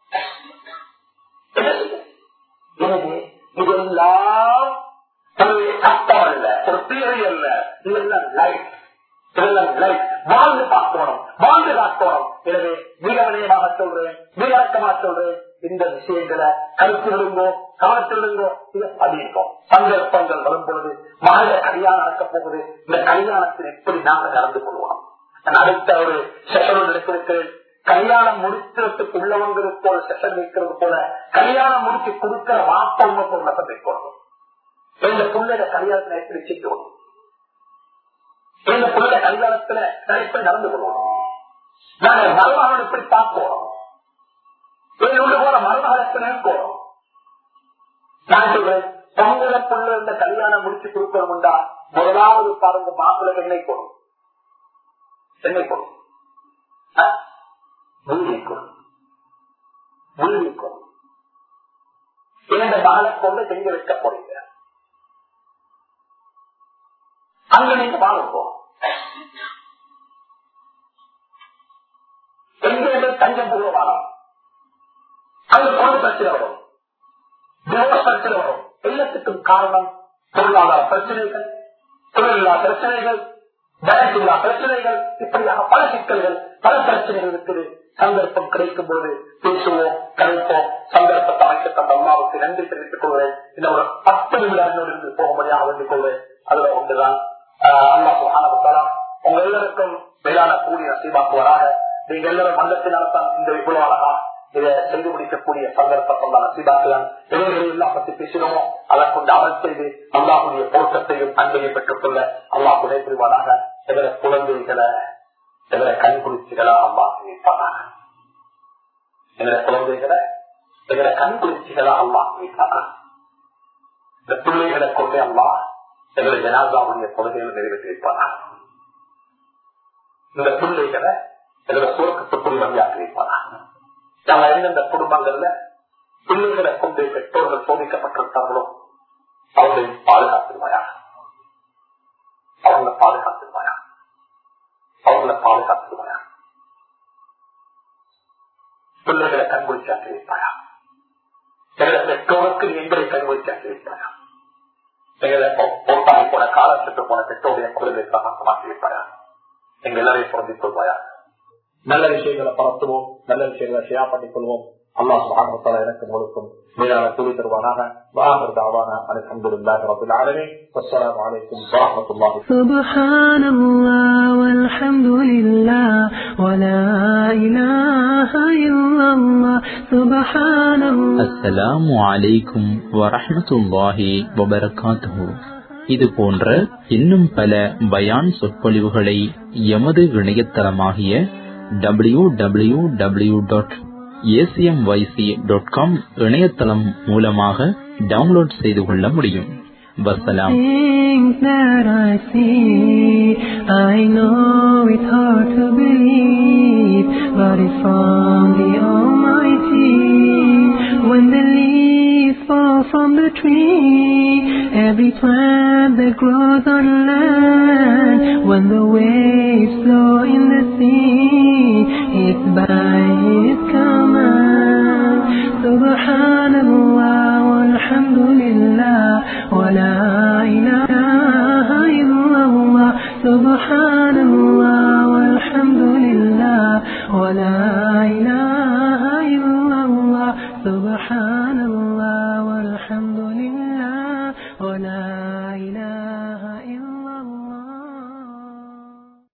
எனவே இதெல்லாம் ஒரு சட்டம் அல்ல ஒரு தியரி அல்ல இதெல்லாம் லைஃப் இதெல்லாம் லைஃப் வாழ்ந்து பார்க்கணும் வாழ்ந்து காக்கணும் எனவே மிக வினயமாக சொல்றேன் மிக இறக்கமா சொல்றேன் இந்த விஷயங்களை கருத்து விடுங்கோ கவனத்தில் விடுங்கோ இதை பதிப்போம் சந்தர்ப்பங்கள் வரும் பொழுது மகள கல்யாணம் நடக்க போகுது இந்த கல்யாணத்தில் எப்படி நாங்க நடந்து கொள்வோம் நான் அடுத்த ஒரு செஷனோடு எடுத்திருக்கிறேன் கல்யாணம் முடிக்கிறதுக்கு உள்ளவங்களுக்கு போல செஷன் வைக்கிறது போல கல்யாணம் முடிச்சு கொடுக்கிற வாப்பவங்க ஒரு நசத்தை கொள்ளும் இந்த பிள்ளைட கல்யாணத்துல எப்படி சிக்கணும் இந்த பிள்ளை கல்யாணத்துல நான் எப்படி நடந்து கொள்வோம் நாங்க மருமகன் எப்படி பார்ப்போம் உள்ள போற மருமகத்தை நினைப்போம் நான் சொல்றேன் பொங்கல புள்ள இந்த கல்யாணம் முடிச்சு கொடுக்கணும்டா முதலாவது பாருங்க மாப்பிள்ளை எண்ணெய் போடும் எண்ணெய் போடும் முழுவிக்கும் முழுவிக்கும் இரண்டு மகளை கொண்டு செஞ்சு வைக்க போறீங்க அங்க நீங்க வாழுப்போம் எங்க தஞ்சம் போக வாழலாம் அங்க கொண்டு பிரச்சனை வரும் டிவோர்ஸ் பிரச்சனை வரும் எல்லாத்துக்கும் காரணம் பொருளாதார பிரச்சனைகள் தொழிலா பிரச்சனைகள் பேங்க் இல்லா பிரச்சனைகள் இப்படியாக பல சிக்கல்கள் பல பிரச்சனைகள் இருக்குது சந்தர்ப்பம் கிடைக்கும் போது பேசுவோம் கலைப்போம் சந்தர்ப்பத்தை அமைக்கத்தந்த அம்மாவுக்கு நன்றி தெரிவித்துக் கொள்வேன் இன்னும் ஒரு பத்து நிமிடம் இருந்து போகும்படியாக வேண்டிக் கொள்வேன் அதுல ஒன்றுதான் அல்லா சுகான உங்க எல்லாருக்கும் மேலான கூலி நசீபாக்குவராக நீங்க எல்லாரும் மல்லத்தினால தான் இந்த இவ்வளவு அழகா இதை செய்து முடிக்கக்கூடிய சந்தர்ப்பத்தை நசீபாக்கலாம் இவர்களை எல்லாம் பத்தி பேசினோமோ அதை கொண்டு அமல் செய்து அல்லாஹுடைய போட்டத்தையும் அன்பையும் பெற்றுக் கொள்ள அல்லாஹ் உதவி புரிவாராக எதிர குழந்தைகளை எதிர கண்குளிர்ச்சிகளா அம்மா வைப்பாங்க எதிர குழந்தைகளை எதிர கண்குளிர்ச்சிகளா அம்மா வைப்பாங்க இந்த பிள்ளைகளை கொண்டு அம்மா எங்களை ஜனாதாவுடைய கொள்கைகளை நிறைவேற்றி வைப்பாங்க இந்த பிள்ளைகளை எங்களை சுரக்கத்துக்குள் வழியாக்கி வைப்பாங்க நம்ம எந்தெந்த குடும்பங்கள்ல பிள்ளைகளை கொண்டு பெற்றோர்கள் சோதிக்கப்பட்டிருக்காங்களோ அவர்களை பாதுகாத்துருவாயா அவங்களை பாதுகாத்துருவாயா அவங்களை பாதுகாத்துருவாயா பிள்ளைகளை கண்குளிச்சாக்கி வைப்பாயா எங்களை பெற்றோருக்கு எங்களை கண்குளிச்சாக்கி வைப்பாயா எங்களை போட்டாங்க போன காலத்துக்கு போன பெற்றோருடைய குழந்தைக்காக மாற்றி வைப்பாயா எங்க எல்லாரையும் பொருந்திக் கொள்வாயா நல்ல விஷயங்களை பரத்துவோம் நல்ல விஷயங்களை ஷேர் பண்ணிக் கொள்வோம் அல்லாஹ் சுகாமத்தால எனக்கு முழுக்கும் மேலான துணி தருவானாக வாகர் தாவான அலமதுல்லாஹி ரபில் ஆலமீன் அஸ்ஸலாமு அலைக்கும் வரஹ்மத்துல்லாஹி سبحان الله والحمد لله ولا إله إلا الله سبحان الله அஸ்ஸலாமு அலைக்கும் வரஹ்மத்துல்லாஹி வபரகாத்துஹு இது போன்ற இன்னும் பல பயான் சொற்பொழிவுகளை எமது இணையதளமாகிய W W W dot ACMYC dot com இணையதளம் மூலமாக டவுன்லோட் செய்து கொள்ள முடியும் வசலாம் Things that I see, I know it's hard to believe, but it's from the Almighty. When the leaves fall from the tree, every plant that grows on land, when the waves flow in the sea, it's by His command. Subhanallah, walhamdulillah, wa la ilaha illallah. Subhanallah, walhamdulillah, wa la ilaha illallah. Subhan